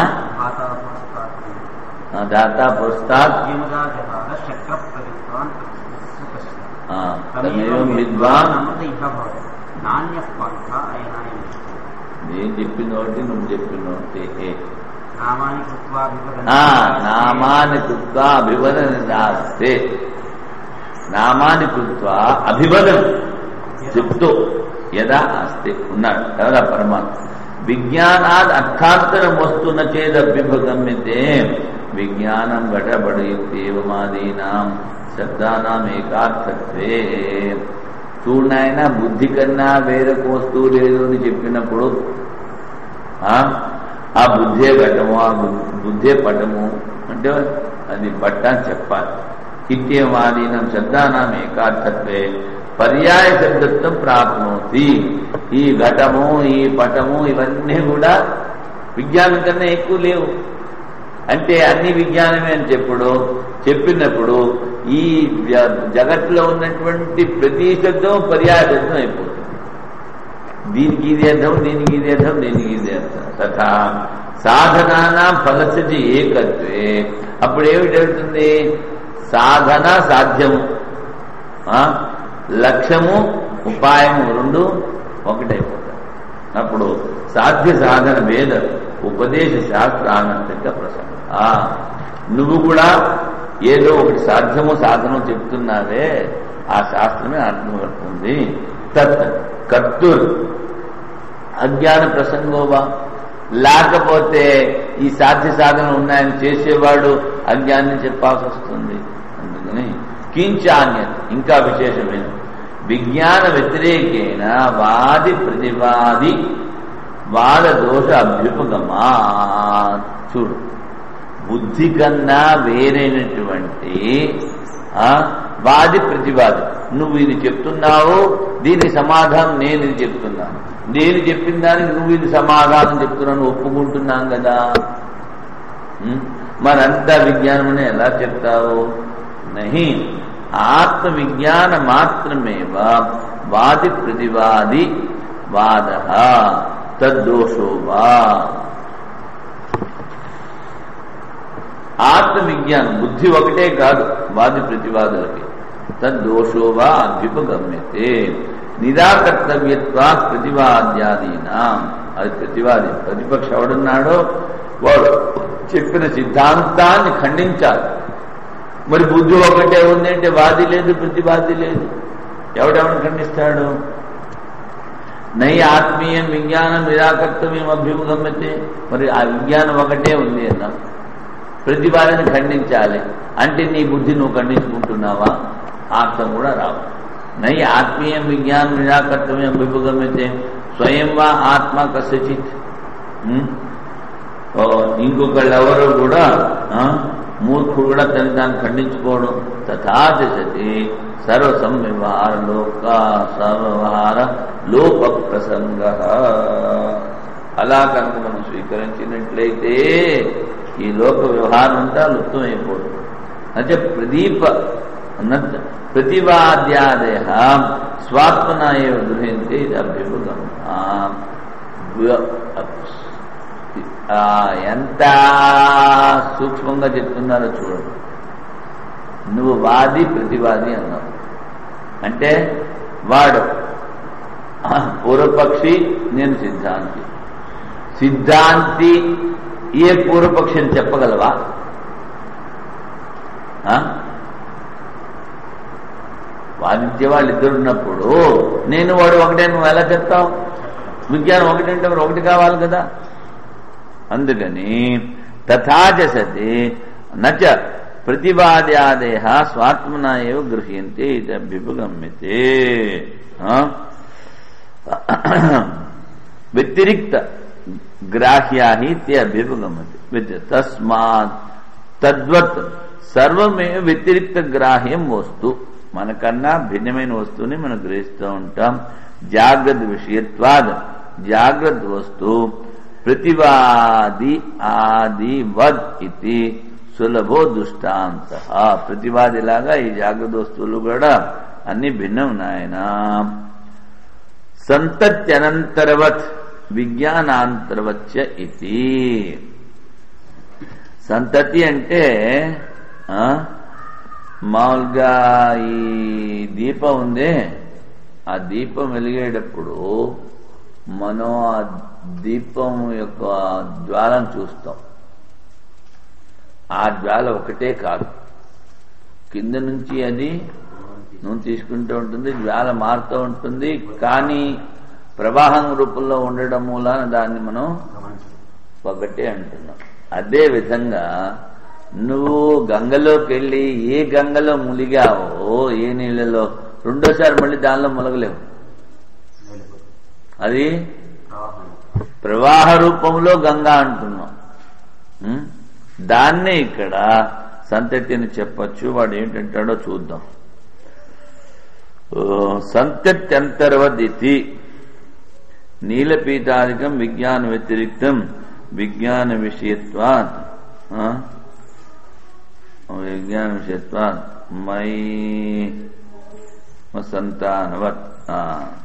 Speaker 1: ఆ, దాతా పురస్తాత్
Speaker 3: శక్ర ప్రవిత్వాన్
Speaker 1: ఆ, తమేవం విద్వాన్
Speaker 3: నాణ్య పాఠ అయినాయ
Speaker 1: నేను చెప్పిన ఒకటి నువ్వు చెప్పిన ఒకటి
Speaker 3: నామాని కృత్వా విభజన
Speaker 1: ఆ, నామాని కృత్వా అభివదన దాస్తే నామాని కృత్వా అభివదన చెప్తూ యదా అస్తే ఉన్నాడు కదా పరమాత్మ విజ్ఞానాద్ అర్థాంతరం వస్తున్న చేదభ్యుపగమ్యతే విజ్ఞానం ఘటబడయుక్తేవమాదీనాం శబ్దానాం ఏకార్థత్వే చూడాయన బుద్ధి కన్నా వేరొక వస్తువు లేదు అని చెప్పినప్పుడు ఆ ఆ బుద్ధే ఘటము ఆ బు- బుద్ధే పటము అంటే అది బట్ట అని చెప్పాలి ఇత్యమాదీనం శబ్దానాం ఏకార్థత్వే పర్యాయ శబ్దత్వం ప్రాప్నోతి ఈ ఘటము ఈ పటము ఇవన్నీ కూడా విజ్ఞానం కన్నా ఎక్కువ లేవు అంటే అన్ని విజ్ఞానమే అని చెప్పుడు చెప్పినప్పుడు ఈ జ- జగత్తులో ఉన్నటువంటి ప్రతి శబ్దం పర్యాయ శబ్దం అయిపోతుంది దీనికి ఇది అర్థం దీనికి ఇది అర్థం దీనికి ఇది అర్థం తథా సాధనానా ఫలసతి ఏకత్వే అప్పుడు ఏమిటవుతుంది సాధన సాధ్యము ఆ? లక్ష్యము ఉపాయము రెండు ఒకటైపోతాయి అప్పుడు సాధ్య సాధన వేద ఉపదేశ శాస్త్రానంతిక ప్రసంగం ఆ, నువ్వు కూడా ఏదో ఒకటి సాధ్యము సాధనము చెప్తున్నావే ఆ శాస్త్రమే అర్థమవుతుంది తత్ కర్తుర్ అజ్ఞాన ప్రసంగోవా లేకపోతే ఈ సాధ్య సాధన ఉన్నాయని చేసేవాడు అజ్ఞాన్ని చెప్పాల్సి వస్తుంది అందుకని కించాన్య ఇంకా విశేషమైన విజ్ఞాన వ్యతిరేకేణ వాది ప్రతివాది వాద దోష అభ్యుపగమా చూడు బుద్ధి కన్నా వేరైనటువంటి ఆ, వాది ప్రతివాది నువ్వు ఇది చెప్తున్నావు దీనికి సమాధానం నేను ఇది చెప్తున్నాను నేను చెప్పిన దానికి నువ్వు ఇది సమాధానం చెప్తున్నాను ఒప్పుకుంటున్నాం కదా ఉం? మరంతా విజ్ఞానమని ఎలా చెప్తావు నహి ఆత్మ విజ్ఞాన మాత్రమేవ వాది ప్రతివాది వాద తద్దోషో వా ఆత్మ విజ్ఞానం బుద్ధి ఒకటే కాదు వాది ప్రతివాదులకి తద్దోషో వా అభ్యుపగమ్యతే నిరాకర్తవ్యత్వా ప్రతివాద్యాదీనా అది ప్రతివాది ప్రతిపక్ష ఎవడున్నాడో వాడు చెప్పిన సిద్ధాంతాన్ని ఖండించాలి మరి బుద్ధి ఒకటే ఉంది అంటే వాది లేదు ప్రతివాది లేదు ఎవడెవడు ఖండిస్తాడు నై ఆత్మీయం విజ్ఞానం నిరాకర్తవ్యం అభ్యుపగమ్యతే మరి ఆ విజ్ఞానం ఒకటే ఉంది అన్నా ప్రతిపాదన ఖండించాలి అంటే నీ బుద్ధి నువ్వు ఖండించుకుంటున్నావా అర్థం కూడా రావు నై ఆత్మీయం విజ్ఞానం నిరాకర్తవ్యం విభగమ్యతే స్వయం వా ఆత్మ కసచిత్ ఉం? ఓ, ఇంకొకళ్ళు ఎవరు కూడా ఆ, మూర్ఖుడు కూడా తను తాను ఖండించుకోవడం తథాచతి సర్వ సంవ్యవహార లోక సర్వహార లోప ప్రసంగ అలా కనుక మనం స్వీకరించినట్లయితే ఈ లోక వ్యవహారం అంతా లుప్తమైపోతుంది అంటే ప్రదీప అన్నట్టు ప్రతివాద్యాదయ స్వాత్మన ఏవ గృహంతే ఇది అభ్యుపగం ఎంత సూక్ష్మంగా చెప్తున్నారో చూడండి నువ్వు వాది ప్రతివాది అన్నావు అంటే వాడు పూర్వపక్షి నేను సిద్ధాంతి సిద్ధాంతి ఏ పూర్వపక్షి అని చెప్పగలవా ఆ? వాదించే వాళ్ళు ఇద్దరు ఉన్నప్పుడు నేను వాడు ఒకటే నువ్వు ఎలా చెప్తావు విజ్ఞానం ఒకటంటే మరి ఒకటి కావాలి కదా అందుకని తథాచసతి నచ ప్రతివాద్యాదేహ స్వాత్మన ఏవ గృహ్యంతే ఇది అభ్యుపగమ్యతే ఆ? వ్యతిరిక్త గ్రాహ్యా తే అభ్యుపగమతి విత్ తస్మాత్ తద్వత్ సర్వమే వ్యతిరిక్త గ్రాహ్యం వస్తు మనకన్నా భిన్నమైన వస్తువుని మనం గ్రహిస్తూ ఉంటాం జాగ్రత్త విషయత్వాద్ జాగ్రత్త వస్తు ప్రతివాది ఆది వద్ ఇది సులభో దృష్టాంత ప్రతివాదిలాగా ఈ జాగ్రత్త వస్తువులు కూడా అన్ని భిన్నం నాయన సంతత్యనంతరవత్ విజ్ఞానాంతరవచ్చ ఇది సంతతి అంటే ఆ, మామూలుగా ఈ దీపం ఉందే ఆ దీపం వెలిగేటప్పుడు మనం ఆ దీపం యొక్క జ్వాలను చూస్తాం ఆ జ్వాల ఒకటే కాదు కింద నుంచి అది నూనె తీసుకుంటూ ఉంటుంది జ్వాల మారుతూ ఉంటుంది కానీ ప్రవాహం రూపంలో ఉండడం మూలాన దాన్ని మనం ఒకటే అంటున్నాం అదే విధంగా నువ్వు గంగలోకి వెళ్ళి ఏ గంగలో ములిగావో ఏ నీళ్ళలో రెండోసారి మళ్ళీ దానిలో ములగలేవు అది
Speaker 3: ప్రవాహం
Speaker 1: ప్రవాహ రూపంలో గంగా అంటున్నాం ఉం? దాన్నే ఇక్కడ సంతతి అని చెప్పచ్చు వాడు ఏంటంటాడో చూద్దాం సంతత్యంతర్వదితి నీలపీఠాదికం విజ్ఞాన వ్యతిరిక్తం విజ్ఞాన విషయత్వాత్ ఆ? విజ్ఞాన విషయత్వాత్ మై సంతానవత్ ఆ.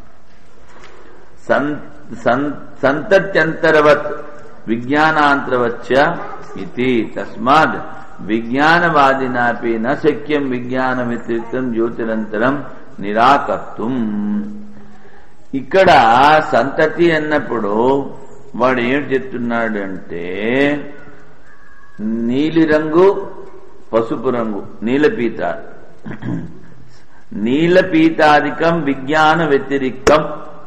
Speaker 1: సన్- సన్- సంతత్యంతరవత్ విజ్ఞానాంతరవచ్చ ఇది తస్మాత్ విజ్ఞానవాదినాపి న శక్యం విజ్ఞాన వ్యతిరిక్తం జ్యోతిరంతరం నిరాకర్తుం ఇక్కడ సంతతి అన్నప్పుడు వాడు ఏం చెప్తున్నాడు అంటే నీలి రంగు పసుపు రంగు నీలపీత నీలపీతాదికం విజ్ఞాన వ్యతిరిక్తం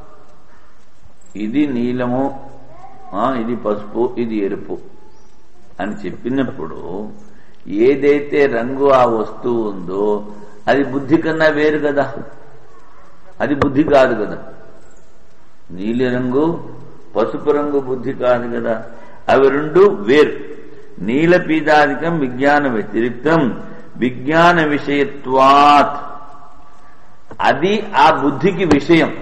Speaker 1: ఇది నీలము ఆ, ఇది పసుపు ఇది ఎరుపు అని చెప్పినప్పుడు ఏదైతే రంగు ఆ వస్తువు ఉందో అది బుద్ధి కన్నా వేరు కదా అది బుద్ధి కాదు కదా నీలి రంగు పసుపు రంగు బుద్ధి కాదు కదా అవి రెండు వేరు నీలపీదాధికం విజ్ఞాన వ్యతిరిక్తం విజ్ఞాన విషయత్వాత్ అది ఆ బుద్ధికి విషయం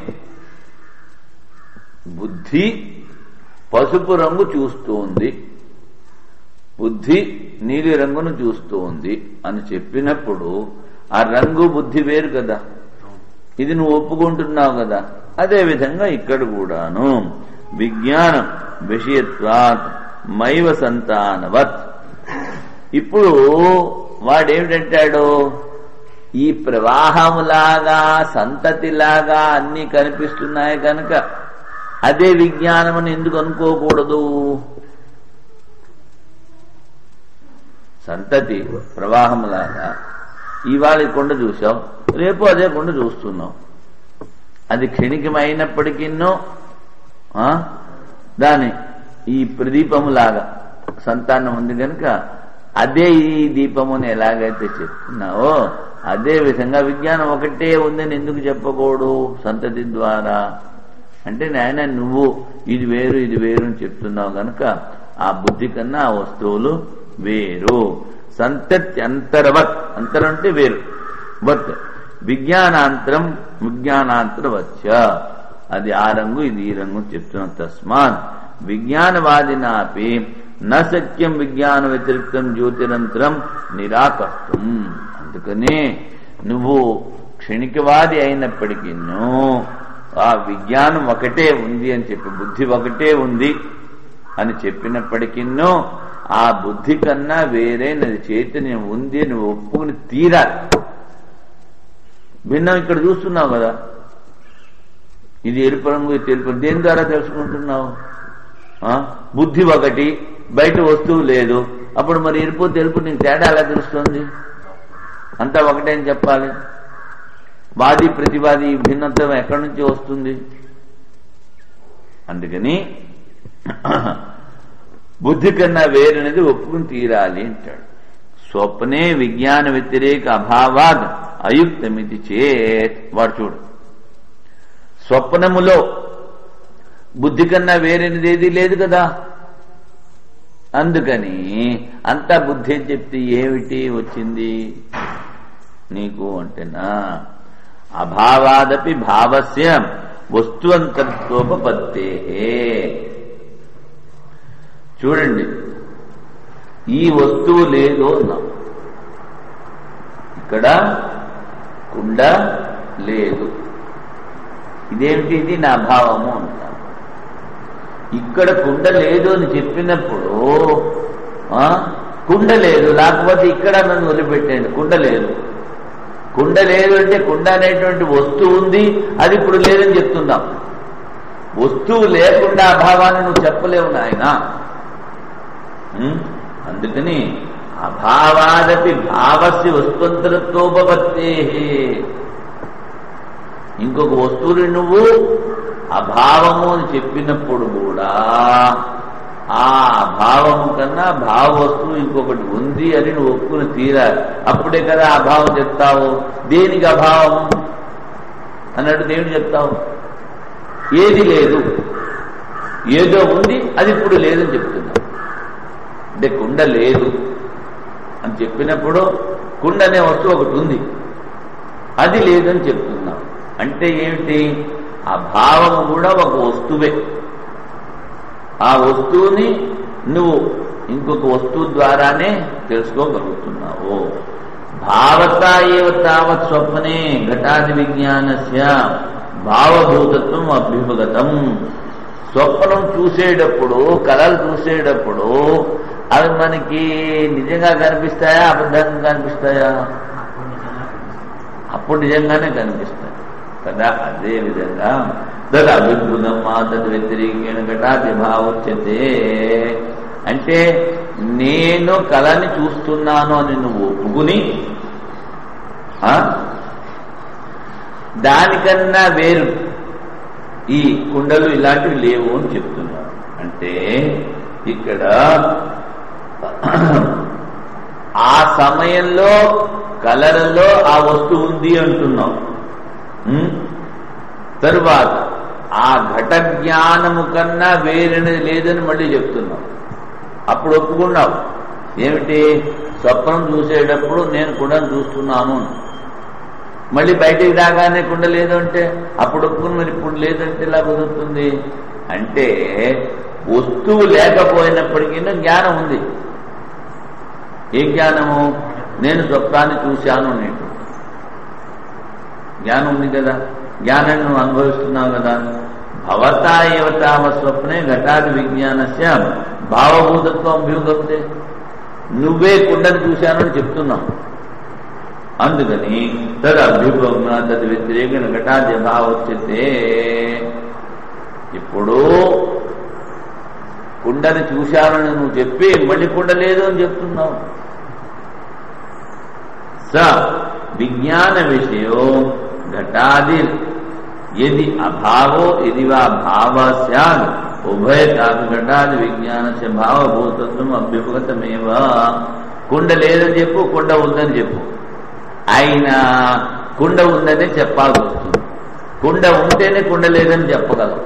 Speaker 1: బుద్ధి పసుపు రంగు చూస్తూ ఉంది బుద్ధి నీలి రంగును చూస్తూ ఉంది అని చెప్పినప్పుడు ఆ రంగు బుద్ధి వేరు కదా ఇది నువ్వు ఒప్పుకుంటున్నావు కదా అదే విధంగా ఇక్కడ కూడాను విజ్ఞానం విషయత్వాత్ మైవ సంతానవత్ ఇప్పుడు వాడేమిటంటాడు ఈ ప్రవాహములాగా సంతతిలాగా అన్ని కనిపిస్తున్నాయి కనుక అదే విజ్ఞానమని ఎందుకు అనుకోకూడదు సంతతి ప్రవాహంలాగా ఇవాళ ఈ కొండ చూసాం రేపు అదే కొండ చూస్తున్నాం అది క్షణికమైనప్పటికీనో ఆ, దాని ఈ ప్రదీపములాగా సంతానం ఉంది కనుక అదే ఈ దీపముని ఎలాగైతే చెప్తున్నావో అదే విధంగా విజ్ఞానం ఒకటే ఉందని ఎందుకు చెప్పకూడదు సంతతి ద్వారా అంటే నాయన నువ్వు ఇది వేరు ఇది వేరు అని చెప్తున్నావు కనుక ఆ బుద్ధి కన్నా ఆ వస్తువులు వేరు సంతత్యంతరవత్ అంతరం అంటే వేరు వత్ విజ్ఞానాంతరం విజ్ఞానాంతరవచ్చ అది ఆ రంగు ఇది ఈ రంగు చెప్తున్నాం తస్మాత్ విజ్ఞానవాదినాపి న సత్యం విజ్ఞాన వ్యతిరిక్తం జ్యోతిరంతరం నిరాకర్తం అందుకనే నువ్వు క్షణికవాది అయినప్పటికీ ఆ విజ్ఞానం ఒకటే ఉంది అని చెప్పి బుద్ధి ఒకటే ఉంది అని చెప్పినప్పటికీ ఆ బుద్ధి కన్నా వేరైనది చైతన్యం ఉంది అని ఒప్పుకుని తీరాలి భిన్నం ఇక్కడ చూస్తున్నావు కదా ఇది ఎరుపు రంగు ఇది తెలుపు రంగు. దేని ద్వారా తెలుసుకుంటున్నావు ఆ? బుద్ధి ఒకటి బయట వస్తువు లేదు అప్పుడు మరి ఎరుపు తెలుపు నీకు తేడా ఎలా తెలుస్తుంది అంతా ఒకటే అని చెప్పాలి వాది ప్రతివాది ఈ భిన్నత్వం ఎక్కడి నుంచి వస్తుంది అందుకని బుద్ధి కన్నా వేరనేది ఒప్పుకుని తీరాలి అంటాడు స్వప్నే విజ్ఞాన వ్యతిరేక అభావాద్ అయుక్తమితి చేత్ వాడు చూడు స్వప్నములో బుద్ధి కన్నా వేరేది ఏది లేదు కదా అందుకని అంతా బుద్ధి అని చెప్తే ఏమిటి వచ్చింది నీకు అంటేనా అభావాదపి భావస్య వస్తువంతత్వోపత్తే చూడండి ఈ వస్తువు లేదు అన్నాం ఇక్కడ కుండ లేదు ఇదేమిటి ఇది నా భావము అంటాం ఇక్కడ కుండ లేదు అని చెప్పినప్పుడు ఆ, కుండ లేదు లేకపోతే ఇక్కడ నన్ను వదిలిపెట్టండి కుండ లేదు కుండ లేదు అంటే కుండ అనేటువంటి వస్తువు ఉంది అది ఇప్పుడు లేదని చెప్తున్నాం వస్తువు లేకుండా అభావాన్ని నువ్వు చెప్పలేవు నాయన ఉం? అందుకని అభావాదపి భావస్య వస్వంతరత్వోపత్తే ఇంకొక వస్తువుని నువ్వు అభావము అని చెప్పినప్పుడు కూడా ఆ అభావము కన్నా భావ వస్తువు ఇంకొకటి ఉంది అని నువ్వు ఒప్పుకుని తీరాలి అప్పుడే కదా అభావం చెప్తావు దేనికి అభావము అన్నట్టు దేవుడు చెప్తావు ఏది లేదు ఏదో ఉంది అది ఇప్పుడు లేదని చెప్తున్నావు అంటే కుండ లేదు అని చెప్పినప్పుడు కుండ అనే వస్తువు ఒకటి ఉంది అది లేదని చెప్తున్నావు అంటే ఏమిటి ఆ భావము కూడా ఒక వస్తువే ఆ వస్తువుని నువ్వు ఇంకొక వస్తువు ద్వారానే తెలుసుకోగలుగుతున్నావు భావత ఏవ తావత్ స్వప్నే ఘటాది విజ్ఞానస్య భావభూతత్వం అభ్యుపగతం స్వప్నం చూసేటప్పుడు కళలు చూసేటప్పుడు అవి మనకి నిజంగా కనిపిస్తాయా అబద్ధంగా కనిపిస్తాయా
Speaker 3: అప్పుడు నిజంగా
Speaker 1: అప్పుడు నిజంగానే
Speaker 3: కనిపిస్తుంది.
Speaker 1: కనిపిస్తాయి కదా అదే విధంగా తద్ అభిభుతం మా తద్ వ్యతిరేకేణ ఘటాది భావోచ్యతే అంటే నేను కళని చూస్తున్నాను అని నువ్వు ఒప్పుకుని ఆ? దానికన్నా వేరు ఈ కుండలు ఇలాంటివి లేవు అని చెప్తున్నాను అంటే ఇక్కడ ఆ సమయంలో కలర్లో ఆ వస్తువు ఉంది అంటున్నాం ఉం? తరువాత ఆ ఘట జ్ఞానము కన్నా వేరేది లేదని మళ్ళీ చెప్తున్నాం అప్పుడు ఒప్పుకున్నావు ఏమిటి స్వప్నం చూసేటప్పుడు నేను కుండను చూస్తున్నాను అని. మళ్ళీ బయటికి రాగానే కుండ లేదు అంటే అప్పుడు ఒప్పుకుని మరి ఇప్పుడు లేదంటే ఇలా కుదురుతుంది అంటే వస్తువు లేకపోయినప్పటికీ జ్ఞానం ఉంది ఏ జ్ఞానము నేను స్వప్నాన్ని చూశాను అనేటు జ్ఞానం ఉంది కదా జ్ఞానాన్ని నువ్వు అనుభవిస్తున్నావు కదా భవతా ఏవతావ స్వప్నే ఘటాది విజ్ఞానస్య భావభూతత్వం అభ్యుగతే నువ్వే కుండను చూశానని చెప్తున్నావు అందుకని తద్ అభ్యుపమ తద్ వ్యతిరేకన ఘటాది భావోచ్యతే ఇప్పుడు కుండని చూశానని నువ్వు చెప్పి మళ్ళీ కుండ లేదు అని చెప్తున్నావు స విజ్ఞాన విషయో ఘటాది యది అభావో యది వా భావ స్యాద్ ఉభయ కాదు ఘటాది విజ్ఞానస్య భావభూతత్వం అభ్యుపగతమేవ కుండ లేదని చెప్పు కుండ ఉందని చెప్పు అయినా కుండ ఉందనే చెప్పాల్సి వస్తుంది కుండ ఉంటేనే కుండ లేదని చెప్పగలం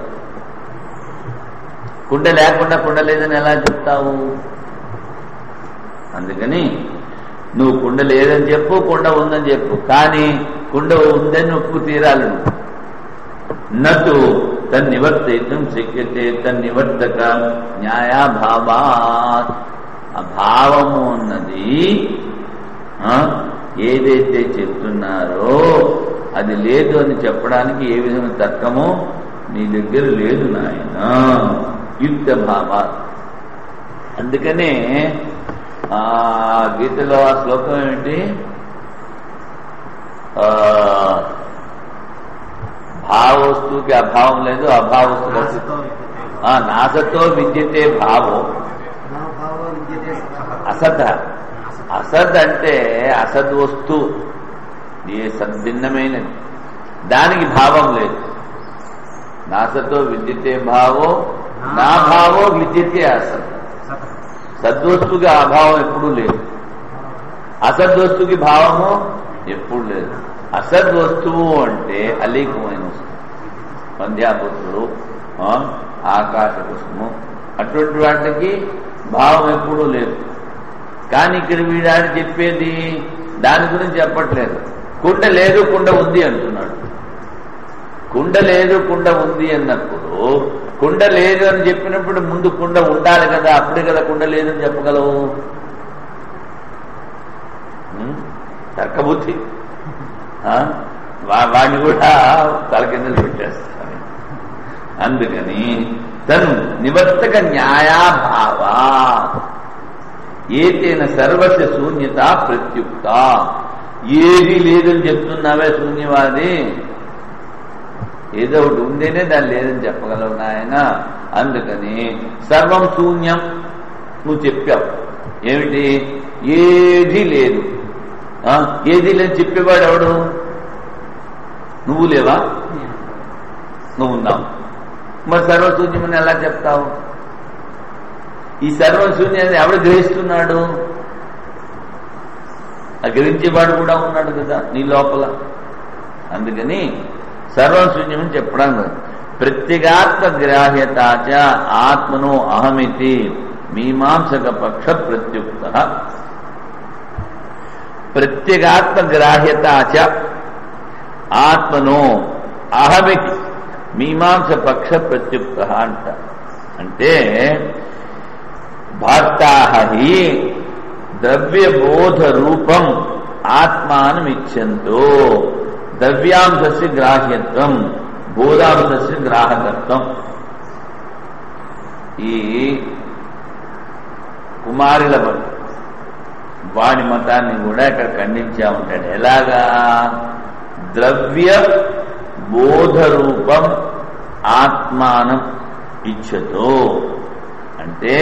Speaker 1: కుండ లేకుండా కుండ లేదని ఎలా చెప్తావు అందుకని నువ్వు కుండ లేదని చెప్పు కుండ ఉందని చెప్పు కానీ కుండ ఉందని ఒప్పు తీరాలి నువ్వు నటు తన్నివర్తయితం శక్యతే తన్నివర్తక న్యాయాభావాత్ ఆ భావము ఉన్నది ఆ, ఏదైతే చెప్తున్నారో అది లేదు అని చెప్పడానికి ఏ విధమైన తర్కము నీ దగ్గర లేదు నాయన యుక్త భావ అందుకనే ఆ గీతలో ఆ శ్లోకం ఏమిటి ఆ, భావ వస్తువుకి అభావం లేదు అభావ వస్తువుకి అస్తిత్వం ఆ, నాసతో విద్యతే భావం అసత్ అసద్ అంటే అసద్ వస్తు ఏ సద్భిన్నమైనది దానికి భావం లేదు నాసతో విద్యతే భావో నా భావో విద్యతే అసత్ సద్వస్తుకి అభావం ఎప్పుడూ లేదు అసద్వస్తుకి భావము ఎప్పుడు లేదు అసద్వస్తువు అంటే అలీకమైన వస్తువు సంధ్యాపుత్రుడు ఆ, ఆకాశ పుష్పము అటువంటి వాటికి భావం ఎప్పుడూ లేదు కానీ ఇక్కడ వీడాడు చెప్పేది దాని గురించి చెప్పట్లేదు కుండ లేదు కుండ ఉంది అంటున్నాడు కుండ లేదు కుండ ఉంది అన్నప్పుడు కుండ లేదు అని చెప్పినప్పుడు ముందు కుండ ఉండాలి కదా అప్పుడే కదా కుండ లేదని చెప్పగలవు ఉం? తర్కబుద్ధి ఆ? వా- వాడిని కూడా తలకిందలు పెట్టేస్తాను అందుకని తను నివర్తక న్యాయాభావ ఏతేన సర్వస్య శూన్యత ప్రత్యుక్త ఏది లేదని చెప్తున్నావే శూన్యవాది ఏదో ఒకటి ఉంటేనే దాన్ని లేదని చెప్పగలవు నాయన అందుకని సర్వం శూన్యం నువ్వు చెప్పావు ఏమిటి ఏది లేదు ఆ, ఏది లేదు చెప్పేవాడు ఎవడు నువ్వు లేవా నువ్వు ఉన్నావు మరి సర్వశూన్యమని ఎలా చెప్తావు ఈ సర్వశూన్యాన్ని ఎవడు గ్రహిస్తున్నాడు ఆ గ్రహించేవాడు కూడా ఉన్నాడు కదా నీ లోపల అందుకని సర్వం శూన్యమని చెప్పడం ప్రత్యేగాత్మ గ్రాహ్యతాచ ఆత్మనో అహమితి మీమాంసక పక్ష ప్రత్యుక్త ప్రత్యేగాత్మ గ్రాహ్యతాచ ఆత్మనో అహమితి మీమాంస పక్ష ప్రత్యుక్త అంట అంటే భర్తాహి ద్రవ్యబోధ రూపం ఆత్మానం ఇచ్చంతో ద్రవ్యాంశస్య గ్రాహ్యత్వం బోధాంశస్య గ్రాహకత్వం ఈ కుమారుల వాడి మతాన్ని కూడా ఇక్కడ ఖండించా ఉంటాడు ఎలాగా ద్రవ్య బోధ రూపం ఆత్మానం ఇచ్చతో అంటే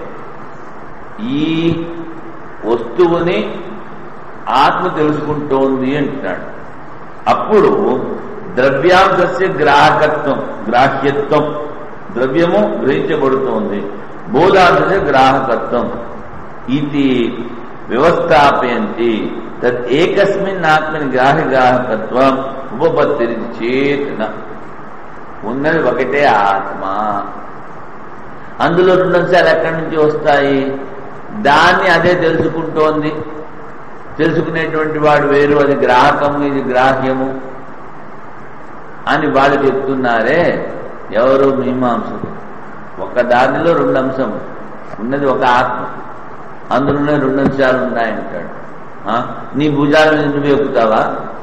Speaker 1: ఈ వస్తువుని ఆత్మ తెలుసుకుంటోంది అంటున్నాడు అప్పుడు ద్రవ్యాంశస్య గ్రాహకత్వం గ్రాహ్యత్వం ద్రవ్యము గ్రహించబడుతోంది బోధాంశస్య గ్రాహకత్వం ఇది వ్యవస్థాపయంతి తద్ ఏకస్మిన్ ఆత్మని గ్రాహ్య గ్రాహకత్వం ఉపపత్తిరి చేతన ఉన్నది ఒకటే ఆత్మ అందులో రెండు అంశాలు ఎక్కడి నుంచి వస్తాయి దాన్ని అదే తెలుసుకుంటోంది తెలుసుకునేటువంటి వాడు వేరు అది గ్రాహకము ఇది గ్రాహ్యము అని వాళ్ళు చెప్తున్నారే ఎవరు మీమాంసలు ఒక దానిలో రెండు అంశం ఉన్నది ఒక ఆత్మ అందులోనే రెండు అంశాలు ఉన్నాయంటాడు ఆ? నీ భుజాల మీద నువ్వు ఎక్కుతావా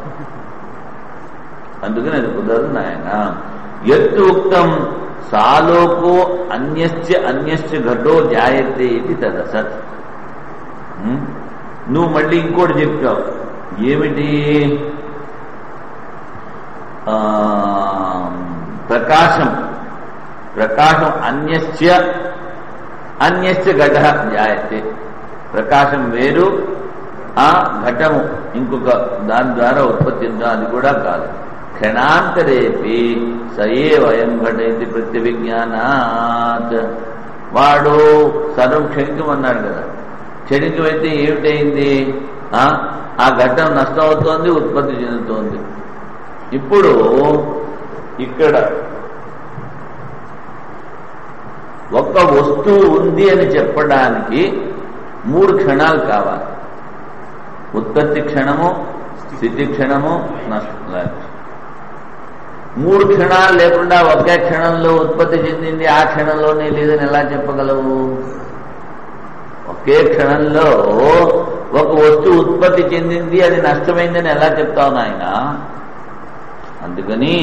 Speaker 1: అందుకని అది కుదరదు నాయన ఎత్తు ఉక్తం సాలోకో అన్యశ్చ అన్యశ్చ ఘటో జాయతే ఇది తదసత్ ఉం? నువ్వు మళ్ళీ ఇంకోటి చెప్పావు ఏమిటి ఆ, ప్రకాశం ప్రకాశం అన్యశ్చ అన్యశ్చ ఘట జాయతే ప్రకాశం వేరు ఆ ఘటము ఇంకొక దాని ద్వారా ఉత్పత్తి అది కూడా కాదు క్షణాంతరేపి సయే వయం ఘటైతి ప్రత్యవిజ్ఞానాత్ వాడు సర్వం క్షణికమన్నాడు కదా క్షణికమైతే ఏమిటైంది ఆ ఆ ఘట్టం నష్టం అవుతోంది ఉత్పత్తి చెందుతోంది ఇప్పుడు ఇక్కడ ఒక వస్తువు ఉంది అని చెప్పడానికి మూడు క్షణాలు కావాలి ఉత్పత్తి క్షణము స్థితి క్షణము నష్ట మూడు క్షణాలు లేకుండా ఒకే క్షణంలో ఉత్పత్తి చెందింది ఆ క్షణంలోనే లేదని ఎలా చెప్పగలవు ఒకే క్షణంలో ఒక వస్తువు ఉత్పత్తి చెందింది అది నష్టమైందని ఎలా చెప్తావు నాయన అందుకని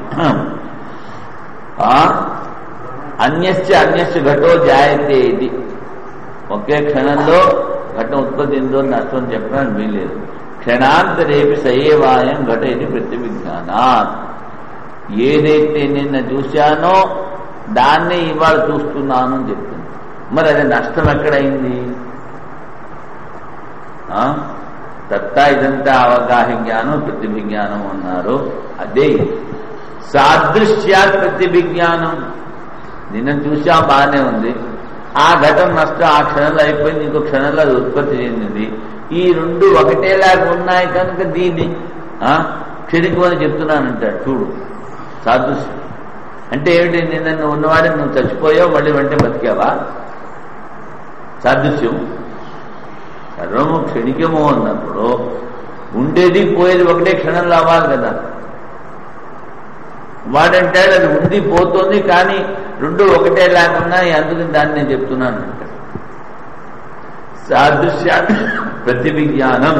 Speaker 1: ఆ అన్యస్య అన్యస్య ఘటో జాయతే ఇది ఒకే క్షణంలో ఘటన ఉత్పత్తి ఎందో నష్టం చెప్పడానికి వీల్లేదు క్షణాంతరేపి సయేవాయం ఘట ఇది ప్రతివిజ్ఞానాత్ ఏదైతే నిన్న చూశానో దాన్నే ఇవాళ చూస్తున్నాను అని చెప్తుంది మరి అది నష్టం ఎక్కడైంది ఆ? తత్తా ఇదంతా అవగాహ జ్ఞానం ప్రతిభిజ్ఞానం అన్నారు అదే ఇది. సాదృశ్యాత్ ప్రతిభిజ్ఞానం నిన్న చూసా బాగానే ఉంది ఆ ఘటన నష్టం ఆ క్షణంలో అయిపోయింది ఇంకో క్షణంలో అది ఉత్పత్తి చెందింది ఈ రెండు ఒకటేలాగా ఉన్నాయి కనుక దీన్ని ఆ, క్షణికమని చెప్తున్నానంటాడు చూడు సాదృశ్యం అంటే ఏమిటి నిన్న నువ్వు ఉన్నవాడే నువ్వు చచ్చిపోయావు మళ్ళీ వెంటనే బతికావా సాదృశ్యం సర్వము క్షణికము అన్నప్పుడు ఉండేది పోయేది ఒకటే క్షణంలో అవ్వాలి కదా వాడంటాడు అది ఉంది పోతుంది కానీ రెండు ఒకటే లేకున్నా అందుకని దాన్ని నేను చెప్తున్నాను అంటాడు సాదృశ్య ప్రతివిజ్ఞానం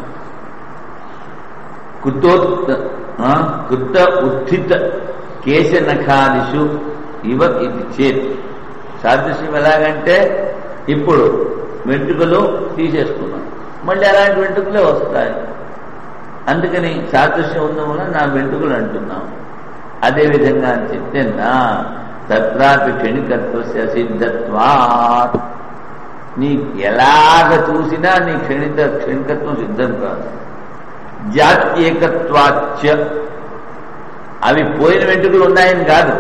Speaker 1: కుతోత్ ఆ, కృత ఉత్థిత కేశనఖాదిషు ఇవ ఇది చేత్ సాదృశ్యం ఎలాగంటే ఇప్పుడు వెంట్రుకలు తీసేసుకున్నాం మళ్ళీ అలాంటి వెంట్రుకలే వస్తాయి అందుకని సాదృశ్యం ఉన్న వల్ల నా వెంట్రుకలు అంటున్నాం అదేవిధంగా అని చెప్తే నా తత్రాపి క్షణికత్వస్య సిద్ధత్వాత్ నీ ఎలాగ చూసినా నీ క్షణిత క్షణికత్వం సిద్ధం కాదు జాత్యేకత్వాచ్య అవి పోయిన వెంట్రుకలు ఉన్నాయని కాదు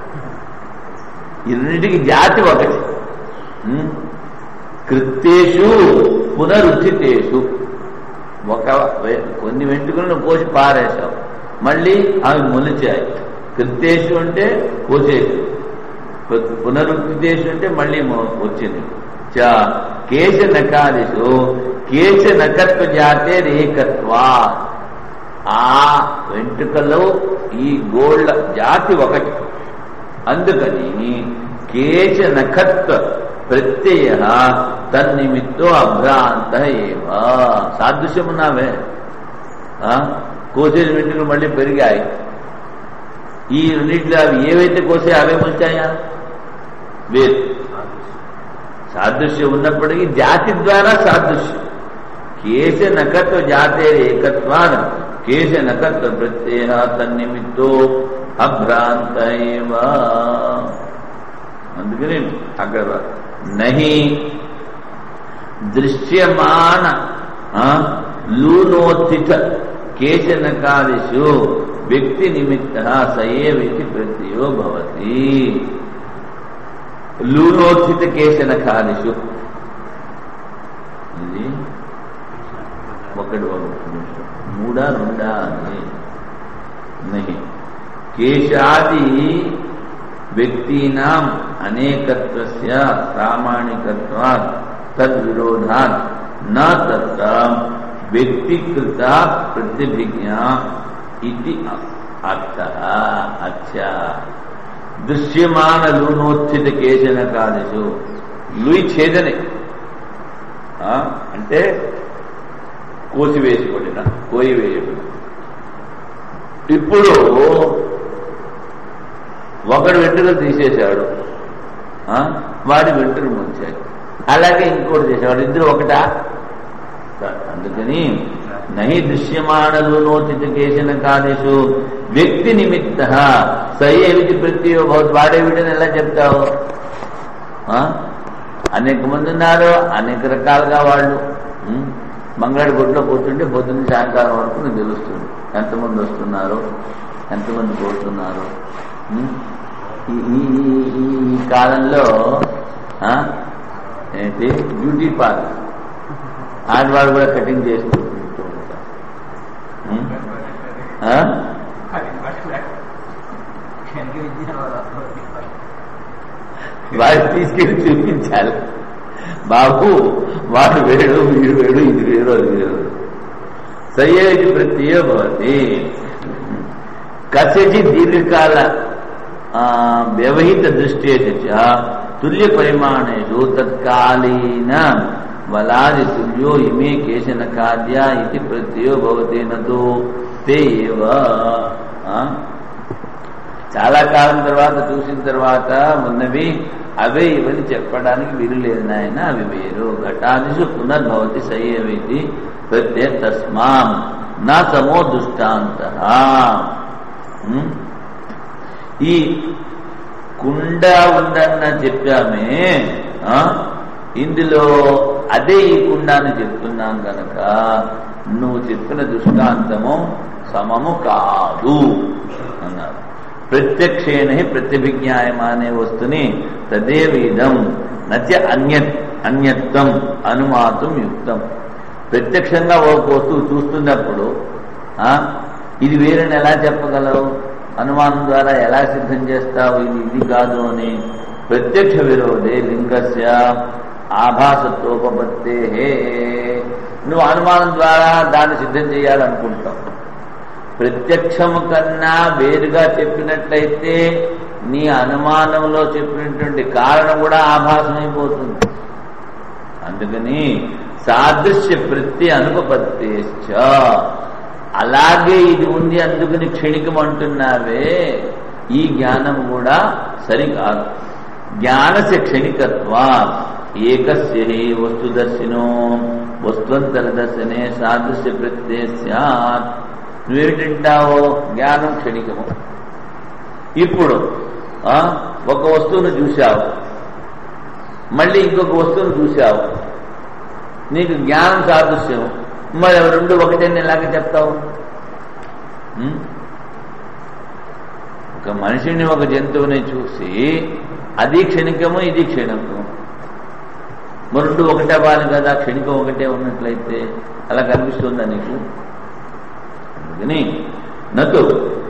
Speaker 1: ఈ రెండింటికి జాతి ఒకటి ఉం? కృత్యేషు పునరుత్థితేషు ఒక వె- కొన్ని వెంట్రుకలను కోసి పారేశావు మళ్ళీ అవి మొలిచాయి కృత్యేషు అంటే కోసేసి పు- పునరుత్థితేషు అంటే మళ్ళీ మొ- వచ్చింది చ కేశ నకాదిషు కేశ నకత్వ జాతే రేకత్వా ఆ వెంట్రుకలో ఈ గోళ్ళ జాతి ఒకటి అందుకని కేశ నఖత్వ ప్రత్యయ తన్నిమిత్తో అభ్రాంత ఏవ సాదృశ్యమున్నావే ఆ? కోసేది వెంట్రుకలు మళ్ళీ పెరిగాయి ఈ రెండింటిలో అవి ఏవైతే కోసే అవే ముంచాయా వేరు సాదృశ్యం ఉన్నప్పటికీ జాతి ద్వారా సాదృశ్యం కేశ నకత్వ జాతే ఏకత్వాన కేశ నకత్వ ప్రత్యయ తన్నిమిత్తో అభ్రాంత ఏవ అందుకని అక్కడ నహి దృశ్యమాన ఆ, లూనోత్థిత కేశనకాదిషు వ్యక్తి నిమిత్త సయేవితి ప్రత్యయో భవతి లూనోత్థిత కేశనకాదిషు ఇది ఒకటి ఒక నిమిషం మూడా రెండా అని నహి కేశాది వ్యక్తీనాం అనేకత్వస్య ప్రామాణికత్వాత్ తద్విరోధాత్ న తత్ర వ్యక్తికృత ప్రతిభిజ్ఞ ఇది అర్థ అచ్చా దృశ్యమాన లూనోత్థిత కేశన కాదిషు లూయి ఛేదనే ఆ, అంటే కోసివేసిపడిన కోయి వేయబడిన ఇప్పుడు ఒకడు వెంట్రుకలు తీసేశాడు ఆ? వాడి వెంట్రుకలు ముంచాయి అలాగే ఇంకోటి చేసేవాడు ఇద్దరు ఒకటా అందుకని నహి దృశ్యమానలోనోచిత కేసిన కాదేశు వ్యక్తి నిమిత్త సయేవిటి ప్రత్యో భవత్ వాడే వీడని ఎలా చెప్తావు ఆ? అనేక మంది ఉన్నారు అనేక రకాలుగా వాళ్ళు ఉం? మంగళ గుట్లో కూర్చుంటే పొద్దున్న సాయంకాలం వరకు నీకు తెలుస్తుంది ఎంతమంది వస్తున్నారు ఎంతమంది పోతున్నారు ఉం? ఈ ఈ- ఈ- ఈ- ఈ కాలంలో ఆ? ఏంటి బ్యూటీ పార్లర్ ఆడవాళ్ళు కూడా కటింగ్ చేసుకుంటూ ఉంటారు ఉం? ఆ? వాడికి తీసుకెళ్ళి చూపించాలి బాబు వాడు వేడు వీడు వేడు ఇది వేరు అది వేరు సయ్యేది ప్రత్యయ భవతి కస్యచి దీర్ఘకాల ఆ, వ్యవహిత దృష్టి తుల్య పరిమాణేషు తత్కాలీన బలాది తుల్యో ఇమే కేశన ఖాద్య ఇది ప్రత్యయో భవతి నతో తే ఏవ ఆ? చాలా కాలం తర్వాత చూసిన తర్వాత ఉన్నవి అవే ఇవని చెప్పడానికి వీలు లేదు నాయన అవి వేరు ఘటాదిషు పునర్భవతి సయ్యవేతి ప్రత్యయ తస్మాం నా సమో దుష్టాంత ఈ కుండ ఉందన్న చెప్పామే ఆ? ఇందులో అదే ఈ కుండ అని చెప్తున్నాం గనక నువ్వు చెప్పిన దృష్టాంతము సమము కాదు అన్నారు ప్రత్యక్షేణ ప్రత్యభిజ్ఞాయమానే వస్తుని తదేవీదం నచ అన్య అన్యత్వం అనుమాతం యుక్తం ప్రత్యక్షంగా ఒక వస్తువు చూస్తున్నప్పుడు ఆ, ఇది వేరని ఎలా చెప్పగలవు అనుమానం ద్వారా ఎలా సిద్ధం చేస్తావు ఇది ఇది కాదు అని ప్రత్యక్ష విరోధే లింగస్య ఆభాసత్వోపత్తే నువ్వు అనుమానం ద్వారా దాన్ని సిద్ధం చేయాలనుకుంటావు ప్రత్యక్షము కన్నా వేరుగా చెప్పినట్లయితే నీ అనుమానంలో చెప్పినటువంటి కారణం కూడా ఆభాసమైపోతుంది అందుకని సాదృశ్య ప్రత్యయ అనుపపత్తేశ్చ అలాగే ఇది ఉంది అందుకని క్షణికం అంటున్నావే ఈ జ్ఞానం కూడా సరికాదు జ్ఞానస్య క్షణికత్వ ఏకస్య హి వస్తుదర్శినో వస్త్వంతర దర్శనే సాదృశ్య ప్రత్యయ స్యాత్ నువ్వేమిటంటావో జ్ఞానం క్షణికము ఇప్పుడు ఆ, ఒక వస్తువును చూశావు మళ్ళీ ఇంకొక వస్తువును చూశావు నీకు జ్ఞానం సాదృశ్యం మరి అవి రెండు ఒకటేని ఎలాగ చెప్తావు ఉం? ఒక మనిషిని ఒక జంతువుని చూసి అది క్షణికము ఇది క్షణికము మరి రెండు ఒకటే వాళ్ళు కదా క్షణికం ఒకటే ఉన్నట్లయితే అలా కనిపిస్తుందా నీకు అందుకని నతు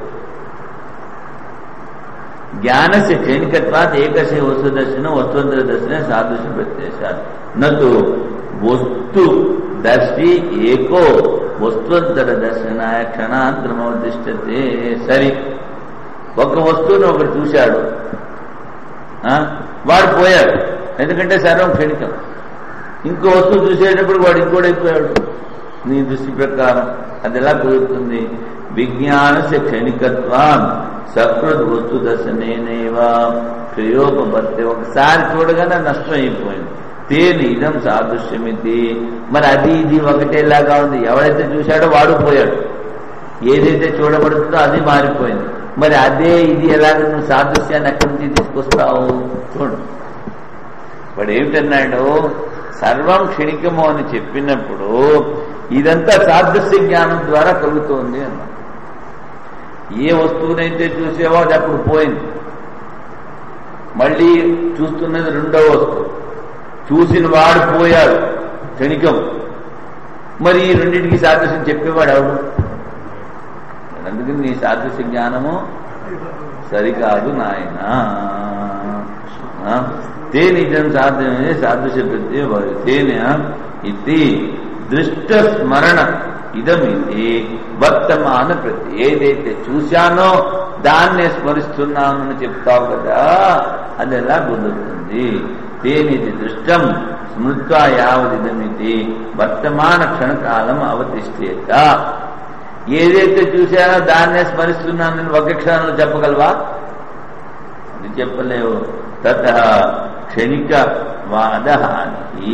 Speaker 1: జ్ఞానస్య క్షణికత్వాత్ ఏకస్య వస్తు దర్శనం వస్తువంతర దర్శనం సాదృశ్య ప్రత్యశాత్ నతు వస్తు దర్శి ఏకో వస్తువంతర దర్శనాయ క్షణాంతరమవతిష్టతే సరి ఒక వస్తువును ఒకడు చూశాడు ఆ? వాడు పోయాడు ఎందుకంటే సర్వం క్షణికం ఇంకో వస్తువు చూసేటప్పుడు వాడు ఇంకోడైపోయాడు నీ దృష్టి ప్రకారం అది ఎలా కుదురుతుంది విజ్ఞానస్య క్షణికత్వం సకృత్ వస్తు దర్శనేనేవ క్షయోపత్తి ఒకసారి చూడగానే నష్టం అయిపోయింది తేని ఇదం సాదృశ్యమితి మరి అది ఇది ఒకటేలాగా ఉంది ఎవడైతే చూశాడో వాడు పోయాడు ఏదైతే చూడబడుతుందో అది మారిపోయింది మరి అదే ఇది ఎలాగ నువ్వు సాదృశ్యాన్ని ఎక్కడి నుంచి తీసుకొస్తావు చూడు వాడు ఏమిటన్నాడు సర్వం క్షణికము అని చెప్పినప్పుడు ఇదంతా సాదృశ్య జ్ఞానం ద్వారా కలుగుతోంది అన్నాడు ఏ వస్తువునైతే చూసేవో అది అప్పుడు పోయింది మళ్ళీ చూస్తున్నది రెండో వస్తువు చూసిన వాడు పోయాడు క్షణికం మరి ఈ రెండింటికి సాదృశ్యం చెప్పేవాడు ఎవడు అందుకని నీ సాదృశ్య జ్ఞానము సరికాదు నాయన తే నిజం సాధ్యమే సాదృశ్య ప్రత్యయ భవతి. తేన ఇది దృష్ట స్మరణ ఇదమిది వర్తమాన ప్రతి ఏదైతే చూశానో దాన్నే స్మరిస్తున్నానని చెప్తావు కదా అది ఎలా కుదురుతుంది తేనిది దృష్టం స్మృత్వా యావదిదమిది వర్తమాన క్షణకాలం అవతిష్టేత ఏదైతే చూశానో దాన్నే స్మరిస్తున్నానని ఒక క్షణంలో చెప్పగలవా అది చెప్పలేవు తత క్షణిక వాద హాని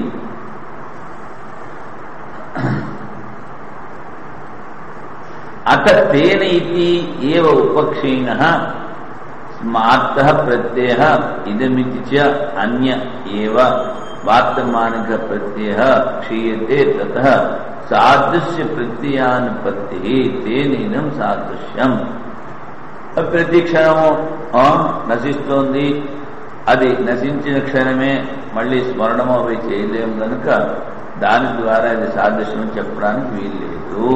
Speaker 1: అత తేన ఇది ఏవ ఉపక్షీణ స్మార్త ప్రత్యయ ఇదమితి చ అన్య ఏవ వార్తమానిక ప్రత్యయ క్షీయతే తత సాదృశ్య ప్రత్యయానుపత్తి తేనీనం సాదృశ్యం ప్రతి క్షణము ఆ, నశిస్తోంది అది నశించిన క్షణమే మళ్ళీ స్మరణము అవి చేయలేము కనుక దాని ద్వారా ఇది సాదృశ్యం చెప్పడానికి వీల్లేదు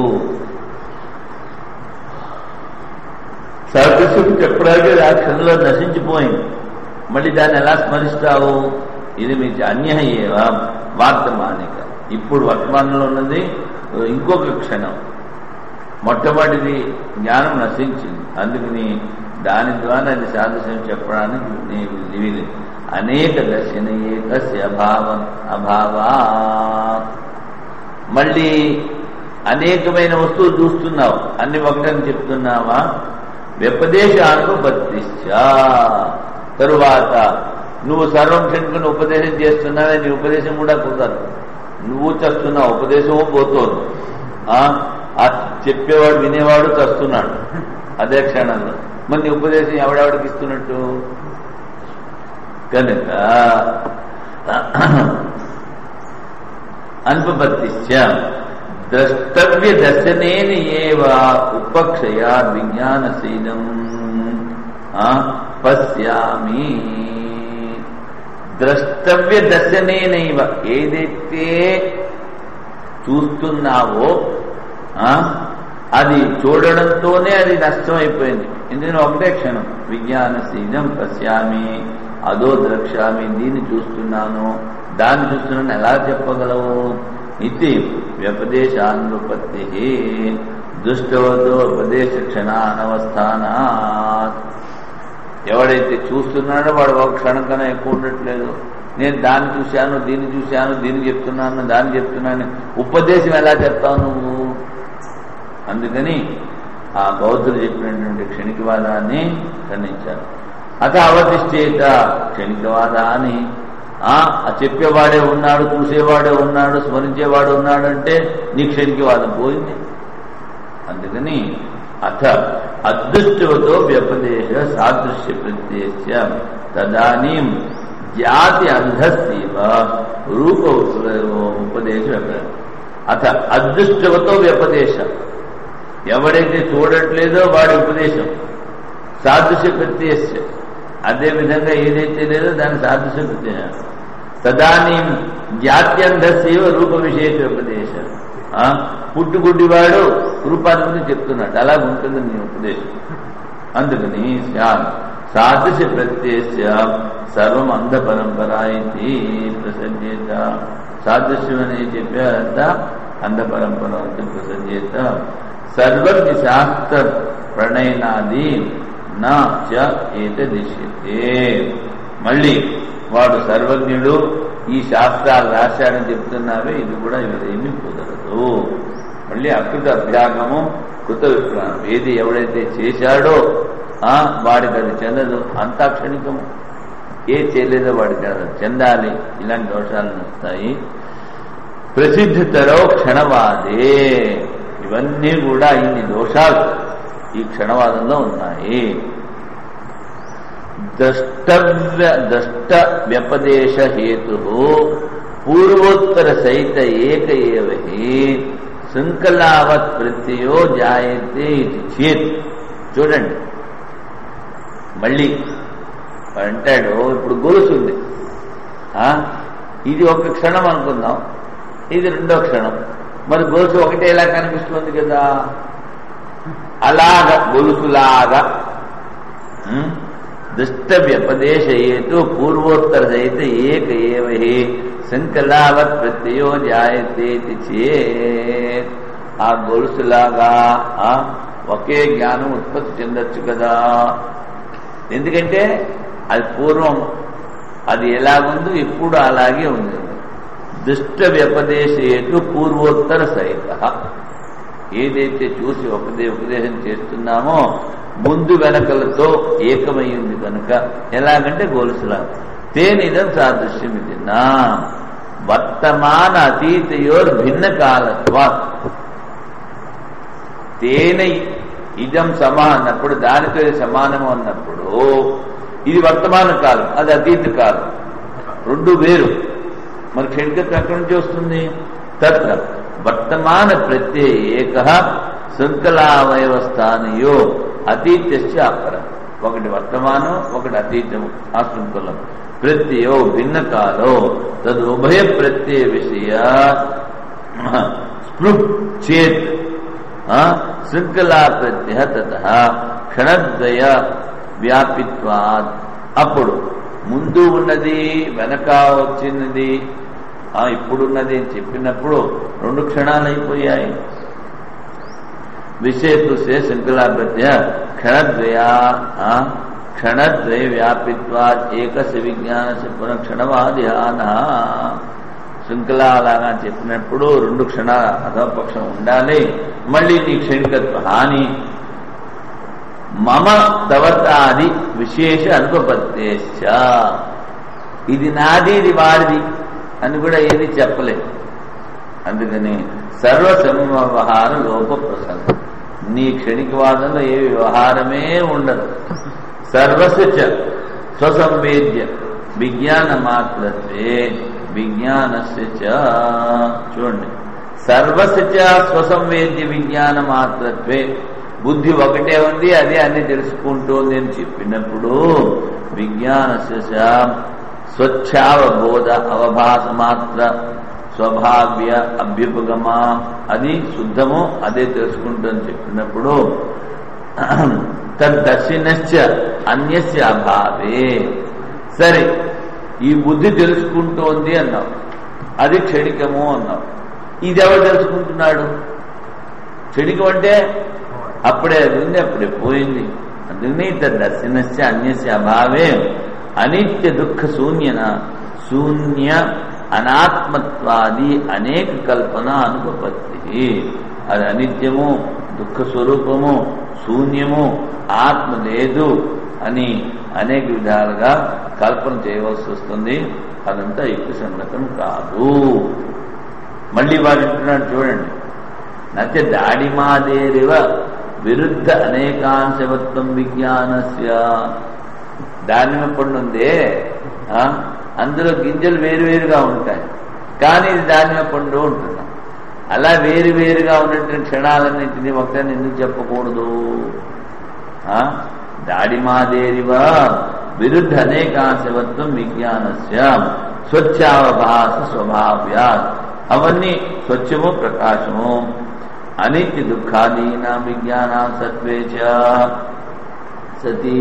Speaker 1: సాదృశ్యం చెప్పడానికి అది ఆ క్షణంలో నశించిపోయింది మళ్ళీ దాన్ని ఎలా స్మరిస్తావు ఇది మీకు అన్య ఏవ వర్తమానిక ఇప్పుడు వర్తమానంలో ఉన్నది ఇంకొక క్షణం మొట్టమొదటిది జ్ఞానం నశించింది అందుకని దాని ద్వారా అది సాదృశ్యం చెప్పడానికి నీవు వీలు అనేక దర్శన ఏకస్య అభావం అభావా మళ్ళీ అనేకమైన వస్తువులు చూస్తున్నావు అన్ని ఒకటని చెప్తున్నావా వ్యపదేశానుపత్తిశ్చా తరువాత నువ్వు సర్వం క్షణికుని ఉపదేశం చేస్తున్నావే నీ ఉపదేశం కూడా కుదరదు నువ్వు చస్తున్నావు ఉపదేశము పోతోంది ఆ ఆ చెప్పేవాడు వినేవాడు చస్తున్నాడు అదే క్షణంలో మరి నీ ఉపదేశం ఎవడెవడికి ఇస్తున్నట్టు కనుక అనుపపత్తిశ్చ ద్రష్టవ్య దర్శనేన ఏవ ఉపక్షయా విజ్ఞానశీలం ఆ, పశ్యామి ద్రష్టవ్య దర్శనేనైవ ఏదైతే చూస్తున్నావో ఆ, అది చూడడంతోనే అది నష్టం అయిపోయింది ఎందుకంటే ఒకటే క్షణం విజ్ఞానశీలం పశ్యామి అదో ద్రక్ష్యామి దీన్ని చూస్తున్నాను దాన్ని చూస్తున్నాను ఎలా చెప్పగలవు ఇది వ్యపదేశానుపత్తి దుష్టవతో ఉపదేశ క్షణానవస్థానాత్ ఎవడైతే చూస్తున్నాడో వాడు ఒక క్షణం కన్నా ఎక్కువ ఉండట్లేదు నేను దాన్ని చూశాను దీన్ని చూశాను దీన్ని చెప్తున్నాను దాన్ని చెప్తున్నాను ఉపదేశం ఎలా చెప్తావు నువ్వు అందుకని ఆ బౌద్ధులు చెప్పినటువంటి క్షణికవాదాన్ని ఖండించారు అత అవతిష్ఠేత క్షణికవాదాన్ని ఆ ఆ చెప్పేవాడే ఉన్నాడు చూసేవాడే ఉన్నాడు స్మరించేవాడు ఉన్నాడు అంటే నీ క్షణికవాదం పోయింది అందుకని అథ అదృష్టవతో వ్యపదేశ సాదృశ్య ప్రత్యయ తదానీ జాతి అంధస్తీవ రూప ఉపదేశ అథ అదృష్టవతో వ్యపదేశ ఎవడైతే చూడట్లేదో వాడి ఉపదేశం సాదృశ్య ప్రత్యయ అదే విధంగా ఏదైతే లేదో దాని సాదృశ్య ప్రత్యయ తదానీ జాత్యంధస్యవ రూప విశేష ఉపదేశం ఆ, పుట్టుగుడ్డివాడు రూపాన్ని గురించి చెప్తున్నాడు అలా ఉంటుంది నీ ఉపదేశం అందుకని శ్యామ్ సాదృశ్య ప్రత్యయ సర్వం అంధ పరంపర ఇది ప్రసజ్యేత సాదృశ్యం అని చెప్పారంతా అంధ పరంపర అంటే ప్రసజ్యేత సర్వజ్ఞ శాస్త్ర ప్రణయనాది నా చ ఏతదిశ్యతే మళ్ళీ వాడు సర్వజ్ఞుడు ఈ శాస్త్రాలు రాశాడని చెప్తున్నావే ఇది కూడా ఇవరేమీ కుదరదు మళ్ళీ అకృత అభ్యాగము కృత విప్రాణం ఏది ఎవడైతే చేశాడో ఆ వాడికి అది చెందదు అంతా క్షణికము ఏ చేయలేదో వాడికి అది చెందాలి ఇలాంటి దోషాలు వస్తాయి ప్రసిద్ధితరో క్షణవాదే ఇవన్నీ కూడా ఇన్ని దోషాలు ఈ క్షణవాదంలో ఉన్నాయి ద్రష్టవ్య ద్రష్ట వ్యపదేశ హేతు పూర్వోత్తర సహిత ఏక ఏవ హి శృంఖలావత్ ప్రత్యయో జాయతే ఇది చేత్ చూడండి మళ్ళీ వాడు అంటాడు ఇప్పుడు గొలుసు ఉంది ఆ? ఇది ఒక క్షణం అనుకుందాం ఇది రెండో క్షణం మరి గొలుసు ఒకటేలా కనిపిస్తుంది కదా అలాగా గొలుసులాగా ఉం? దుష్ట వ్యపదేశయేతు పూర్వోత్తర సహిత ఏక ఏవ హి సంకలావత్ ప్రత్యయో జాయతే ఇది చేత్ ఆ గొలుసులాగా ఆ, ఒకే జ్ఞానం ఉత్పత్తి చెందొచ్చు కదా ఎందుకంటే అది పూర్వం అది ఎలాగుందో ఇప్పుడు అలాగే ఉంది దుష్ట వ్యపదేశేతు పూర్వోత్తర సహిత ఏదైతే చూసి ఉపదే ఉపదేశం చేస్తున్నామో ముందు వెనకలతో ఏకమైంది కనుక ఎలాగంటే గోలుసులా తేనిదం సాదృశ్యం ఇది నా వర్తమాన అతీతయోర్ భిన్న కాలత్వ తేన ఇదం సమా అన్నప్పుడు దానితో ఇది సమానము అన్నప్పుడు ఇది వర్తమాన కాలం అది అతీత కాలం రెండు వేరు మరి క్షణికత్వం ఎక్కడి నుంచి వస్తుంది తత్ర వర్తమాన ప్రత్యయ ఏక శృంఖలావయవ స్థానియో అతీత్యశ్చ అపర ఒకటి వర్తమానం ఒకటి అతీతం ఆ శృంఖలం ప్రత్యయో భిన్న కాలో తదు ఉభయ ప్రత్యయ విషయ స్పృహ్ చేత్ శృంఖలా ప్రత్యయ తత క్షణద్వయ వ్యాపిత్వాత్ అప్పుడు ముందు ఉన్నది వెనక వచ్చినది ఆ ఇప్పుడున్నది అని చెప్పినప్పుడు రెండు క్షణాలు అయిపోయాయి విశేషే శృంఖలాభ్య క్షణద్వయా ఆ, క్షణద్వయ వ్యాపిత్వా ఏకస్య విజ్ఞాన పునఃక్షణవాధ్యాన శృంఖలాలాగా చెప్పినప్పుడు రెండు క్షణాల అధపక్షం ఉండాలి మళ్ళీ నీ క్షణికత్వ హాని మమ తవతాది విశేష అనుపపత్తేశ్చ ఇది నాది ఇది వాడిది అని కూడా ఏది చెప్పలేదు అందుకని సర్వసంవ్యవహార లోప ప్రసంగం నీ క్షణికవాదంలో ఏ వ్యవహారమే ఉండదు సర్వస్య చ స్వసంవేద్య విజ్ఞాన మాత్రత్వే విజ్ఞానస్య చ చూడండి సర్వస్య చ స్వసంవేద్య విజ్ఞాన మాత్రత్వే బుద్ధి ఒకటే ఉంది అదే అన్ని తెలుసుకుంటోంది అని చెప్పినప్పుడు విజ్ఞానస్య చ స్వచ్ఛావబోధ అవభాస మాత్ర స్వభావ్య అభ్యుపగమ అది శుద్ధము అదే తెలుసుకుంటుందని చెప్పినప్పుడు తద్దర్శినశ్చ అన్యస్య అభావే సరే ఈ బుద్ధి తెలుసుకుంటోంది అన్నావు అది క్షణికము అన్నావు ఇది ఎవరు తెలుసుకుంటున్నాడు క్షణికం అంటే అప్పుడే అది ఉంది అప్పుడే పోయింది అందుకని తద్దర్శినశ్చ అన్యస్య అభావే అనిత్య దుఃఖ శూన్యన శూన్య అనాత్మత్వాది అనేక కల్పన అనుపపత్తి అది అనిత్యము దుఃఖ స్వరూపము శూన్యము ఆత్మ లేదు అని అనేక విధాలుగా కల్పన చేయవలసి వస్తుంది అదంతా యుక్తి సంగతం కాదు మళ్ళీ వాడు అంటున్నాడు చూడండి నచ్చ దాడిమాదేరివ విరుద్ధ అనేకాంశవత్వం విజ్ఞానస్య దానిమ్మ పండు ఉందే ఆ, అందులో గింజలు వేరువేరుగా ఉంటాయి కానీ ఇది దానిమ్మ పండు ఉంటున్నాం అలా వేరు వేరుగా ఉన్నటువంటి క్షణాలన్నింటినీ ఒకటే ఎందుకు చెప్పకూడదు ఆ, దాడిమాదేరివా విరుద్ధ అనేకాశవత్వం విజ్ఞానస్య స్వచ్ఛావభాస స్వభావ్య అవన్నీ స్వచ్ఛము ప్రకాశము అనిత్య దుఃఖాదీన విజ్ఞాన సత్వే చ సతీ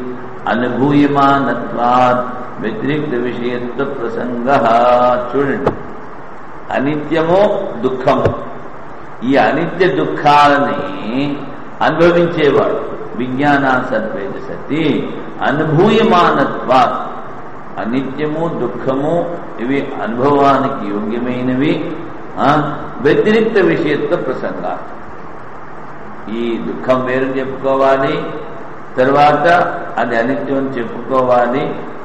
Speaker 1: అనుభూయమానత్వాత్ వ్యతిరిక్త విషయత్వ ప్రసంగ చూడండి అనిత్యము దుఃఖము ఈ అనిత్య దుఃఖాలని అనుభవించేవాడు విజ్ఞాన సద్వేద సతి అనుభూయమానత్వ అనిత్యము దుఃఖము ఇవి అనుభవానికి యోగ్యమైనవి ఆ, వ్యతిరిక్త విషయత్వ ప్రసంగా ఈ దుఃఖం వేరు చెప్పుకోవాలి తర్వాత అది అనిత్యం అని చెప్పుకోవాలి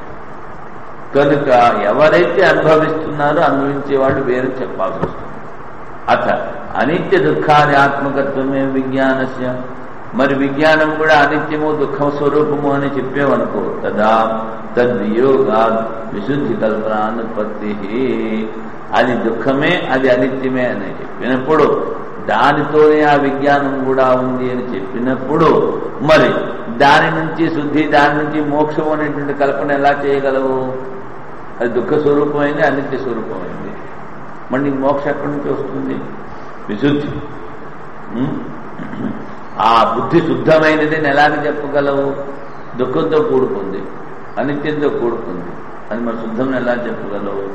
Speaker 1: కనుక ఎవరైతే అనుభవిస్తున్నారో అనుభవించే వాళ్ళు వేరు చెప్పాల్సి వస్తుంది అథ అనిత్య దుఃఖాది ఆత్మకత్వమే విజ్ఞానస్య మరి విజ్ఞానం కూడా అనిత్యము దుఃఖం స్వరూపము అని చెప్పేవనుకో తదా తద్వియోగా విశుద్ధి కల్పనానుపత్తి అది దుఃఖమే అది అనిత్యమే అని చెప్పినప్పుడు దానితోనే ఆ విజ్ఞానం కూడా ఉంది అని చెప్పినప్పుడు మరి దాని నుంచి శుద్ధి దాని నుంచి మోక్షం అనేటువంటి కల్పన ఎలా చేయగలవు అది దుఃఖ స్వరూపమైంది అనిత్య స్వరూపమైంది మళ్ళీ మోక్షం ఎక్కడి నుంచి వస్తుంది విశుద్ధి ఉం? ఆ బుద్ధి శుద్ధమైనది అని ఎలాగ చెప్పగలవు దుఃఖంతో కూడుకుంది అనిత్యంతో కూడుకుంది అది మరి శుద్ధం ఎలా చెప్పగలవు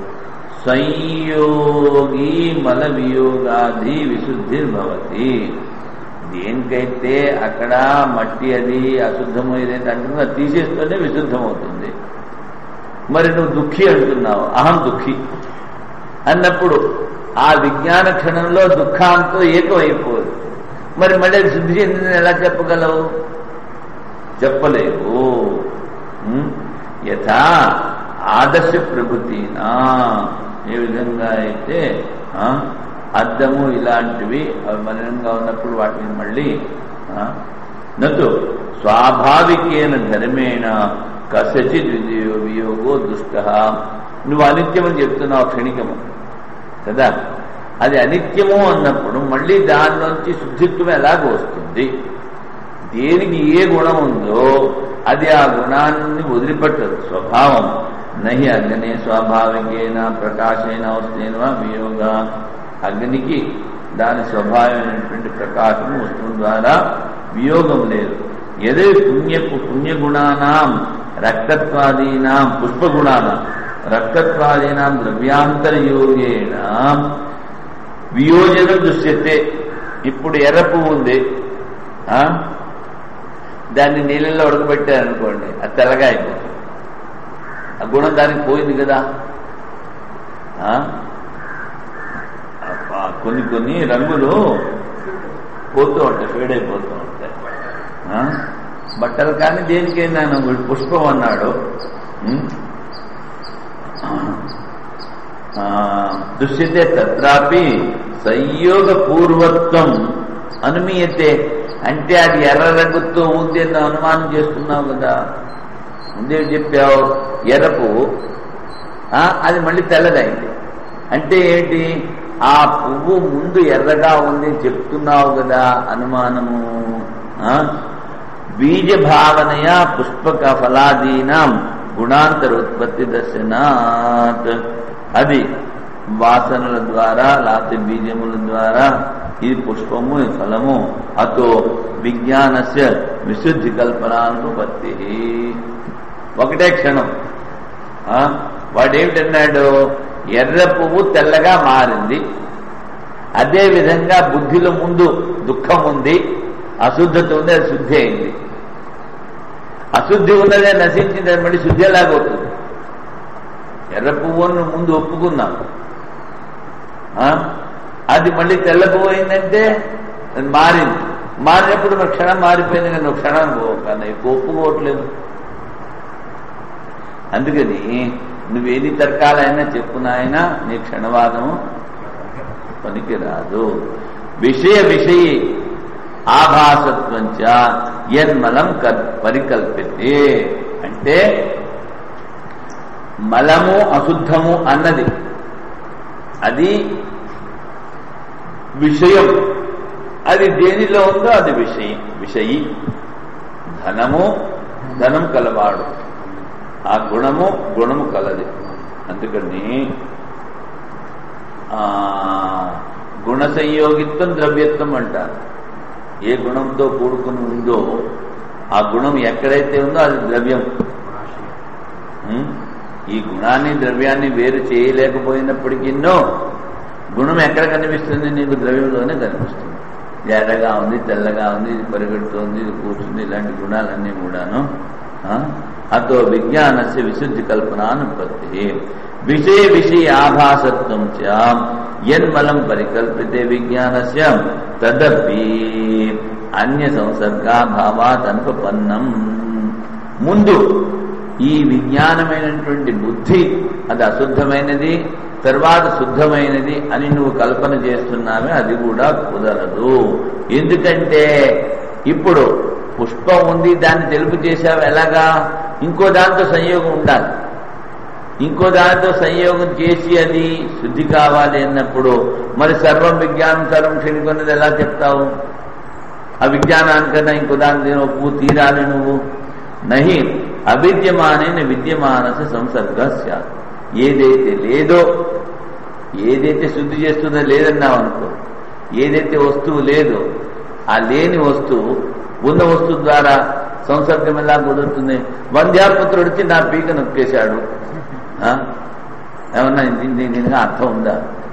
Speaker 1: సంయోగి మల వియోగాది విశుద్ధిర్భవతి దేనికైతే అక్కడ మట్టి అది అశుద్ధము ఇదేంటి అంటుందో అది తీసేస్తూనే విశుద్ధం అవుతుంది మరి నువ్వు దుఃఖి అంటున్నావు అహం దుఃఖి అన్నప్పుడు ఆ విజ్ఞాన క్షణంలో దుఃఖాంతో ఏకమైపోదు మరి మళ్ళీ అది శుద్ధి చెందిందని ఎలా చెప్పగలవు చెప్పలేవు ఉం? యథా ఆదర్శ ప్రభుతినా ఏ విధంగా అయితే ఆ, అద్దము ఇలాంటివి అవి మలినంగా ఉన్నప్పుడు వాటిని మళ్ళీ ఆ, నతు స్వాభావికేన ధర్మేణ కసచిత్ విజయో వియోగో దుష్ట నువ్వు అనిత్యమని చెప్తున్నావు క్షణికము కదా అది అనిత్యము అన్నప్పుడు మళ్ళీ దానిలోంచి శుద్ధిత్వం ఎలాగ వస్తుంది దేనికి ఏ గుణం ఉందో అది ఆ గుణాన్ని వదిలిపెట్టదు స్వభావం నహి అగ్నే స్వాభావికేన ప్రకాశైన వస్తేనవా వియోగ అగ్నికి దాని స్వభావమైనటువంటి ప్రకాశం వస్తువు ద్వారా వియోగం లేదు ఎదే పుణ్యపు పుణ్యగుణానాం రక్తత్వాదీనాం పుష్పగుణానాం రక్తత్వాదీనాం ద్రవ్యాంతరయోగేన వియోజనం దృశ్యతే ఇప్పుడు ఎర్ర పువ్వు ఉంది ఆ? దాన్ని నీళ్ళల్లో ఉడకబెట్టారనుకోండి అది తెల్లగా అయిపోతుంది ఆ గుణం దానికి పోయింది కదా ఆ? అబ్బా, కొన్ని కొన్ని రంగులు పోతూ ఉంటాయి ఫేడ్ అయిపోతూ ఉంటాయి ఆ? బట్టలు కానీ దేనికైనా వీడు పుష్పం అన్నాడు ఉం? ఆ, దృశ్యతే తత్రాపి సంయోగ పూర్వత్వం అనుమీయతే అంటే అది ఎర్ర రంగుతో ఉంది అని అనుమానం చేస్తున్నావు కదా ముందే చెప్పావు ఎర్ర పువ్వు ఆ, అది మళ్ళీ తెల్లదైంది అంటే ఏంటి ఆ పువ్వు ముందు ఎర్రగా ఉంది అని చెప్తున్నావు కదా అనుమానము ఆ? బీజ భావనయా పుష్పక ఫలాదీనాం గుణాంతర ఉత్పత్తి దర్శనాత్ అది వాసనల ద్వారా లేకపోతే బీజముల ద్వారా ఇది పుష్పము ఈ ఫలము అతో విజ్ఞానస్య విశుద్ధి కల్పనానుపత్తి ఒకటే క్షణం ఆ? వాడేమిటన్నాడు ఎర్ర పువ్వు తెల్లగా మారింది అదే విధంగా బుద్ధిలో ముందు దుఃఖం ఉంది అశుద్ధత ఉంది అది శుద్ధి అయింది అశుద్ధి ఉన్నదే నశించింది అది మళ్ళీ శుద్ధి ఎలాగవుతుంది ఎర్ర పువ్వును ముందు ఒప్పుకున్నాం ఆ? అది మళ్ళీ తెల్ల పువ్వు అయిందంటే అది మారింది మారినప్పుడు నువ్వు క్షణం మారిపోయింది కానీ నువ్వు క్షణం కానీ ఎక్కువ ఒప్పుకోవట్లేదు అందుకని నువ్వేది తర్కాలైనా చెప్పు నాయన నీ క్షణవాదము పనికిరాదు విషయ విషయ ఆభాసత్వంచ యన్మలం కల్- పరికల్పితే అంటే మలము అశుద్ధము అన్నది అది విషయం అది దేనిలో ఉందో అది విషయం విషయి ధనము ధనం కలవాడు ఆ గుణము గుణము కలది అందుకని ఆ గుణ సంయోగిత్వం ద్రవ్యత్వం అంటారు ఏ గుణంతో కూడుకుని ఉందో ఆ గుణం ఎక్కడైతే ఉందో అది ద్రవ్యం ఉం? ఈ గుణాన్ని ద్రవ్యాన్ని వేరు చేయలేకపోయినప్పటికీనో గుణం ఎక్కడ కనిపిస్తుంది నీకు ద్రవ్యంలోనే కనిపిస్తుంది ఎర్రగా ఉంది తెల్లగా ఉంది ఇది పరిగెడుతోంది ఇది కూర్చుంది ఇలాంటి గుణాలన్నీ కూడాను ఆ? అతో విజ్ఞానస్య విశుద్ధి కల్పనానుపత్తి విషయ విషయ ఆభాసత్వం చ యన్మలం పరికల్పితే విజ్ఞానస్య తదపి అన్య సంసర్గాభావాత్ అనుపన్నం ముందు ఈ విజ్ఞానమైనటువంటి బుద్ధి అది అశుద్ధమైనది తర్వాత శుద్ధమైనది అని నువ్వు కల్పన చేస్తున్నావే అది కూడా కుదరదు ఎందుకంటే ఇప్పుడు పుష్పం ఉంది దాన్ని తెలుపు చేశావు ఎలాగా ఇంకో దాంతో సంయోగం ఉండాలి ఇంకో దానితో సంయోగం చేసి అది శుద్ధి కావాలి అన్నప్పుడు మరి సర్వం విజ్ఞానం సర్వం క్షణికొన్నది ఎలా చెప్తావు ఆ విజ్ఞానానికన్నా ఇంకో దాని ఒప్పు తీరాలి నువ్వు నహి అవిద్యమానైన విద్యమానస సంసర్గ స్యాత్ ఏదైతే లేదో ఏదైతే శుద్ధి చేస్తుందో లేదన్నావు అనుకో ఏదైతే వస్తువు లేదో ఆ లేని వస్తువు ఉన్న వస్తువు ద్వారా సంసర్గం ఎలా కుదురుతుంది వంధ్యాపుత్రుడు వచ్చి నా పీక నొక్కేశాడు ఆ? ఏమన్నా దీని దీనిగా అర్థం ఉందా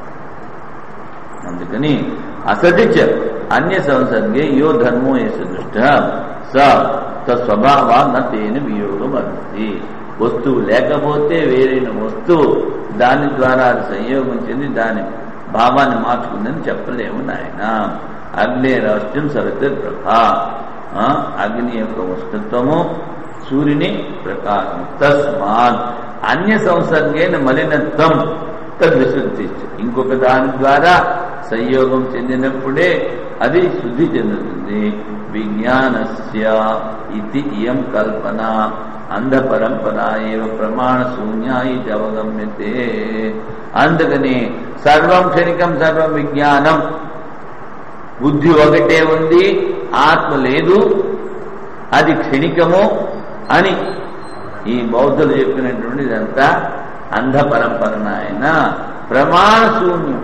Speaker 1: అందుకని అసతిచ అన్య సంసర్గే యో ధర్మో యశ దృష్ట స స్వభావా నతేన వియోగం అర్థి వస్తువు లేకపోతే వేరైన వస్తువు దాని ద్వారా అది సంయోగం చెంది దాని భావాన్ని మార్చుకుందని చెప్పలేము నాయన అగ్ని రాష్ట్రం సరతి ప్రభ ఆ, అగ్ని యొక్క వస్తుత్వము సూర్యుని ప్రకాశం తస్మాత్ అన్య సంసర్గైన మలినత్వం తద్విశుద్ధి ఇంకొక దాని ద్వారా సంయోగం చెందినప్పుడే అది శుద్ధి చెందుతుంది విజ్ఞానస్య ఇది ఇయం కల్పన అంధ పరంపర ఏవ ప్రమాణ శూన్యాయి అవగమ్యతే అందుకని సర్వం క్షణికం సర్వం విజ్ఞానం బుద్ధి ఒకటే ఉంది ఆత్మ లేదు అది క్షణికము అని ఈ బౌద్ధులు చెప్పినటువంటి ఇదంతా అంధ పరంపర నాయన ప్రమాణ శూన్యం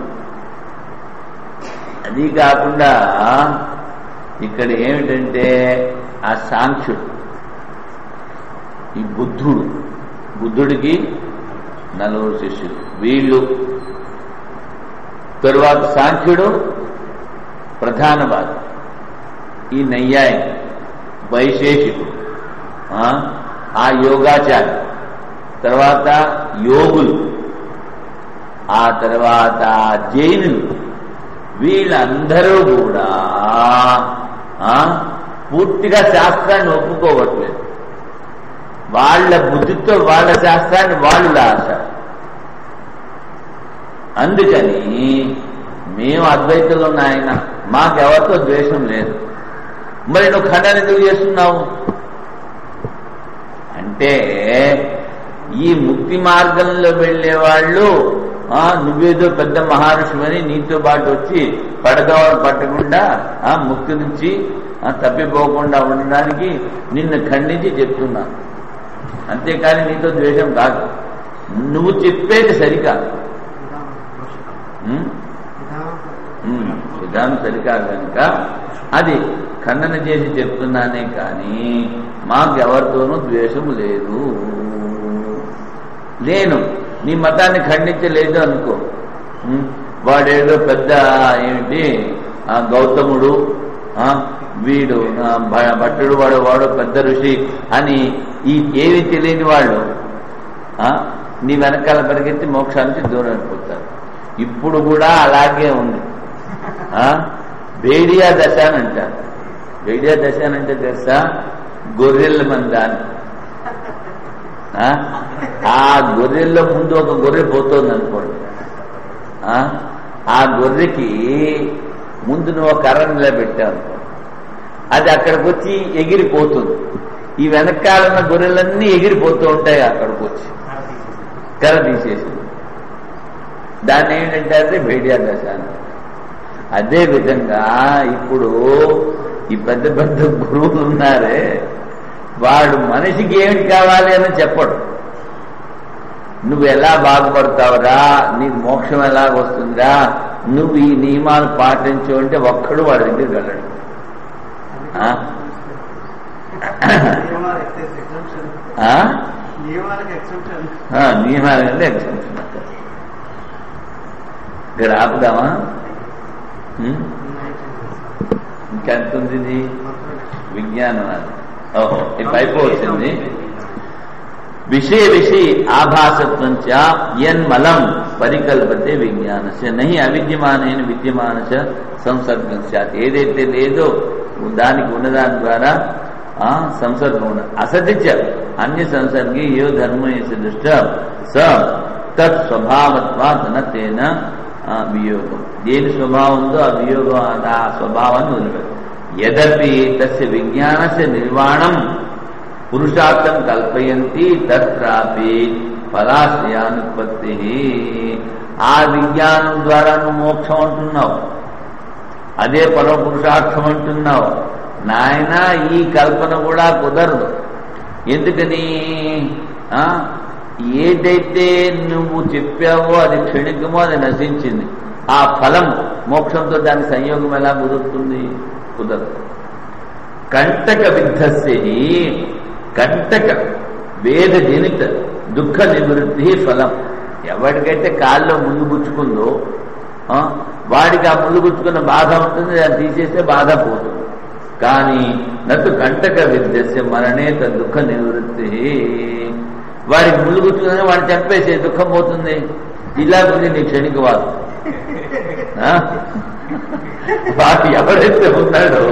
Speaker 1: అది కాకుండా ఇక్కడ ఏమిటంటే ఆ సాంఖ్యుడు ఈ బుద్ధుడు బుద్ధుడికి నలుగురు శిష్యులు వీళ్ళు తరువాత సాంఖ్యుడు ప్రధానవాది ఈ నయ్యాయి వైశేషికుడు ఆ, ఆ యోగాచారి తర్వాత యోగులు ఆ తర్వాత జైనులు వీళ్ళందరూ కూడా ఆ, పూర్తిగా శాస్త్రాన్ని ఒప్పుకోవట్లేదు వాళ్ళ బుద్ధితో వాళ్ళ శాస్త్రాన్ని వాళ్ళు రాశారు అందుకని మేము అద్వైతంలో నాయన మాకెవరితో ద్వేషం లేదు మరి నువ్వు ఖండన ఎందుకు చేస్తున్నావు అంటే ఈ ముక్తి మార్గంలో వెళ్లే వాళ్ళు ఆ, నువ్వేదో పెద్ద మహర్షివని నీతో పాటు వచ్చి పడగవలు పట్టకుండా ఆ ముక్తి నుంచి ఆ, తప్పిపోకుండా ఉండడానికి నిన్ను ఖండించి చెప్తున్నాను అంతేకాని నీతో ద్వేషం కాదు నువ్వు చెప్పేది సరికాదు ఉం? ఉం, విధానం సరికాదు కనుక అది ఖండన చేసి చెప్తున్నానే కానీ మాకెవరితోనూ ద్వేషం లేదు లేను నీ మతాన్ని ఖండించలేదు అనుకో ఉం? వాడేదో పెద్ద ఏమిటి ఆ గౌతముడు ఆ, వీడు ఆ, భ- భట్టుడు వాడు వాడు పెద్ద ఋషి అని ఈ ఏమి తెలియని వాళ్ళు ఆ, నీ వెనకాల పరిగెత్తి మోక్షానికి దూరం అయిపోతారు ఇప్పుడు కూడా అలాగే ఉంది ఆ, బేడియా దశ అని అంటారు బేడియా దశ అని అంటే తెలుసా గొర్రెల మందాన్ని ఆ? ఆ గొర్రెల్లో ముందు ఒక గొర్రె పోతుంది అనుకోండి ఆ? ఆ గొర్రెకి ముందు నువ్వు ఒక కర్ర నిలబెట్టావు అనుకో అది అక్కడికి వచ్చి ఎగిరిపోతుంది ఈ వెనకాలన్న గొర్రెలన్నీ ఎగిరిపోతూ ఉంటాయి అక్కడికి వచ్చి కర్ర తీసేసి దాన్ని ఏంటంటే అదే భేడియా దశ అని అదే విధంగా ఇప్పుడు ఈ పెద్ద పెద్ద గురువులు ఉన్నారే వాడు మనిషికి ఏమిటి కావాలి అని చెప్పడు నువ్వు ఎలా బాగుపడతావురా నీకు మోక్షం ఎలా వస్తుందిరా నువ్వు ఈ నియమాలు పాటించు అంటే ఒక్కడు వాడి దగ్గరికి వెళ్ళడు ఆ? ఆ? ఆ, నియమాలు అంటే ఎగ్జామ్షన్ ఇక్కడ ఆపుదామా ఉం? ఇంకెంత ఉంది ఇది విజ్ఞానం అది ఓహో ఈ పైపు వచ్చింది విషయ విషయ ఆభాసత్వం చ యన్మలం పరికల్పతే విజ్ఞానస్య నహి అవిద్యమానైన విద్యమానస సంసర్గం సాత్ ఏదైతే లేదో దానికి ఉన్నదాని ద్వారా ఆ సంసర్గం ఉన్న అసత్య అన్య సంసర్గి యో ధర్మ దృష్ట స తత్ స్వభావత్వాత్ న తేన ఆ, వియోగం దేని స్వభావం ఉందో ఆ వియోగం ఆ- ఆ స్వభావాన్ని వదిలిపెట్టు యదపి తస్య విజ్ఞానస్య నిర్వాణం పురుషార్థం కల్పయంతి తత్రాపి ఫలాశ్రయానుత్పత్తి ఆ విజ్ఞానం ద్వారా నువ్వు మోక్షం అంటున్నావు అదే పరమ పురుషార్థం అంటున్నావు నాయన ఈ కల్పన కూడా కుదరదు ఎందుకని ఆ, ఏదైతే నువ్వు చెప్పావో అది క్షణికమో అది నశించింది ఆ ఫలం మోక్షంతో దాని సంయోగం ఎలా కుదురుతుంది కుదరదు కంటక విద్ధస్య కంటక వేద జనిత దుఃఖ నివృత్తి ఫలం ఎవరికైతే కాల్లో ముళ్ళు గుచ్చుకుందో ఆ, వాడికి ఆ ముళ్ళు గుచ్చుకున్న బాధ ఉంటుంది దాన్ని తీసేస్తే బాధ పోతుంది కానీ నటు కంటక విద్యస్య మరణే తద్ దుఃఖ నివృత్తి వాడికి ముళ్ళు గుచ్చుకుని వాడిని చంపేసే దుఃఖం పోతుంది ఇలా ఉంది నీ క్షణికవాదం ఆ? వాడు ఎవరైతే ఉన్నాడో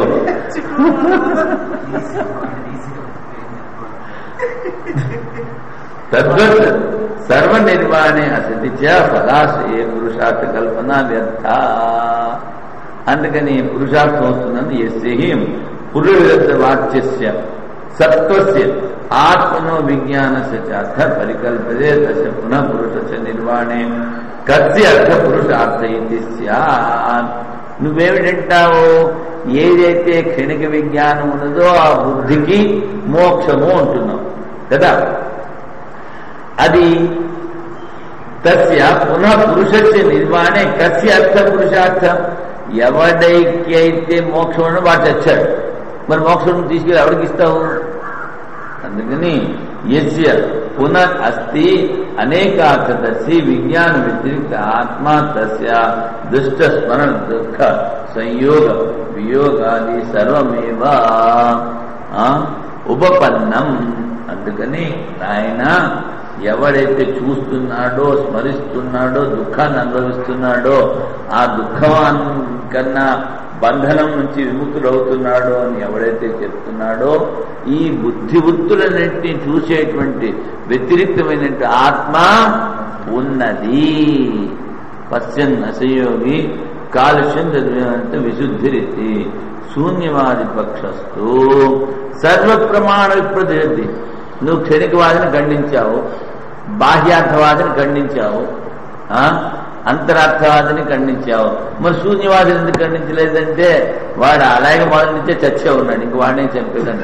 Speaker 1: తద్వత్ సర్వ నిర్మాణే అసతి చ ఫలాశయ పురుషార్థ కల్పన వ్యర్థ అందుకని పురుషార్థం వస్తుందని ఎస్య పురుష వాక్యస్య సత్వస్య ఆత్మనో విజ్ఞానస్య చ అర్థ పరికల్పతే తస్య పునః పురుషస్య నిర్వాణే కస్య అర్థ పురుషార్థ ఇది స్యాత్ నువ్వేమిటంటావు ఏదైతే క్షణిక విజ్ఞానం ఉన్నదో ఆ బుద్ధికి మోక్షము అంటున్నావు కదా అది తస్య పునః పురుషస్య నిర్మాణే కస్య అర్థ పురుషార్థం ఎవడికి అయితే మోక్షం ఉన్నో వాడు చచ్చాడు మరి మోక్షం తీసుకెళ్ళి ఎవరికి ఇస్తావు అందుకని యస్య పునర్ అస్తి అనేకార్థదర్శి విజ్ఞాన వ్యతిరిక్త ఆత్మ తస్య దుష్ట స్మరణ దుఃఖ సంయోగ వియోగాది సర్వమేవ ఆ, ఉపపన్నం అందుకని ఆయన ఎవడైతే చూస్తున్నాడో స్మరిస్తున్నాడో దుఃఖాన్ని అనుభవిస్తున్నాడో ఆ దుఃఖం కన్నా బంధనం నుంచి విముక్తుడవుతున్నాడో అని ఎవడైతే చెప్తున్నాడో ఈ బుద్ధివృత్తులన్నింటినీ చూసేటువంటి వ్యతిరిక్తమైనటువంటి ఆత్మ ఉన్నది పశ్చన్ అసయోగి కాలుష్యం చదివినంత విశుద్ధిరితి శూన్యవాది పక్షస్తు సర్వ ప్రమాణ విప్రతిశద్ది నువ్వు క్షణికవాదిని ఖండించావు బాహ్యార్థవాదిని ఖండించావు ఆ? అంతరార్థవాదిని ఖండించావు మరి శూన్యవాదిని ఎందుకు ఖండించలేదంటే వాడు అలాగే మొదటి నుంచే చచ్చే ఉన్నాడు ఇంక వాడినే చంపేదని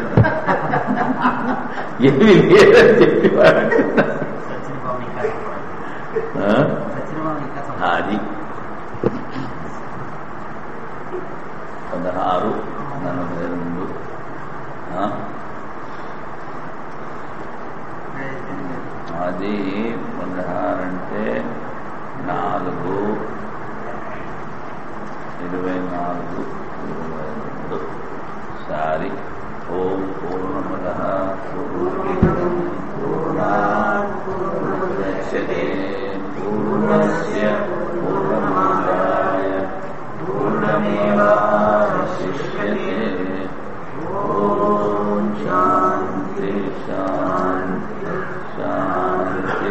Speaker 1: ఏమి లేదని చెప్పి వాడు అంటున్నాడు.
Speaker 3: సచిన భావన ఇంకా చెప్పాలి.
Speaker 1: ఆ?
Speaker 3: సచిన భావన ఇంకా చెప్పాలి.
Speaker 1: అది పదహారు నలభై రెండు ఆ? అది పదహారు అంటే నాలుగు ఇరవై నాలుగు ఇరవై రెండు సారి ఓం పూర్ణమద పూర్ణమిదం పూర్ణాత్ పూర్ణముదచ్యతే పూర్ణస్య పూర్ణమాదాయ పూర్ణమేవాశిష్యతే ఓం శాంతి శాంతి శాంతి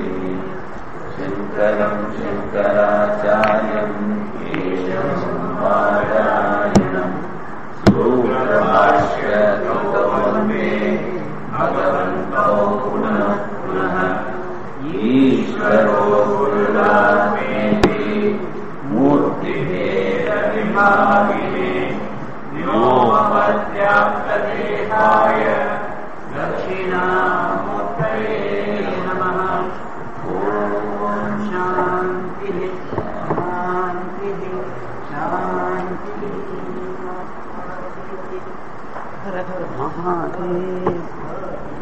Speaker 1: శంకరం శంకరాచార్యం కేశవం పారాయణం సూత్రభాష్యకృతవందే భగవంతో పునః పునః ఈశ్వరో గురురాత్మేతి మూర్తిభేద విభాగినే వ్యోమవద్వ్యాప్తదేహాయ దక్షిణామూర్తయే నమః ఓం శాంతి శాంతి శాంతి
Speaker 3: హర హర మహాదేవ్